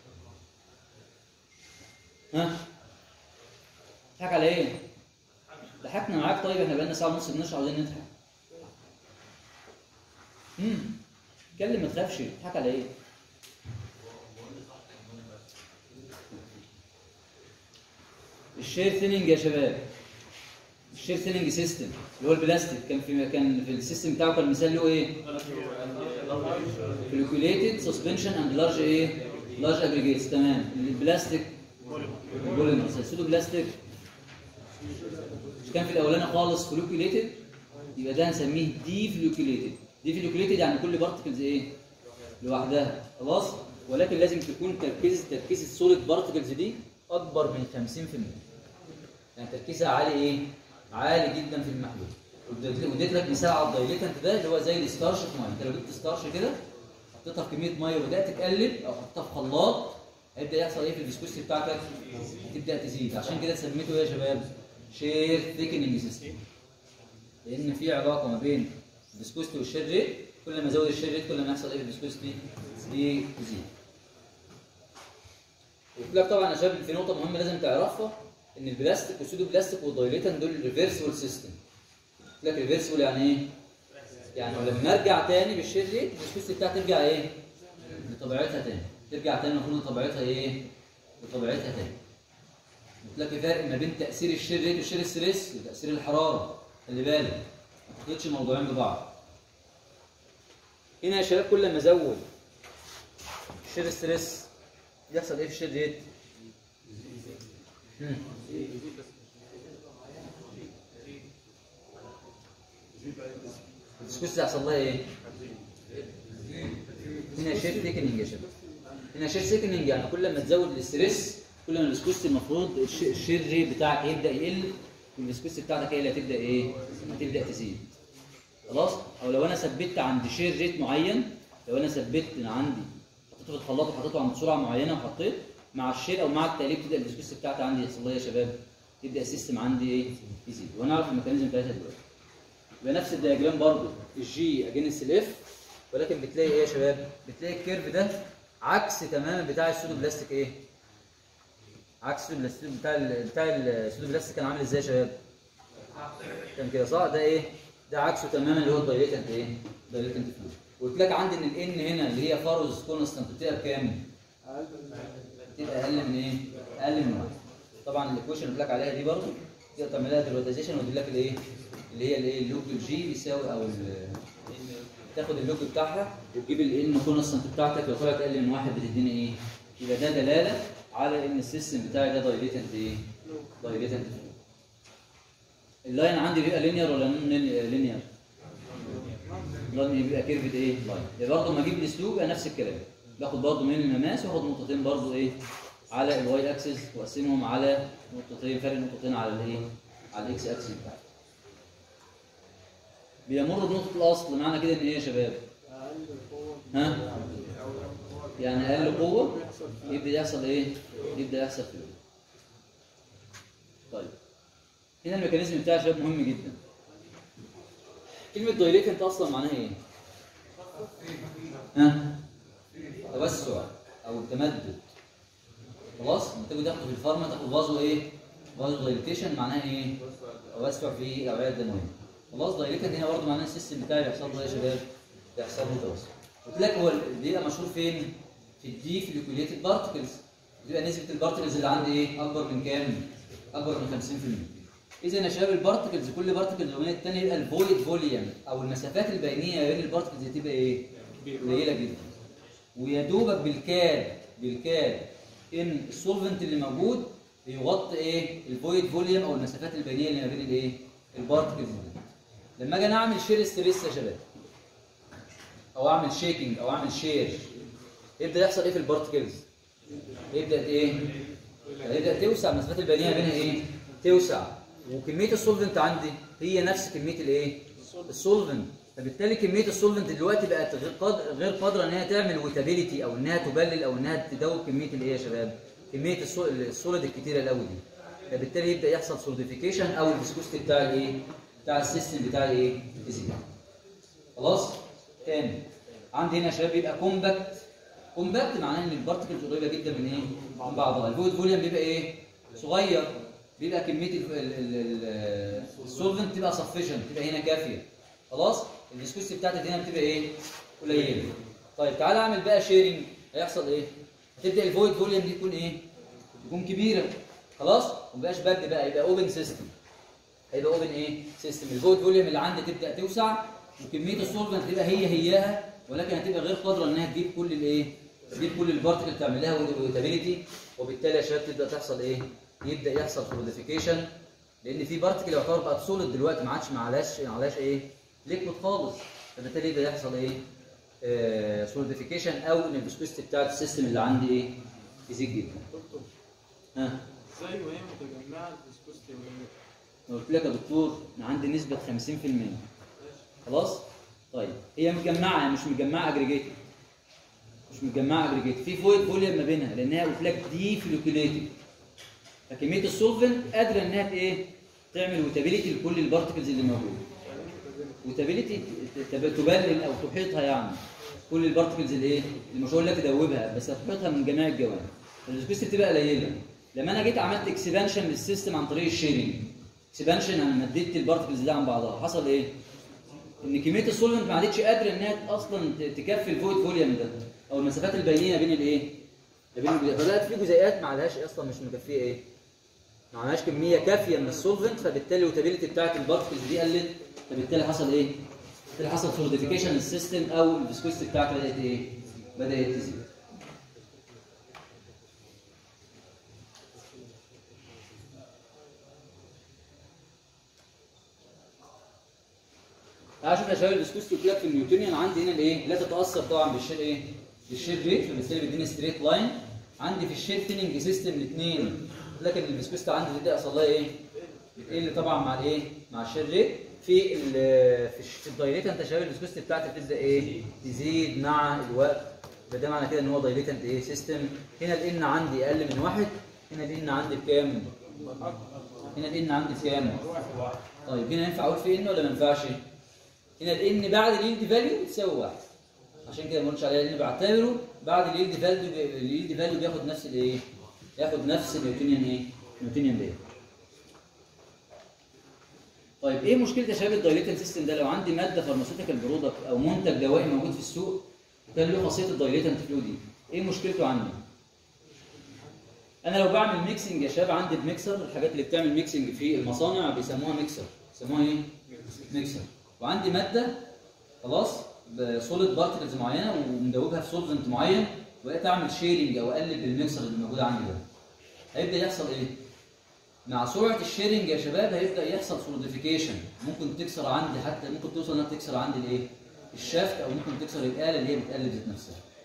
ها؟ بيضحك على ايه؟ ضحكنا معاك طيب احنا بقالنا ساعه ونص بنشرح عاوزين نضحك. امم اتكلم ما تخافش بتضحك على ايه؟ الشير ثيننج يا شباب الشير ثيننج سيستم اللي هو البلاستيك كان في كان في السيستم بتاعه كان مثال له ايه؟ فلوكيوليتد سسبنشن اند لارج ايه؟ لارج اجريجيتس تمام البلاستيك بوليمرز السودو بلاستيك مش كان في الاولاني خالص فلوكيوليتد يبقى ده هنسميه دي فلوكيوليتد دي فلوكيوليتد يعني كل بارتكلز ايه؟ لوحدها خلاص ولكن لازم تكون تركيز تركيز السوليد بارتكلز دي اكبر من 50% يعني تركيزها عالي ايه؟ عالي جدا في المحلول واديت- واديت لك مثال على الدايليتنت ده اللي هو زي الستارش في ميه انت لو جبت ستارش كده حطيتها في كميه ميه وبدات تقلب او حطيتها في خلاط هيبدا يحصل ايه في الفيسكوستي بتاعتك؟ هتبدا تزيد عشان كده سميته ايه يا شباب؟ شير ثيكننج سيستم لان في علاقه ما بين الفيسكوستي والشير ريت كل ما ازود الشير ريت كل ما يحصل ايه في الفيسكوستي؟ دي تزيد قلت لك طبعا يا شباب في نقطه مهمه لازم تعرفها ان البلاستيك والسودو بلاستيك والدايليتن دول ريفرسبل سيستم قلت لك ريفرسبل يعني ايه؟ يعني لما ارجع تاني بالشير ريت الفيسكوستي بتاعتي ترجع ايه؟ لطبيعتها تاني ترجع تاني المفروض لطبيعتها ايه؟ لطبيعتها تاني قلت لك في فرق ما بين تاثير الشير ريت والشير ستريس وتاثير الحراره خلي بالك ما تخلطش الموضوعين ببعض هنا يا شباب كل ما ازود الشير ستريس يحصل ايه في الشير ريت؟ مم. الديسكوس يحصل لها ايه؟ هنا شير ثيكننج يا شباب هنا شير ثيكننج يعني كل ما تزود الاستريس كل ما الديسكوس المفروض الش- الشير ريت بتاعك يبدا يقل والديسكوس بتاعتك هي اللي هتبدا ايه؟ هتبدا تزيد خلاص؟ او لو انا ثبت عند شير ريت معين لو انا ثبت ان عندي حطيته في الخلاط وحطيته عند سرعه معينه وحطيت مع الشير او مع التقليب تبدا الديسكوس بتاعتي عندي يحصل لها إيه يا شباب تبدا السيستم عندي ايه؟ يزيد وهنعرف الميكانيزم بتاعتها دلوقتي يبقى نفس الدياجرام برضو الجي اجينست الاف ولكن بتلاقي ايه يا شباب؟ بتلاقي الكيرف ده عكس تماما بتاع السودو بلاستيك ايه؟ عكس السودو بلاستيك بتاع ال بتاع السودو بلاستيك كان عامل ازاي يا شباب؟ كان كده صح؟ ده ايه؟ ده عكسه تماما اللي هو الدايليتنت ايه؟ دايليتنت فلو قلت لك عندي ان الان هنا اللي هي فاروز كونستانت بتبقى بكام؟ تبقى اقل من ايه؟ اقل من واحد. طبعا الايكويشن اللي قلت لك عليها دي برضه تقدر تعملها ديروتيزيشن ويجيب لك الايه؟ اللي هي الايه؟ اللوج جي بيساوي او ال- تاخد اللوج بتاعها وتجيب الان كونستانت بتاعتك لو طلعت اقل من واحد بتديني ايه؟ يبقى ده دلاله على ان السيستم بتاعي ده دايليتنت ايه؟ دايليتنت اللاين عندي بيبقى لينير ولا نون لينير؟ لاين بيبقى كيرفد ايه؟ لاين يبقى برضه لما اجيب الاسلوب يبقى نفس الكلام باخد برضه من المماس واخد نقطتين برضه ايه على الواي اكسس واقسمهم على نقطتين فرق نقطتين على الايه على الاكس اكسس بتاعتي بيمر بنقطه الاصل معنى كده ان ايه يا شباب اقل قوه ها يعني اقل قوه بيحصل فيه يبدا يحصل ايه يبدا يحصل فيه طيب هنا الميكانيزم بتاع الشباب مهم جدا كلمه دايليتنت اصلا معناها ايه ها توسع او تمدد خلاص لما تيجي تاخده في الفارما تاخد فازو ايه فازو دايليتيشن معناها ايه توسع في الاوعيه الدمويه خلاص دايليتنت هنا برضه معناها السيستم بتاعي بيحصل له ايه يا شباب بيحصل له توسع قلت لك هو بيبقى مشهور فين في الدي فليكوليتد بارتكلز بيبقى نسبه البارتكلز اللي عندي ايه اكبر من كام اكبر من 50% اذا يا شباب البارتكلز كل بارتكل وبين الثاني يبقى الفويد فوليوم او المسافات البينيه بين البارتكلز تبقى ايه قليله جدا ويا دوبك بالكاد بالكاد ان السولفنت اللي موجود بيغطي ايه الفويد فوليوم او المسافات البينيه اللي ما بين الايه البارتكلز دي لما اجي انا اعمل شير ستريس يا شباب او اعمل شيكنج او اعمل شير يبدا يحصل ايه في البارتكلز يبدا ايه يبدا توسع المسافات البينيه بينها ايه توسع وكميه السولفنت عندي هي نفس كميه الايه السولفنت فبالتالي كميه السولفنت دلوقتي بقت غير قادر غير قادره ان هي تعمل وتابيليتي او انها تبلل او انها تدوب كميه الايه يا شباب كميه السو- السوليد الكتيره قوي دي فبالتالي يبدا يحصل سوليديفيكيشن او الفيسكوستي بتاع الايه بتاع السيستم بتاع الايه يزيد خلاص تاني عندي هنا يا شباب بيبقى كومباكت كومباكت معناه ان البارتكلز قريبه جدا من ايه من بعضها الفويد فوليوم بيبقى ايه صغير بيبقى كميه ال- ال- ال- ال- السولفنت تبقى سفيشنت تبقى هنا كافيه خلاص الفيسكوستي بتاعتي هنا بتبقى ايه قليله طيب تعالى اعمل بقى شيرنج هيحصل ايه هتبدا الفويد فوليوم دي تكون ايه تكون كبيره خلاص ما بقاش بد بقى يبقى اوبن سيستم هيبقى اوبن ايه سيستم الفويد فوليوم اللي عندي تبدا توسع وكميه السولفنت تبقى هي هياها ولكن هتبقى غير قادره انها تجيب كل الايه تجيب كل البارتكل تعمل لها ويتابيليتي وبالتالي يا شباب تبدا تحصل ايه يبدا يحصل سوليديفيكيشن لان في بارتكل يعتبر بقت سوليد دلوقتي ما عادش معلاش معلاش ايه ليكويد خالص فبالتالي يبدا يحصل ايه آه سوليديفيكيشن او ان الفيسكوستي بتاعت السيستم اللي عندي ايه يزيد جدا دكتور ها ازاي وهي متجمعه الفيسكوستي قليله أنا قلت لك يا دكتور ان عندي نسبه 50% خلاص طيب هي مجمعه مش مجمعه اجريجيتد مش مجمعه اجريجيتد في فويد فوليوم ما بينها لانها قلت لك دي فلوكيوليتد فكميه السولفنت قادره انها ت- ايه تعمل وتابيليتي لكل البارتكلز اللي موجوده وتابيليتي تبلل او تحيطها يعني كل البارتكلز اللي ايه اللي مش هقول لك تدوبها بس هتحيطها من جميع الجوانب الفيسكوستي بتبقى قليله لما انا جيت عملت اكسبانشن للسيستم عن طريق الشيرنج اكسبانشن انا مديت البارتكلز دي عن بعضها حصل ايه ان كميه السولفنت ما عادتش قادره انها اصلا ت- تكفي الفويد فوليوم ده او المسافات البينيه بين الايه بين الجزيئات فبقت في جزيئات ما عليهاش اصلا مش مكفيه ايه ما عليهاش كميه كافيه من السولفنت فبالتالي الوتابيلتي بتاعت البارتكلز دي قلت فبالتالي حصل ايه بالتالي حصل سوليديفيكيشن للسيستم او الفيسكوستي بتاعته بدات ايه بدات تزيد تعال شوف يا شباب الفيسكوستي قلت لك في النيوتونيان عندي هنا الايه لا تتاثر طبعا بالشير ايه بالشير ريت فبالتالي بيديني ستريت لاين عندي في الشير ثيننج سيستم الاثنين قلت لك ان الفيسكوستي عندي تبدا يحصل لها ايه بتقل طبعا مع الايه مع الشير ريت في ال في, الش- في الدايليت انت شباب الفيسكوستي بتاعتي بتبدا ايه تزيد مع الوقت يبقى ده معنى كده ان هو دايليتنت ايه سيستم هنا الان عندي اقل من واحد هنا الان عندي بكام هنا الان عندي بكام طيب هنا ينفع اقول في ان ولا ما ينفعش هنا الان بعد اليلد فاليو تساوي واحد عشان كده ما قلتش عليها لان بعتبره بعد اليلد فاليو اليلد فاليو بياخد نفس الايه ياخد نفس النيوتونيان ايه نيوتونيان ديت طيب ايه مشكله يا شباب الدايليتنج سيستم ده لو عندي ماده فارماسيوتيكال برودكت او منتج دوائي موجود في السوق وكان له خاصيه الدايليتنت فلو دي ايه مشكلته عندي انا لو بعمل ميكسنج يا شباب عندي الميكسر الحاجات اللي بتعمل ميكسنج في المصانع بيسموها ميكسر بيسموها ايه ميكسر وعندي ماده خلاص بسوليد بارتكلز معينه ومدوبها في سولفنت معين وبقيت اعمل شيرنج او اقلب بالميكسر اللي موجود عندي ده هيبدا يحصل ايه مع سرعه الشيرنج يا شباب هيبدا يحصل سوليديفيكيشن ممكن تكسر عندي حتى ممكن توصل انها تكسر عندي الايه الشافت او ممكن تكسر الاله اللي هي بتقلب ذات نفسها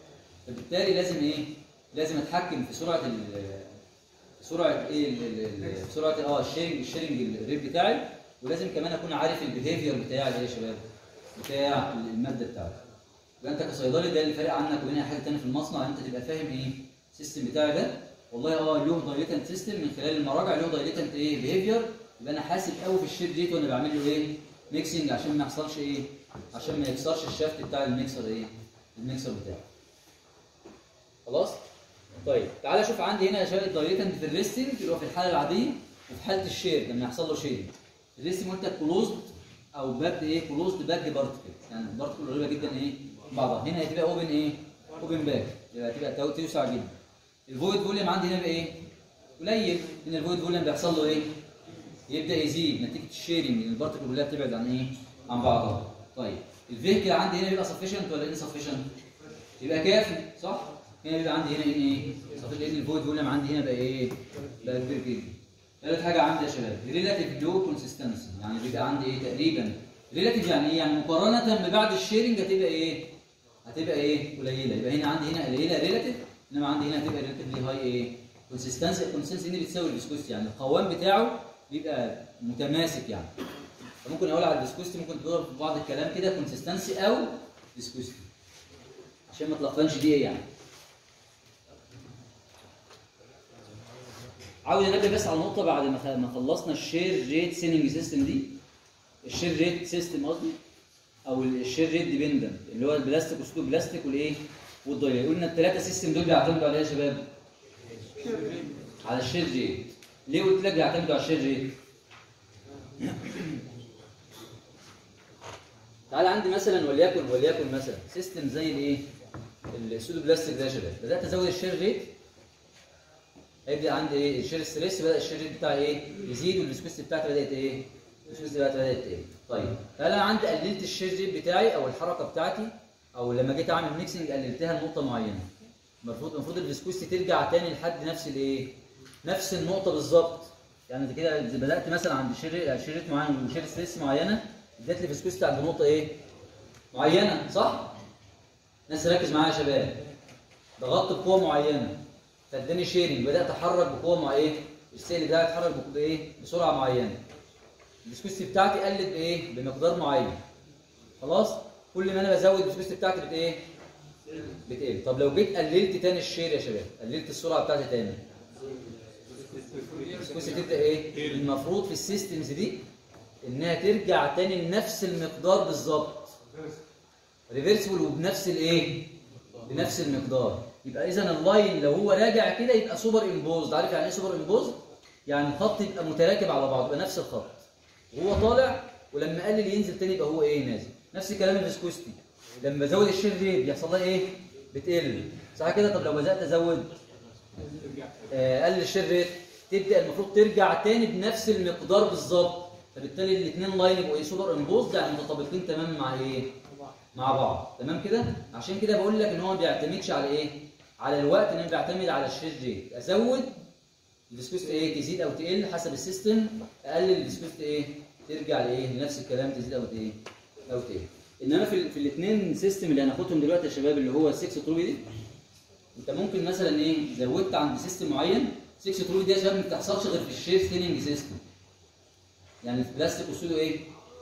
فبالتالي لازم ايه لازم اتحكم في سرعه ال سرعه ايه ال- ال- ال- سرعه اه الشيرنج الشيرنج الريت بتاعي ولازم كمان اكون عارف البيهيفير بتاعي ايه يا شباب بتاع الماده بتاعتي يبقى انت كصيدلي ده اللي فارق عنك وبين اي حاجه ثانيه في المصنع انت تبقى فاهم ايه السيستم بتاعي ده والله اه له دايليتنت سيستم من خلال المراجع له دايليتنت ايه بيهيفير يبقى انا حاسب قوي في الشير ريت وانا بعمل له ايه ميكسنج عشان ما يحصلش ايه عشان ما يكسرش الشافت بتاع الميكسر ايه الميكسر بتاعي خلاص طيب تعالى شوف عندي هنا شويه دايليتنت في الريستنج اللي هو في الحاله العاديه وفي حاله الشير لما يحصل له شير الريستنج قلت كلوزد او باك ايه كلوزد باك بارتكل يعني بارتكل قريبه جدا ايه من بعضها هنا هتبقى اوبن ايه اوبن باك يبقى هتبقى تو- توسع جدا الفويد فوليوم عندي هنا بقى ايه قليل ان الفويد فوليوم بيحصل له ايه يبدا يزيد نتيجه الشيرنج ان البارتكل كلها بتبعد عن ايه عن بعضها طيب الفيكل عندي هنا بيبقى سفيشنت ولا انسفيشنت يبقى كافي صح هنا بيبقى عندي هنا ايه sufficient، لان الفويد فوليوم عندي هنا بقى ايه بقى كبير جدا ثالث حاجه عندي يا شباب ريلاتيف لو كونسيستنسي يعني بيبقى عندي ايه تقريبا ريلاتيف يعني ايه يعني مقارنه ببعد الشيرنج هتبقى ايه هتبقى ايه قليله يبقى هنا عندي هنا قليله ريلاتيف انما عندي هنا هتبقى ريلاتيفلي هاي ايه كونسيستنسي الكونسيستنسي دي بتساوي الفيسكوستي يعني القوام بتاعه بيبقى متماسك يعني فممكن اقول على الفيسكوستي ممكن تضرب في بعض الكلام كده كونسيستنسي او فيسكوستي عشان ما تلخبطش دي ايه يعني عاوز انبه بس على نقطه بعد ما خ- ما خلصنا الشير ريت سيننج سيستم دي الشير ريت سيستم قصدي او الشير ريت ديبندنت اللي هو البلاستيك وسودو بلاستيك والايه والضيق قلنا الثلاثه سيستم دول بيعتمدوا على ايه يا شباب على الشير ريت ليه قلت لك بيعتمدوا على الشير ريت تعال عندي مثلا وليكن وليكن مثلا سيستم زي الايه السودو بلاستيك ده يا شباب بدات ازود الشير ريت هيبدا عندي ايه الشير ستريس بدا الشير ريت بتاعي ايه يزيد والفيسكوستي بتاعتي بدات ايه الفيسكوستي بتاعتي بدات ايه طيب هل انا عندي قللت الشير ريت بتاعي او الحركه بتاعتي او لما جيت اعمل ميكسنج قللتها لنقطه معينه المفروض المفروض الفيسكوستي ترجع تاني لحد نفس الايه نفس النقطه بالظبط يعني انت كده بدات مثلا عند شير شير ريت معين وشير ستريس معينه اديت لي فيسكوستي عند نقطه ايه معينه صح ناس ركز معايا يا شباب ضغطت بقوه معينه فاداني شيرنج بدات احرك بقوه مع ايه السيل بتاعي اتحرك بايه بسرعه معينه الفيسكوستي بتاعتي قلت بايه بمقدار معين خلاص كل ما انا بزود الفيسكوستي بتاعتي بت ايه بتقل طب لو جيت قللت تاني الشير يا شباب قللت السرعه بتاعتي تاني الفيسكوستي تبدا ايه المفروض في السيستمز دي انها ترجع تاني لنفس المقدار بالظبط ريفرسبل وبنفس الايه بنفس المقدار يبقى اذا اللاين لو هو راجع كده يبقى سوبر امبوزد عارف يعني ايه سوبر امبوزد يعني الخط يبقى متراكب على بعض يبقى نفس الخط وهو طالع ولما قلل ينزل تاني يبقى هو ايه نازل نفس كلام الفيسكوستي لما بزود الشير ريت بيحصل لها ايه بتقل صح كده طب لو بدات ازود آه، قلل الشير ريت تبدا المفروض ترجع تاني بنفس المقدار بالظبط فبالتالي الاثنين لاين يبقوا ايه سوبر امبوزد يعني متطابقين تماما مع ايه مع بعض تمام كده عشان كده بقول لك ان هو ما بيعتمدش على ايه على الوقت انما بيعتمد على الشير ريت ازود الفيسكوست ايه تزيد او تقل حسب السيستم اقلل الفيسكوست ايه ترجع لايه لنفس الكلام تزيد او ايه او تقل انما في, ال- في الاثنين سيستم اللي هناخدهم دلوقتي يا شباب اللي هو 6 تروبي دي انت ممكن مثلا ايه زودت عند سيستم معين 6 تروبي دي يا شباب ما بتحصلش غير في الشير ثيننج سيستم يعني في بلاستيك وسودو ايه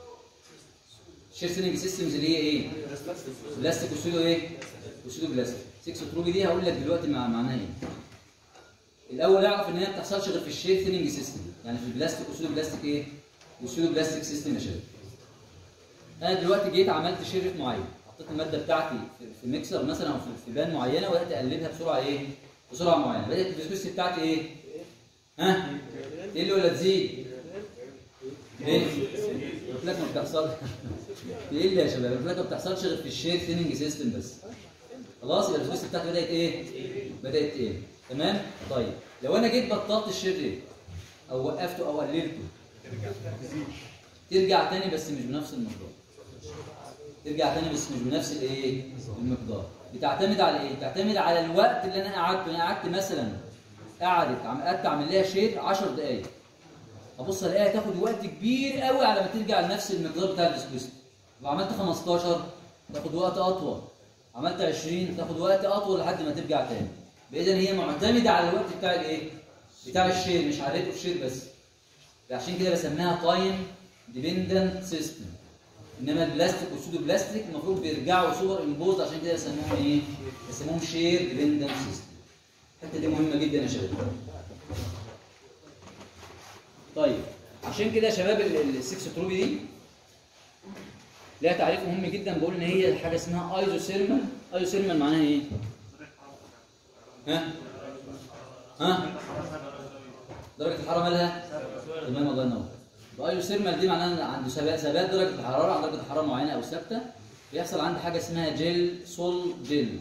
شير ثيننج سيستمز اللي هي ايه بلاستيك وسودو ايه وسودو بلاستيك 6 تروبي دي هقول لك دلوقتي مع معناها ايه الاول اعرف ان هي ما بتحصلش غير في الشير ثيننج سيستم يعني في البلاستيك وسودو بلاستيك ايه وسودو بلاستيك سيستم يا شباب انا دلوقتي جيت عملت شير ريت معين حطيت الماده بتاعتي في- في ميكسر مثلا او في- في بان معينه وبدات اقلبها بسرعه ايه بسرعه معينه بدات الفيسكوسيتي بتاعتي ايه ها تقل ولا تزيد ليه قلت لك ما بتحصلش تقل يا شباب قلت لك ما بتحصلش غير في الشير ثيننج سيستم بس خلاص يبقى الفلوس بتاعتي بدات ايه؟ بدات ايه؟ تمام؟ طيب لو انا جيت بطلت الشير ريت او وقفته او قللته ترجع تاني بس مش بنفس المقدار ترجع تاني بس مش بنفس الايه؟ المقدار بتعتمد على ايه؟ بتعتمد على الوقت اللي انا قعدته انا قعدت مثلا قعدت عم- قعدت اعمل لها شير 10 دقائق ابص الاقيها تاخد وقت كبير قوي على ما ترجع لنفس المقدار بتاع الديسكوست لو عملت 15 تاخد وقت اطول عملت 20 تاخد وقت اطول لحد ما ترجع تاني اذا هي معتمده على الوقت بتاع الايه بتاع الشير مش على ريت اوف شير بس عشان كده بسميها تايم ديبندنت سيستم انما البلاستيك والسودو بلاستيك المفروض بيرجعوا سوبر امبوز عشان كده يسموهم ايه يسموهم شير ديبندنت سيستم الحته دي مهمه جدا يا شباب طيب عشان كده يا شباب ال- السكس تروبي دي ليها تعريف مهم جدا بقول ان هي حاجه اسمها ايزوثيرمال ايزوثيرمال معناها ايه ها ها درجه الحراره مالها تمام الله ينور الايزوثيرمال دي معناها ان عند ثبات ثبات درجه الحراره عند درجه حراره معينه او ثابته بيحصل عندي حاجه اسمها جيل سول جيل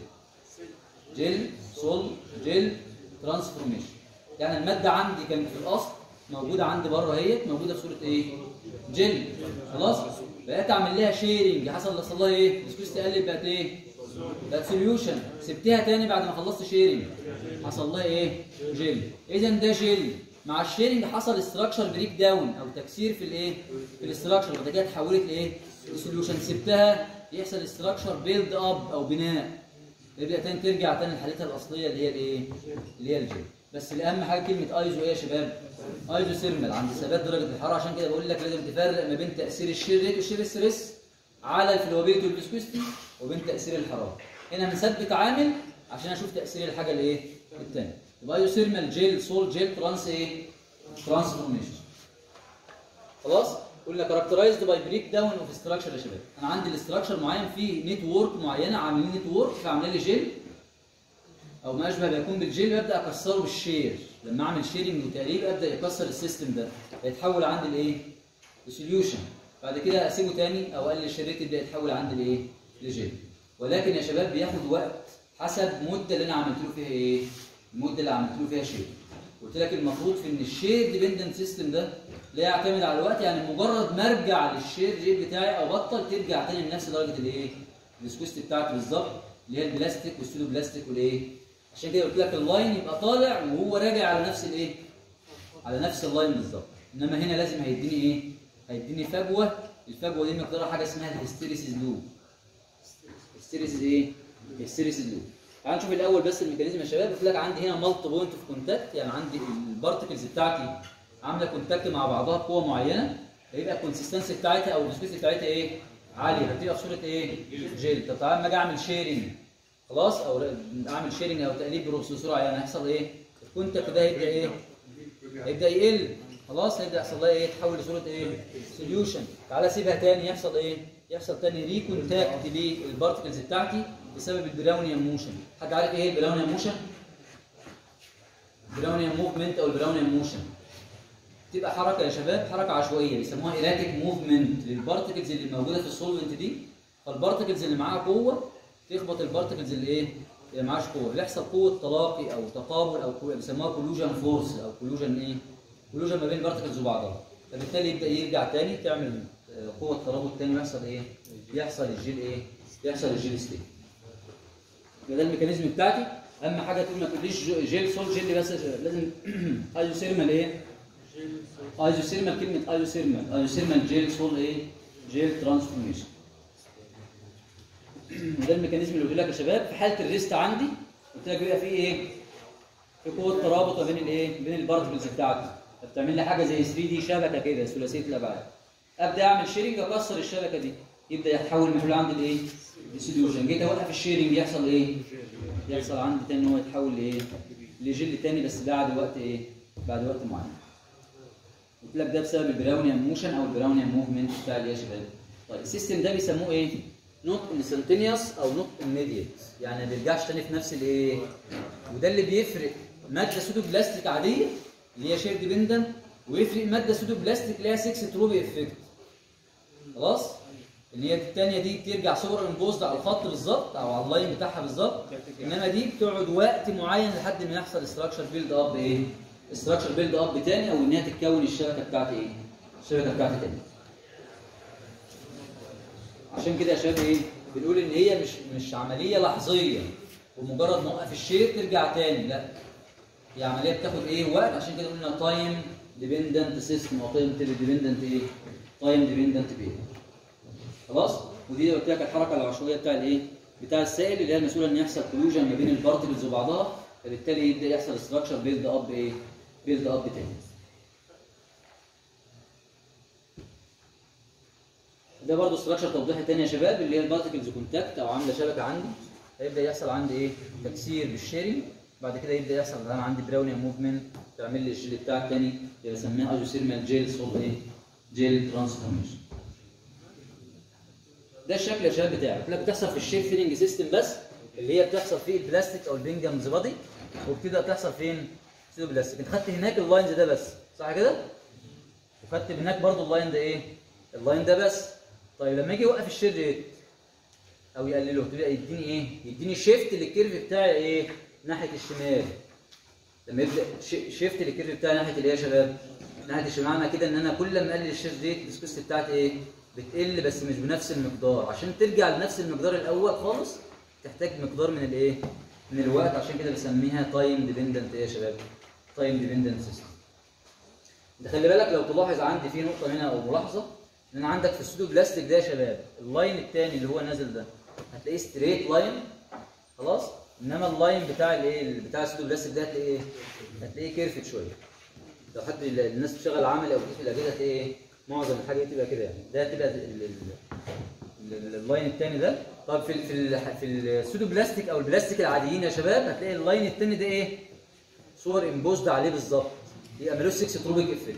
جيل سول جيل ترانسفورميشن يعني الماده عندي كانت في الاصل موجوده عندي بره اهيت موجوده في صوره ايه جيل خلاص بقيت اعمل لها شيرنج حصل حصل لها ايه السكويز تقلب بقت ايه بقت سوليوشن سبتها تاني بعد ما خلصت شيرنج حصل لها ايه جيل اذا ده جيل مع الشيرنج حصل استراكشر بريك داون او تكسير في الايه في الاستراكشر بعد كده اتحولت لايه لسوليوشن سبتها يحصل استراكشر بيلد اب او بناء يبدا تاني ترجع تاني لحالتها الاصليه اللي هي الايه اللي هي الجيل بس الاهم حاجه كلمه ايزو ايه يا شباب ايزو سيرمال عند ثبات درجه الحراره عشان كده بقول لك لازم تفرق ما بين تاثير الشير ريت والشير ستريس على الفلوبيليتي والفيسكوستي وبين تاثير الحراره هنا بنثبت عامل عشان اشوف تاثير الحاجه الايه الثانيه يبقى ايزو سيرمال جيل سول جيل ترانس ايه ترانسفورميشن خلاص قلنا كاركترايزد باي بريك داون اوف ستراكشر يا شباب انا عندي الاستراكشر معين فيه نت وورك معينه عاملين نت وورك فعاملين لي جيل او ما اشبه بيكون بالجيل ببدا اكسره بالشير لما اعمل شيرنج وتقليب ابدا يكسر السيستم ده يتحول عندي لايه لسوليوشن بعد كده اسيبه تاني او اقلل الشريط يبدا يتحول عندي لايه لجيل ولكن يا شباب بياخد وقت حسب المده اللي انا عملت له فيها ايه المده اللي عملت له فيها شير قلت لك المفروض في ان الشير ديبندنت سيستم ده لا يعتمد على الوقت يعني مجرد ما ارجع للشير جيل بتاعي او بطل ترجع تاني لنفس درجه الايه السكويست بتاعتي بالظبط اللي هي البلاستيك والسودو بلاستيك والايه عشان كده قلت لك اللاين يبقى طالع وهو راجع على نفس الايه على نفس اللاين بالظبط انما هنا لازم هيديني ايه هيديني فجوه الفجوه دي مقدارها حاجه اسمها الهستيريسيس لوب هستيريسيس ايه هستيريسيس لوب تعال نشوف الاول بس الميكانيزم يا شباب قلت لك عندي هنا مالتي بوينت اوف كونتاكت يعني عندي البارتكلز بتاعتي عامله كونتاكت مع بعضها بقوه معينه هيبقى الكونسستنسي بتاعتها او الفيسكوسيتي بتاعتها ايه عاليه هتبقى في صوره ايه جيل طب تعال لما اجي اعمل شيرنج خلاص او اعمل شيرنج او تقليب بسرعه يعني هيحصل ايه الكونتاكت ده هيبدا ايه هيبدا يقل خلاص هيبدا يحصل لها ايه تحول لصوره ايه سوليوشن تعالى اسيبها تاني يحصل ايه يحصل تاني ريكونتاكت للبارتكلز بتاعتي بسبب البراونيان موشن حد عارف ايه البراونيان موشن براونيان موفمنت او البراونيان موشن تبقى حركه يا شباب حركه عشوائيه بيسموها ايراتيك موفمنت للبارتكلز اللي موجوده في السولفنت دي فالبارتكلز اللي معاها قوه تخبط البارتكلز اللي ايه اللي معاش قوه بيحصل قوه تلاقي او تقابل او قوة بيسموها كولوجن فورس او كولوجن ايه كولوجن ما بين البارتكلز وبعضها فبالتالي يبدا يرجع تاني تعمل آه، قوه ترابط تاني ويحصل ايه يحصل الجيل ايه يحصل الجيل ستيت يبقى ده الميكانيزم بتاعتي اهم حاجه تقول ما تقوليش جو- جيل سول جيل بس لازم ايزوثيرمال ايه ايزوثيرمال كلمه ايزوثيرمال ايزوثيرمال جيل سول ايه جيل ترانسفورميشن ده الميكانيزم اللي قلت لك يا شباب في حاله الريست عندي قلت لك بيبقى فيه ايه في قوه ترابط ما بين الايه بين البارتكلز بتاعتي فبتعمل لي حاجه زي 3 دي شبكه كده ثلاثيه الابعاد ابدا اعمل شيرنج اكسر الشبكه دي يبدا يتحول محلول عندي لايه لسوليوشن جيت اوقف الشيرنج يحصل ايه يحصل عندي تاني ان هو يتحول لايه لجل تاني بس بعد وقت ايه بعد وقت معين قلت لك ده بسبب البراونيان موشن او البراونيان موفمنت بتاع الايه يا شباب طيب السيستم ده بيسموه ايه نوت انستنتينيوس او نوت immediate يعني ما بيرجعش تاني في نفس الايه وده اللي بيفرق ماده سودو بلاستيك عاديه اللي هي شير ديبندنت ويفرق ماده سودو بلاستيك اللي هي 6 تروبي افكت خلاص اللي هي الثانيه دي ترجع سوبر امبوزد على الخط بالظبط او على اللاين بتاعها بالظبط انما دي بتقعد وقت معين لحد ما يحصل استراكشر بيلد اب ايه استراكشر بيلد اب تاني او ان هي تتكون الشبكه بتاعتي ايه الشبكه بتاعتي تاني عشان كده يا شباب ايه بنقول ان هي مش مش عمليه لحظيه ومجرد ما اوقف الشير ترجع تاني لا هي عمليه بتاخد ايه وقت عشان كده قلنا تايم ديبندنت سيستم او تايم ديبندنت ايه تايم ديبندنت بيه خلاص ودي قلت لك الحركه العشوائيه بتاع الايه بتاع السائل اللي هي المسؤوله ان يحصل كلوجن ما بين البارتكلز وبعضها فبالتالي يبدا يحصل ستراكشر بيلد اب ايه؟ بيلد اب تاني. ده برضه ستراكشر توضيحي تاني يا شباب اللي هي البارتكلز كونتاكت او عامله شبكه عندي هيبدا يحصل عندي ايه؟ تكسير بالشيرنج بعد كده يبدا يحصل انا عندي براونيا موفمنت تعمل لي الجيل بتاعك تاني اللي بسميها ايزوثيرمال جيل سول ايه؟ جيل ترانسفورميشن. ده الشكل يا شباب بتاعك لا بتحصل في الشيب فيلنج سيستم بس اللي هي بتحصل في البلاستيك او البنجمز بادي وبتبدا تحصل فين؟ سيدو بلاستيك انت خدت هناك اللاينز ده بس صح كده؟ وخدت هناك برضو اللاين ده ايه؟ اللاين ده بس طيب لما يجي يوقف الشير ريت او يقلله تبقى يديني ايه؟ يديني شيفت للكيرف بتاعي ايه؟ ناحيه الشمال لما يبدا ش- شيفت للكيرف بتاعي ناحيه الايه يا شباب؟ ناحيه الشمال معنى كده ان انا كل ما اقلل الشير ريت السكوست بتاعتي ايه؟ بتقل بس مش بنفس المقدار عشان ترجع لنفس المقدار الاول خالص تحتاج مقدار من الايه؟ من الوقت عشان كده بسميها تايم ديبندنت ايه يا شباب؟ تايم ديبندنت سيستم. ده خلي بالك لو تلاحظ عندي في نقطه هنا او ملاحظه ان انا عندك في السودو بلاستيك ده يا شباب اللاين الثاني اللي هو نازل ده هتلاقيه ستريت لاين خلاص انما اللاين بتاع الايه بتاع السودو بلاستيك ده هتلاقيه ايه؟ هتلاقيه كيرفت شويه لو حد ال- الناس بتشتغل عملي او بتقفل الاجهزه هتلاقي ايه معظم الحاجه دي تبقى كده يعني ده هتبقى ال- ال- ال- ال- اللاين الثاني ده طب في ال في ال في السودو بلاستيك او البلاستيك العاديين يا شباب هتلاقي اللاين الثاني ده ايه صور امبوزد عليه بالظبط يبقى ملوش 6 تروبيك افكت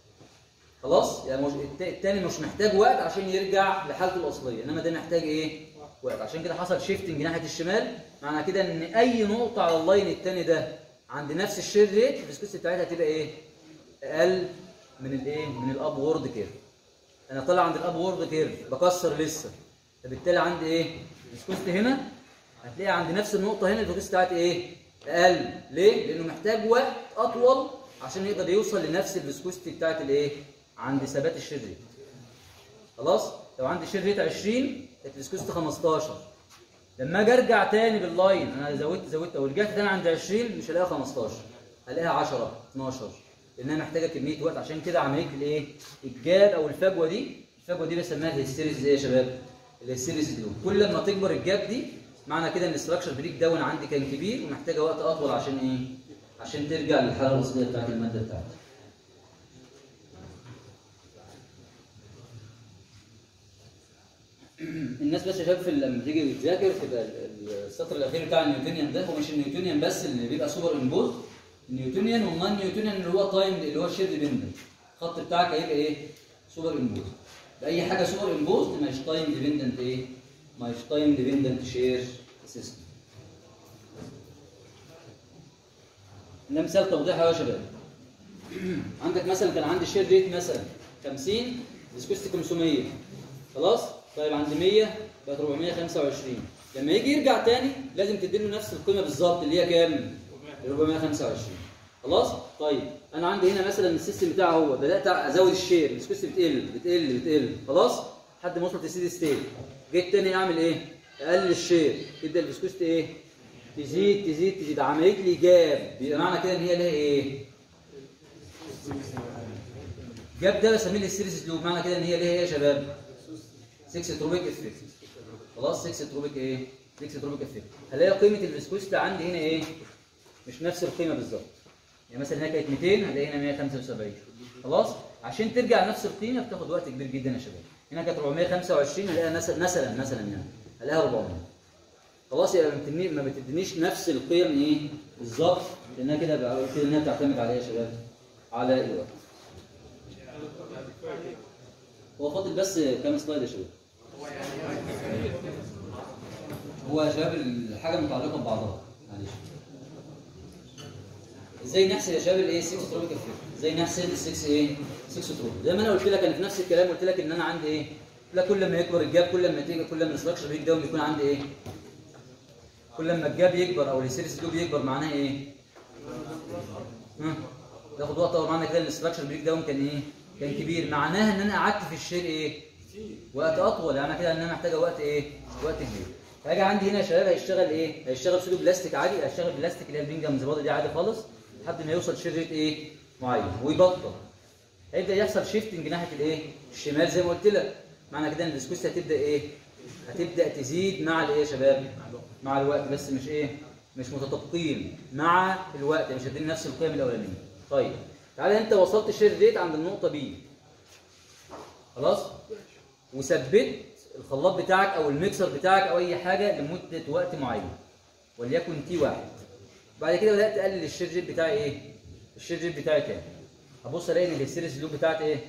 خلاص يعني مش الت- التاني مش محتاج وقت عشان يرجع لحالته الاصليه انما ده محتاج ايه وقت عشان كده حصل شيفتنج ناحيه الشمال معنى كده ان اي نقطه على اللاين التاني ده عند نفس الشير ريت الفيسكوسيتي بتاعتها هتبقى ايه اقل من الايه من الاب وورد كيرف انا طالع عند الاب وورد كيرف بكسر لسه فبالتالي عندي ايه الفيسكوسيتي هنا هتلاقي عند نفس النقطه هنا الفيسكوسيتي بتاعتي ايه اقل ليه لانه محتاج وقت اطول عشان يقدر يوصل لنفس الفيسكوسيتي بتاعت الايه عند ثبات الشير ريت خلاص لو عندي شير ريت 20 كانت الفيسكوسيتي 15 لما اجي ارجع تاني باللاين انا زودت زودت او رجعت تاني عند 20 مش هلاقيها 15 هلاقيها 10 12 لانها محتاجه كميه وقت عشان كده عمليه الايه الجاب او الفجوه دي الفجوه دي بسميها الهيستيريز ايه يا شباب الهيستيريز دي كل ما تكبر الجاب دي معنى كده ان الاستراكشر بريك داون عندي كان كبير ومحتاجه وقت اطول عشان ايه عشان ترجع للحاله الاصليه بتاعت الماده بتاعتها الناس بس يا شباب في لما تيجي تذاكر تبقى ال- السطر الاخير بتاع النيوتونيان ده هو مش النيوتونيان بس اللي بيبقى سوبر امبوز النيوتونيان والنون نيوتونيان اللي هو تايم اللي هو الشير ديبندنت الخط بتاعك هيبقى ايه؟ سوبر امبوز باي حاجه سوبر امبوز مش تايم ديبندنت ايه؟ مش تايم ديبندنت شير سيستم ده مثال توضيحي أهو يا شباب عندك مثلا كان عندي شير ريت مثلا 50 ديسكوست 500 خلاص طيب عند 100 بقت 425 لما يجي يرجع تاني لازم تديله نفس القيمه بالظبط اللي هي كام 425 خلاص طيب انا عندي هنا مثلا السيستم بتاعي هو بدات ازود الشير الديسكوست بتقل بتقل بتقل خلاص لحد ما وصلت لسيدي ستيت جيت تاني اعمل ايه اقلل الشير يبدا الديسكوست ايه تزيد تزيد تزيد عمليه لي جاب يبقى معنى كده ان هي لها ايه جاب ده بسميه السيريس لوب معنى كده ان هي ليه ايه يا شباب 6 تروبيك افكت خلاص 6 تروبيك ايه 6 تروبيك افكت هلاقي قيمه الفيسكوستا عندي هنا ايه مش نفس القيمه بالظبط يعني مثلا هنا كانت 200 هلاقي هنا 175 خلاص عشان ترجع نفس القيمه بتاخد وقت كبير جدا يا شباب هنا كانت 425 هلاقيها مثلا مثلا مثلا يعني هلاقيها 400 خلاص يبقى ما بتديني- ما بتدينيش نفس القيم ايه بالظبط لانها كده بقى- كده انها بتعتمد على ايه يا شباب على الوقت هو فاضل بس كام سلايد يا شباب هو يا شباب الحاجه متعلقه ببعضها معلش ازاي نحسب يا شباب الايه 6 تروبيك افكت ازاي نحسب ال 6 ايه 6 تروبيك زي ما انا قلت لك انا في نفس الكلام قلت لك ان انا عندي ايه لا كل ما يكبر الجاب كل ما تيجي كل ما الاستراكشر بريك داون بيكون عندي ايه كل ما الجاب يكبر او السيريس لوب يكبر معناها ايه ها تاخد وقت اول معنى كده الاستراكشر بريك داون كان ايه كان كبير معناها ان انا قعدت في الشير ايه وقت اطول يعني كده ان انا محتاجه وقت ايه وقت كبير هاجي عندي هنا يا شباب هيشتغل ايه هيشتغل سودو بلاستيك عادي هيشتغل بلاستيك اللي هي البنجم زباده دي عادي خالص لحد ما يوصل شير ريت ايه معين ويبطل هيبدا يحصل شيفتنج ناحيه الايه الشمال زي ما قلت لك معنى كده ان الديسكوست هتبدا ايه هتبدا تزيد مع الايه يا شباب مع الوقت بس مش ايه مش متطابقين مع الوقت مش هتديني نفس القيم الاولانيه طيب تعالى انت وصلت الشير ريت عند النقطه بي خلاص وثبت الخلاط بتاعك او الميكسر بتاعك او اي حاجه لمده وقت معين وليكن تي واحد بعد كده بدات اقلل الشير ريت بتاعي ايه الشير ريت بتاعي كام هبص الاقي ان السيريز لوب بتاعتي ايه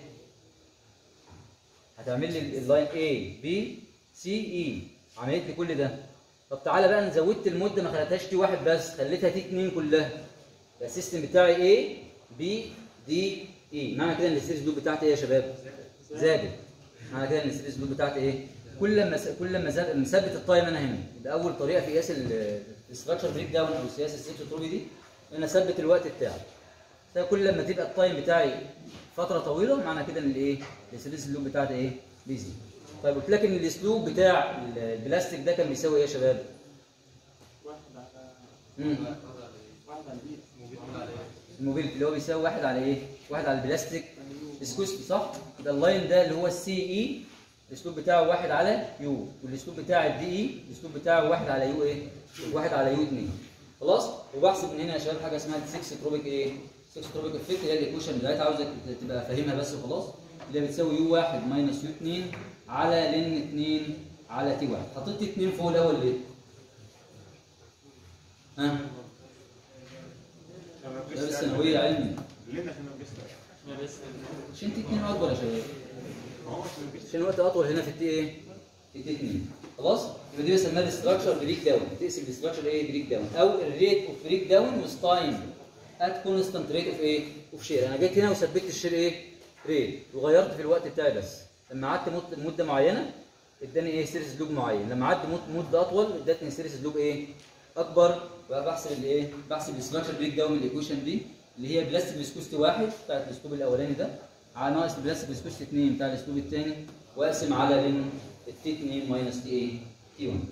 هتعمل لي اللاين A B C E عملت لي كل ده طب تعالى بقى انا زودت المده ما خليتهاش تي واحد بس خليتها تي اتنين كلها يبقى السيستم بتاعي A B D E معنى كده ان السيريز لوب بتاعتي ايه يا شباب؟ زادت معنى كده ان السيريز لوب بتاعتي ايه؟ كل لما س- كل لما زاد مثبت التايم انا هنا ده اول طريقه في قياس الاستراكشر بريك داون او سياسه السيكتروبي دي ان انا اثبت الوقت بتاعي ده كل لما تبقى التايم بتاعي فتره طويله معنى كده ان الايه السيريز لوب بتاعتي ايه بيزيد طيب قلت لك ان الاسلوب بتاع البلاستيك ده كان بيساوي ايه يا شباب واحد على مم. واحد على البيت الموبيلتي اللي هو بيساوي واحد على ايه واحد على البلاستيك اسكوستي صح يبقى اللاين ده اللي هو السي اي الاسلوب بتاعه واحد على يو والاسلوب بتاع الدي اي الاسلوب بتاعه واحد على يو ايه واحد على يو 2 خلاص وبحسب من هنا يا شباب حاجه اسمها 6 تروبيك ايه 6 تروبيك افكت اللي هي الايكويشن بتاعتها عاوزك تبقى فاهمها بس وخلاص اللي بتساوي يو 1 ماينس يو 2 على لن 2 على تي 1 حطيت تي 2 فوق الاول ليه؟ ها؟ ده الثانويه علمي ليه عشان ما بيسرق ما بس عشان تي 2 اكبر يا شباب ما هو عشان بيسرق عشان الوقت اطول هنا في التي ايه؟ في التي 2 خلاص؟ يبقى دي بسميها الاستراكشر بريك داون تقسم الاستراكشر ايه بريك داون او الريت اوف بريك داون وذ تايم ات كونستانت ريت اوف ايه؟ اوف شير انا جيت هنا وثبت الشير ايه؟ ريت وغيرت في الوقت بتاعي بس لما قعدت مد- مده معينه اداني ايه سيريس لوب معين لما قعدت مد- مده اطول ادتني سيريس لوب ايه؟ اكبر بقى بحسب الايه؟ بحسب الاستراكشر بريك داون الايكويشن دي اللي هي بلاستيك فيسكوستي واحد بتاعت الاسلوب الاولاني ده على ناقص بلاستيك فيسكوستي 2 بتاع الاسلوب الثاني واقسم على لن التي 2 ماينس تي ايه؟ تي 1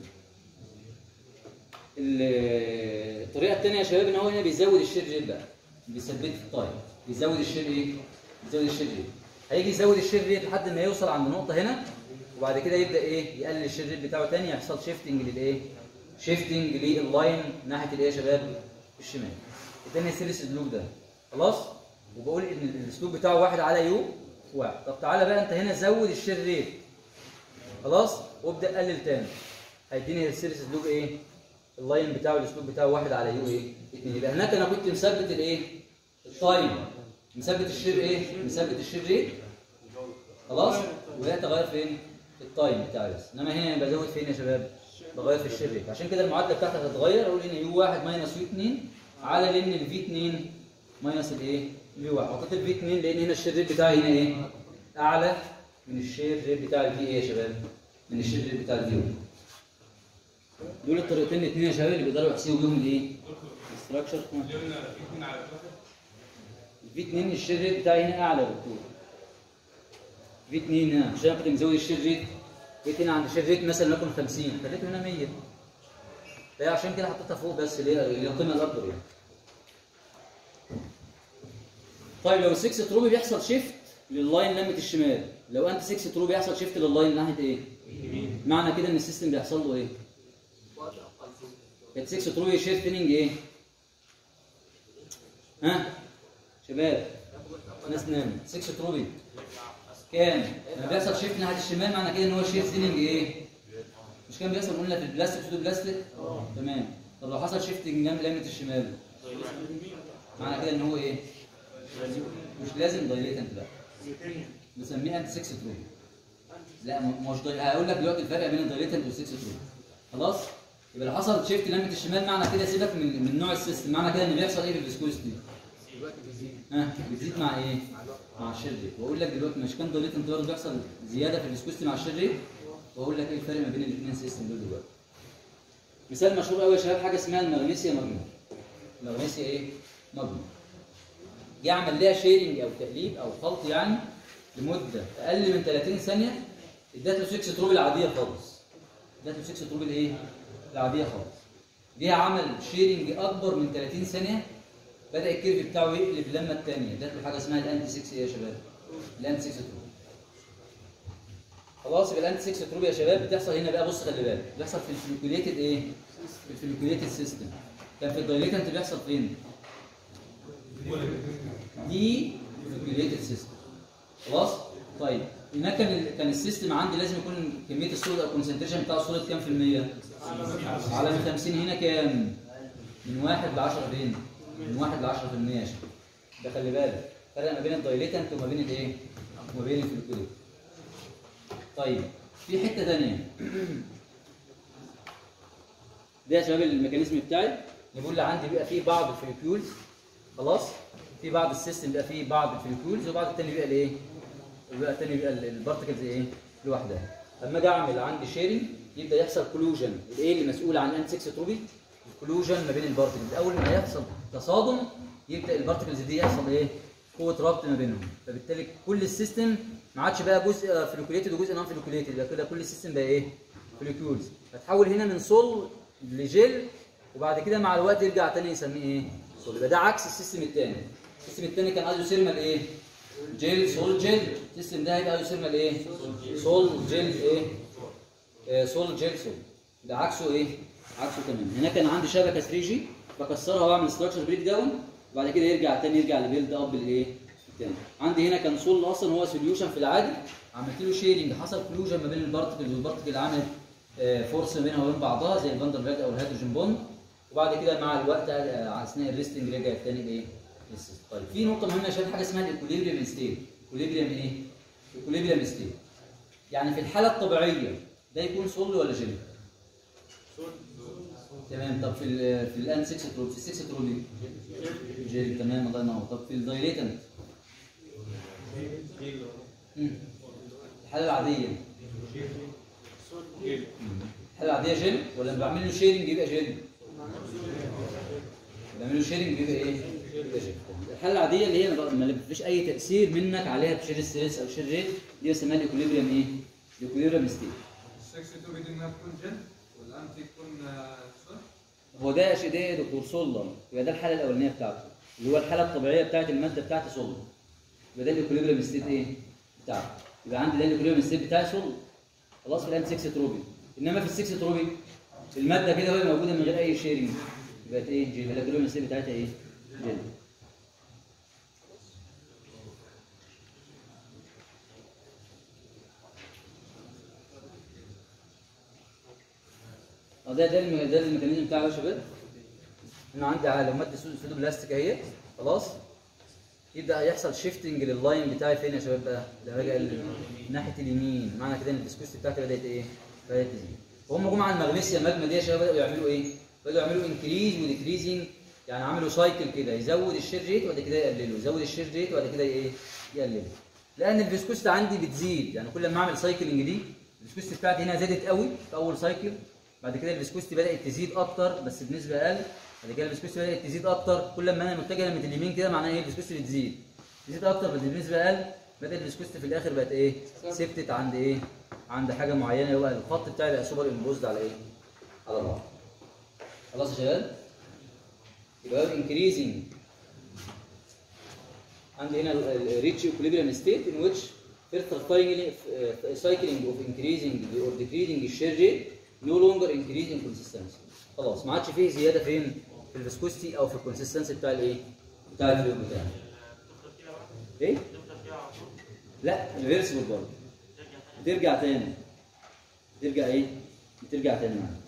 ال- الطريقه الثانيه يا شباب ان هو هنا بيزود الشير ريت بقى بيثبت التايم بيزود الشير ايه؟ بيزود الشير ريت هيجي يزود الشير ريت لحد ما يوصل عند نقطه هنا وبعد كده يبدا ايه؟ يقلل الشير ريت بتاعه تاني يحصل شيفتنج للايه؟ شيفتنج لللاين ناحيه الايه يا شباب؟ الشمال الثاني سيريس اللوب ده خلاص؟ وبقول ان الاسلوب بتاعه واحد على يو واحد طب تعالى بقى انت هنا زود الشير ريت خلاص وابدا قلل تاني هيديني السيريس لوب ايه اللاين بتاعه الاسلوب بتاعه واحد على يو ايه اتنين يبقى هناك انا كنت مثبت الايه التايم مثبت الشير ايه مثبت الشير ريت خلاص وبدات اغير فين في التايم بتاعي بس انما هنا بزود فين يا شباب بغير في الشير ريت عشان كده المعادله بتاعتك هتتغير اقول هنا يو 1 ماينس يو 2 على لان الفي 2 ماينس الايه الفي 1 حطيت الفي 2 لان هنا الشير ريت بتاعي هنا ايه اعلى من الشير ريت بتاع الفي ايه يا شباب من الشير ريت بتاع الفي 1 دول الطريقتين الاثنين يا شباب اللي بيقدروا يحسبوا بيهم الايه الاستراكشر الفي 2 الشير ريت بتاعي هنا اعلى دكتور في 2 هنا عشان كنت مزود الشير ريت جيت هنا عند الشير ريت مثلا نكون 50 خليته هنا 100 فهي عشان كده حطيتها فوق بس اللي هي اللي هي القيمه الاكبر يعني طيب لو 6 تروبي بيحصل شيفت لللاين ناحيه الشمال لو انت 6 تروبي بيحصل شيفت لللاين ناحيه ايه معنى كده ان السيستم بيحصل له ايه كانت 6 تروبي شيفتنج ايه ها شباب ناس نامت 6 تروبي كام لما بيحصل شيفت ناحيه الشمال معنى كده ان هو شيفتنج ايه مش كان بيحصل قلنا في البلاستيك سودو بلاستيك تمام طب لو حصل شيفتنج جنب لامه الشمال معنى كده ان هو ايه مش لازم دايليتنت بقى بنسميها انت 6 ترو لا م- مش داي... هقول لك دلوقتي الفرق بين الدايليتنت وال 6 ترو خلاص يبقى لو حصل شيفت لامه الشمال معنى كده سيبك من من نوع السيستم معنى كده ان بيحصل ايه في الفيسكوستي ها بتزيد مع ايه مع الشير ريت واقول لك دلوقتي مش كان دايليتنت برضه بيحصل زياده في الفيسكوستي مع الشير ريت واقول لك ايه الفرق ما بين الاثنين سيستم دول دلوقتي مثال مشهور قوي يا شباب حاجه اسمها المغنيسيا مجموع المغنيسيا ايه مجموع جه عمل لها شيرنج او تقليب او خلط يعني لمده اقل من 30 ثانيه ادت له 6 تروب العاديه خالص ادت له 6 تروب الايه العاديه خالص ليها عمل شيرنج اكبر من 30 ثانيه بدا الكيرف بتاعه يقلب اللمه الثانيه ادت له حاجه اسمها الانتي 6 ايه يا شباب الانتي 6 تروب خلاص يبقى الانتي 6 تروب يا شباب بتحصل هنا بقى بص خلي بالك بيحصل في الفلوكيوليتد ايه؟ في الفلوكيوليتد سيستم كان في الدايليتنت بيحصل فين؟ دي فلوكيوليتد سيستم خلاص؟ طيب هناك كان ال- كان السيستم عندي لازم يكون كميه السوليد او الكونسنتريشن بتاع السوليد كام في المية؟ على من 50 هنا كام؟ من 1 ل 10 فين؟ من 1 ل 10% يا شباب ده خلي بالك فرق ما بين الدايليتنت وما بين الايه؟ وما بين الفلوكيوليتد طيب في حته ثانيه ده يا شباب الميكانيزم بتاعي نقول لي عندي بيبقى فيه بعض الفلوكيولز خلاص في بعض السيستم بيبقى فيه بعض الفلوكيولز وبعض التاني بيبقى الايه؟ بيبقى التاني بيبقى ال- البارتكلز ايه؟ لوحدها لما اجي اعمل عندي شيرنج يبدا يحصل كولوجن الايه اللي مسؤول عن انت 6 تروبي الكولوجن ما بين البارتكلز اول ما يحصل تصادم يبدا البارتكلز دي يحصل ايه؟ قوه ربط ما بينهم فبالتالي كل السيستم ما عادش بقى جزء فلوكيوليتد وجزء نون فلوكيوليتد يبقى كده كل السيستم بقى ايه؟ فلوكيولز هتحول هنا من سول لجل وبعد كده مع الوقت يرجع تاني يسميه ايه؟ سول يبقى ده عكس السيستم الثاني السيستم الثاني كان ايزوثيرمال ايه؟ جيل سول جيل السيستم ده هيبقى ايزوثيرمال ايه؟ سول جيل ايه؟ آه، سول جيل سول ده عكسه ايه؟ عكسه تماما هنا كان عندي شبكه 3 جي بكسرها واعمل ستراكشر بريك داون وبعد كده يرجع تاني يرجع لبيلد اب الايه؟ التاني عندي هنا كان سول اصلا هو سوليوشن في العادي عملت له شيرنج حصل كلوجن ما بين البارتكل والبارتكل عملت آه، فورس ما بينها وبين بعضها زي الفاندر باج او الهيدروجين بوند وبعد كده مع الوقت آه، اثناء الريستنج رجع تاني لايه؟ للسيستم. طيب في نقطه مهمه يا شباب حاجه اسمها الاكوليبريم ستيت الاكوليبريم ايه؟ الاكوليبريم ستيت يعني في الحاله الطبيعيه ده يكون سول ولا جيل؟ تمام طب في ال في الان 6 ترول في ال 6 ترول ايه؟ جيل تمام الله ينور طب في الدايليتنت مم. الحاله العاديه الحاله العاديه جيل ولا لما بعمل له شيرنج يبقى جيل؟ بعمل له شيرنج يبقى ايه؟ يبقى جيل الحاله العاديه اللي هي ما فيش اي تاثير منك عليها بشير ستريس او شير ريت دي بسميها الاكوليبريم ايه؟ الاكوليبريم ستيت السكس تو بيد انها تكون جل والانتي تكون آه، صح؟ هو ده شيء ده يا دكتور سولر يبقى ده الحاله الاولانيه بتاعته اللي هو الحاله الطبيعيه بتاعت الماده بتاعتي سولر يبقى ده الاكوليبريم ستيت ايه بتاعته يبقى عندي ده الاكوليبريم ستيت بتاعي سولر خلاص في الان 6 تروبي انما في ال 6 تروبي الماده كده وهي موجوده من غير اي شيرنج يبقى ايه جيل يبقى الاكوليبريم ستيت بتاعتها ايه جيل اه ده ده الم- ده الميكانيزم بتاعه يا شباب انا عندي على لو ماده سودو سودو بلاستيك اهي خلاص يبدا يحصل شيفتنج لللاين بتاعي فين يا شباب بقى؟ ده راجع ل- ناحيه اليمين معنى كده ان الفيسكوستي بتاعتي بدات ايه؟ بدات تزيد وهم جم على المغنيسيا الماجما دي يا شباب بداوا يعملوا ايه؟ بداوا يعملوا انكريز وديكريزنج يعني عملوا سايكل كده يزود الشير ريت وبعد كده يقلله يزود الشير ريت وبعد كده ايه؟ يقلله لان الفيسكوستي عندي بتزيد يعني كل ما اعمل سايكلنج دي الفيسكوستي بتاعتي هنا زادت قوي في اول سايكل بعد كده الفيسكوستي بدات تزيد اكتر بس بنسبه اقل بعد كده الفيسكوستي بدات تزيد اكتر كل ما انا متجه ناحيه اليمين كده معناها ايه الفيسكوستي بتزيد تزيد اكتر بس بنسبه اقل بدات الفيسكوستي في الاخر بقت ايه سبتت عند ايه عند حاجه معينه يبقى الخط بتاعي بقى سوبر امبوزد على ايه على بعض خلاص يا شباب يبقى انكريزنج عندي هنا الريتش equilibrium state in which further cycling, uh, cycling of increasing or decreasing الشير rate no longer increase in consistency خلاص ما عادش فيه زياده فين في الفيسكوستي او في الكونسستنسي بتاع الايه بتاع الفلويد بتاعي ايه لا ريفرسبل برضه بترجع تاني بترجع ايه بترجع تاني معانا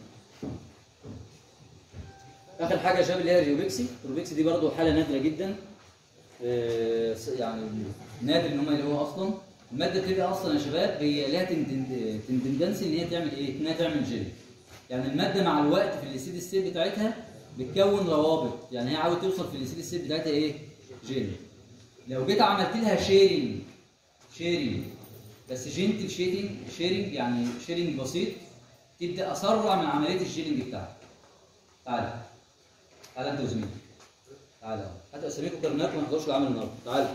اخر حاجه يا شباب اللي هي الريوبكسي الريوبكسي دي برضه حاله نادره جدا آه، يعني نادر ان هم يلاقوها اصلا الماده بتبقى اصلا يا شباب هي لها تندنسي ان هي تعمل ايه؟ انها تعمل جيل يعني الماده مع الوقت في الاسيد ستيت بتاعتها بتكون روابط يعني هي عاوز توصل في الاسيد ستيت بتاعتها ايه؟ جيل لو جيت عملت لها شيرنج شيرنج بس جنتل شيرنج شيرنج يعني شيرنج بسيط تبدا اسرع من عمليه الشيرنج بتاعتك تعالى تعالى انت وزميلك تعالى هات اساميكم كرناكم ما تحضروش العمل النهارده تعالى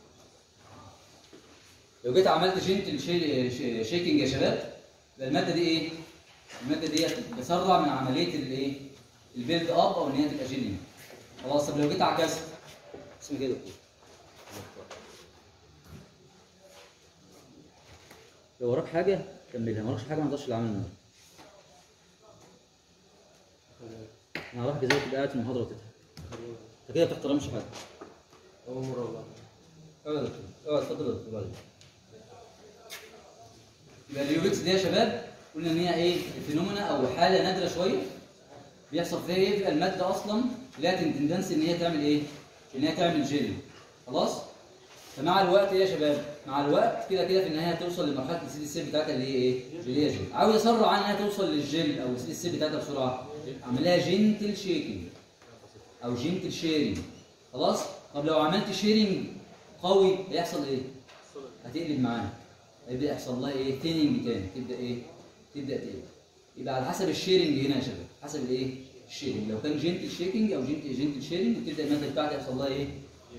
لو جيت عملت جنتل شي- شي- شيكنج يا شباب يبقى الماده دي ايه؟ الماده دي بتسرع من عمليه الايه؟ البيلد اب او ان هي تبقى جيلينج خلاص طب لو جيت عكست اسمي كده دكتور لو وراك حاجه كملها ما وراكش حاجه ما تقدرش العمل النهارده انا هروح كذلك تبقى قاعد في المحاضره وتضحك انت كده ما بتحترمش حد أول مرة والله اقعد اقعد اتفضل اتفضل يبقى اليوبكس دي يا شباب قلنا ان هي ايه فينومينا او حاله نادره شويه بيحصل فيها ايه بيبقى الماده اصلا لها تندنس ان هي تعمل ايه ان هي تعمل جيل خلاص فمع الوقت ايه يا شباب مع الوقت كده كده في النهايه هتوصل لمرحله السي دي سي بتاعتها اللي هي ايه اللي هي جيل عاوز اسرع عن انها توصل للجيل او السي دي سي بتاعتها بسرعه اعمل لها جنتل شيكنج او جنتل شيرنج خلاص طب لو عملت شيرنج قوي هيحصل ايه هتقلب معانا هيبدا يحصل لها ايه تيننج تاني تبدا ايه تبدا تقلب يبقى على حسب الشيرنج هنا يا شباب حسب الايه الشيرنج لو كان جنتل شيكنج او جنتل جنتل شيرنج تبدا الماده بتاعتي يحصل لها ايه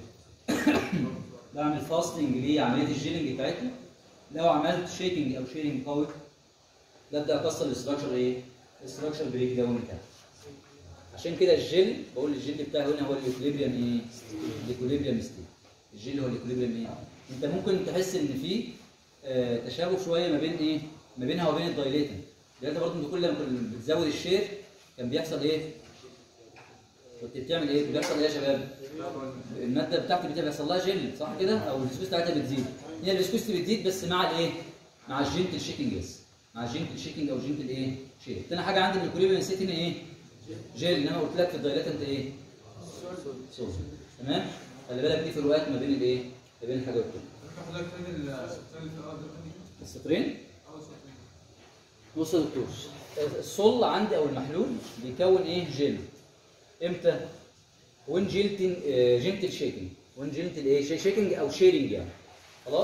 بعمل فاستنج لعمليه الجيلنج بتاعتها لو عملت شيكنج او شيرنج قوي ببدا اكسر الاستراكشر ايه الاستراكشر بريك داون بتاعي عشان كده الجل بقول الجل بتاعي هنا هو الايكوليبريم ايه الايكوليبريم ستيت الجل هو الايكوليبريم ايه انت ممكن تحس ان في آه تشابه شويه ما بين ايه ما بينها وبين الدايليتنج دلوقتي برضه انت كل لما كنت بتزود الشير كان بيحصل ايه كنت بتعمل ايه بيحصل ايه يا شباب الماده بتاعتي بتبقى بيحصل لها جل صح كده او الفيسكوس بتاعتها بتزيد هي الفيسكوس بتزيد بس مع الايه مع الجنتل شيكنج بس مع الجنتل شيكنج او جنتل ايه شيك تاني حاجه عندي الايكوليبريم ستيت هنا ايه جيل انما قلت لك في الدايلات انت ايه صوص تمام خلي بالك دي فروقات ما بين الايه ما بين الحاجه والتانيه ممكن حضرتك تاني السطرين اللي في الارض تاني السطرين اول سطرين بص يا دكتور الصل عندي او المحلول بيكون ايه جيل امتى وين جيلتن جنتل شيكنج وين جنتل ايه شي- شيكنج او شيرنج يعني خلاص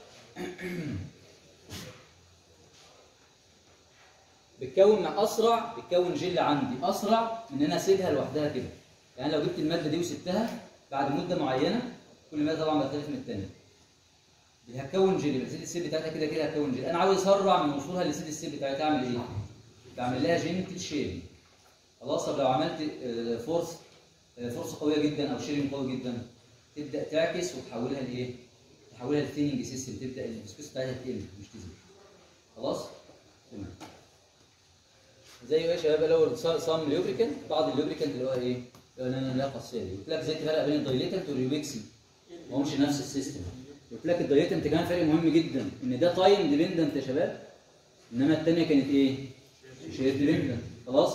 بتكون مع اسرع بتكون جل عندي اسرع من ان انا اسيبها لوحدها كده يعني لو جبت الماده دي وسبتها بعد مده معينه كل ماده طبعا بتختلف من الثانيه هتكون جل يبقى سيد السيل بتاعتها كده كده هتكون جل انا عاوز اسرع من وصولها لسيد السيل بتاعتها اعمل ايه؟ بعمل لها جنتل شيرنج خلاص طب لو عملت آه، فورس آه، فورس قويه جدا او شيرنج قوي جدا تبدا تعكس وتحولها لايه؟ تحولها لثيننج سيستم تبدا الفيسكوس بتاعتها تقل مش تزيد خلاص؟ تمام زي ايه يا شباب الاول صام ليوبريكانت بعض الليوبريكانت اللي هو ايه؟ اللي هو انا لا خاصيه دي قلت لك زي الفرق بين الدايليتنت والريوكسي ما همش نفس السيستم قلت لك الدايليتنت كمان فرق مهم جدا ان ده تايم ديبندنت يا شباب انما الثانيه كانت ايه؟ شير ديبندنت خلاص؟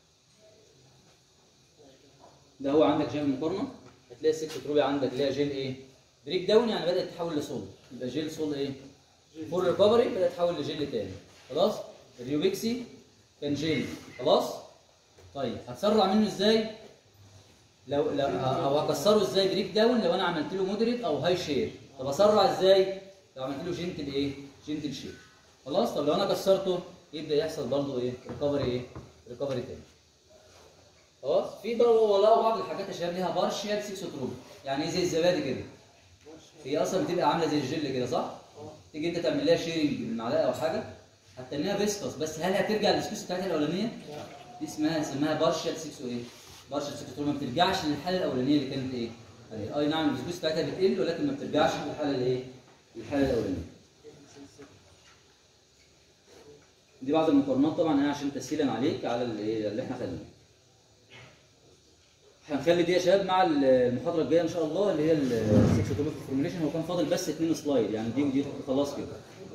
ده هو عندك جيل مقارنه هتلاقي السكس تروبي عندك اللي هي جيل ايه؟ بريك داون يعني بدات تتحول لصول يبقى جيل صول ايه؟ فور ريكفري بدات تتحول لجيل تاني خلاص؟ الريوبكسي كان جيل خلاص؟ طيب هتسرع منه ازاي؟ لو لو او هكسره ازاي بريك داون لو انا عملت له مودريت او هاي شير طب اسرع ازاي؟ لو عملت له جنتل ايه؟ جنتل شير خلاص طب لو انا كسرته يبدا يحصل برضه ايه؟ ريكفري ايه؟ ريكفري تاني خلاص في برضه والله بعض الحاجات يا شباب ليها بارشيال سيكسوتروب يعني ايه زي الزبادي كده هي اصلا بتبقى عامله زي الجل كده صح؟ تيجي انت تعمل لها شيرنج بالمعلقه او حاجه هتنيها فيسكوس بس هل هترجع للسكوس بتاعتها الاولانيه؟ دي اسمها اسمها بارشال سيكسو ايه؟ بارشال سيكسو ما بترجعش للحاله الاولانيه اللي كانت ايه؟ عليها. اي نعم السكوس بتاعتها بتقل ولكن ما بترجعش للحاله الايه؟ للحاله الاولانيه. دي بعض المقارنات طبعا انا عشان تسهيلا عليك على اللي اللي احنا خدناه. هنخلي دي يا شباب مع المحاضره الجايه ان شاء الله اللي هي السكسوتوميك فورميليشن هو كان فاضل بس اثنين سلايد يعني دي ودي خلاص كده.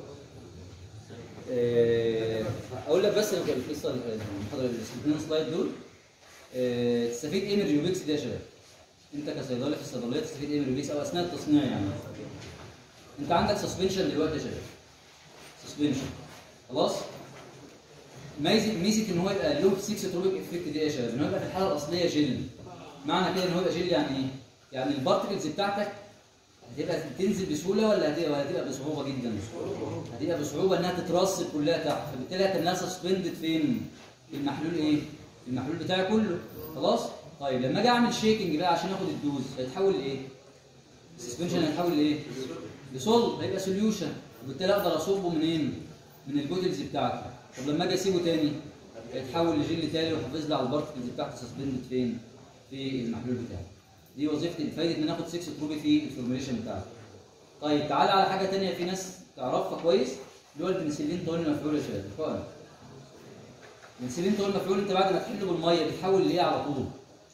آه، اقول لك بس القصه المحاضره الاثنين سلايد دول آه، تستفيد ايه من الريوبكس دي يا شباب؟ انت كصيدلي في الصيدليه تستفيد ايه من الريوبكس او اثناء التصنيع يعني؟ انت عندك سسبنشن دلوقتي يا شباب سسبنشن خلاص؟ ميزه ميزه ان هو يبقى له 6 تروبيك افكت دي يا شباب ان هو يبقى في الحاله الاصليه جل معنى كده ان هو يبقى جل يعني ايه؟ يعني البارتكلز بتاعتك هتبقى تنزل بسهوله ولا هتبقى ولا هتبقى بصعوبه جدا؟ هتبقى بصعوبه انها تترسب كلها تحت فبالتالي هتنها سسبندد فين؟ في المحلول ايه؟ في المحلول بتاعي كله خلاص؟ طيب لما اجي اعمل شيكنج بقى عشان اخد الدوز هيتحول لايه؟ السسبنشن هيتحول لايه؟ لصلب هيبقى سوليوشن وبالتالي اقدر اصبه منين؟ من البوتلز بتاعتي طب لما اجي اسيبه تاني هيتحول لجل تاني ويحافظ لي على البارتكلز بتاعته سسبندد فين؟ في المحلول بتاعي دي وظيفتي فايده ان اخد 6 تروبي في الفورميليشن بتاعتي طيب تعالى على حاجه تانية في ناس تعرفها كويس اللي هو البنسلين طويل المفعول يا شباب حقن البنسلين طويل المفعول انت بعد ما تحله بالميه بتحول لايه على طول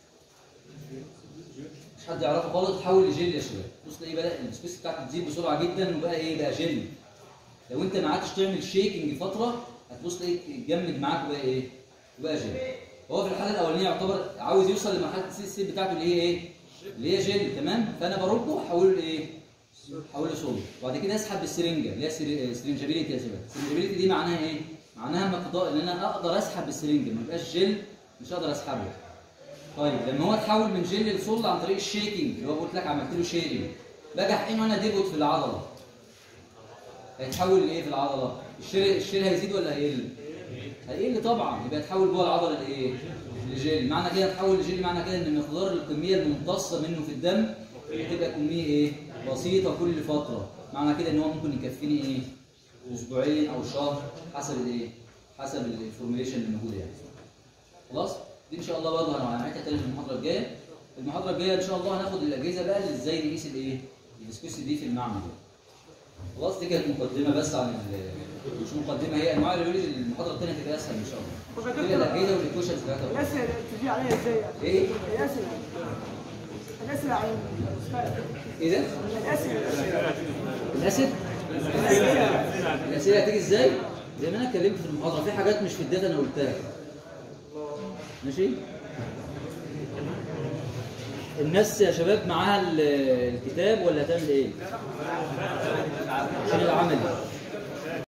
مش حد يعرفه خالص تحول لجل يا شباب بص تلاقيه بدا السبيس بتاعته تزيد بسرعه جدا وبقى ايه بقى جل لو انت ما قعدتش تعمل شيكنج فتره هتبص تلاقيه اتجمد معاك وبقى ايه وبقى جل هو في الحاله الاولانيه يعتبر عاوز يوصل لمرحله السي سي بتاعته اللي هي ايه اللي هي جل تمام فانا برده واحوله لايه احوله صلب وبعد كده اسحب بالسرنجه اللي هي سر- سرنجابيلتي يا شباب سرنجابيلتي دي معناها ايه معناها مقدار ان انا اقدر اسحب بالسرنجه ما يبقاش جل مش هقدر اسحبه طيب لما هو اتحول من جل لصلب عن طريق الشيكنج اللي هو قلت لك عملت له شيرنج باجي احقنه انا ديبوت في العضله هيتحول لايه في العضله الشير الشير هيزيد ولا هيقل هيقل طبعا يبقى يتحول جوه العضله لايه لجل معنى كده يتحول لجل معنى كده ان مقدار الكميه الممتصه منه في الدم هتبقى كميه ايه بسيطه كل فتره معنى كده ان هو ممكن يكفيني ايه اسبوعين او شهر حسب الايه حسب الفورميليشن اللي موجوده يعني خلاص دي ان شاء الله برضه هنعملها تاني في المحاضره الجايه المحاضره الجايه ان شاء الله هناخد الاجهزه بقى اللي ازاي نقيس الايه الديسكوس دي في المعمل خلاص دي كانت مقدمه بس عن ال- مش مقدمه هي انواع الريولوجي المحاضره الثانيه تبقى اسهل ان شاء الله وكتبت دي الاجهزه والايكويشنز بتاعتها الأسئلة تجي عليها ازاي يعني؟ ايه الأسئلة الأسئلة عن ايه ده الأسئلة الاسئله الاسئله هتيجي ازاي زي ما انا اتكلمت في المحاضره في حاجات مش في الداتا انا قلتها ماشي الناس يا شباب معاها ال- الكتاب ولا هتعمل ايه عشان العملي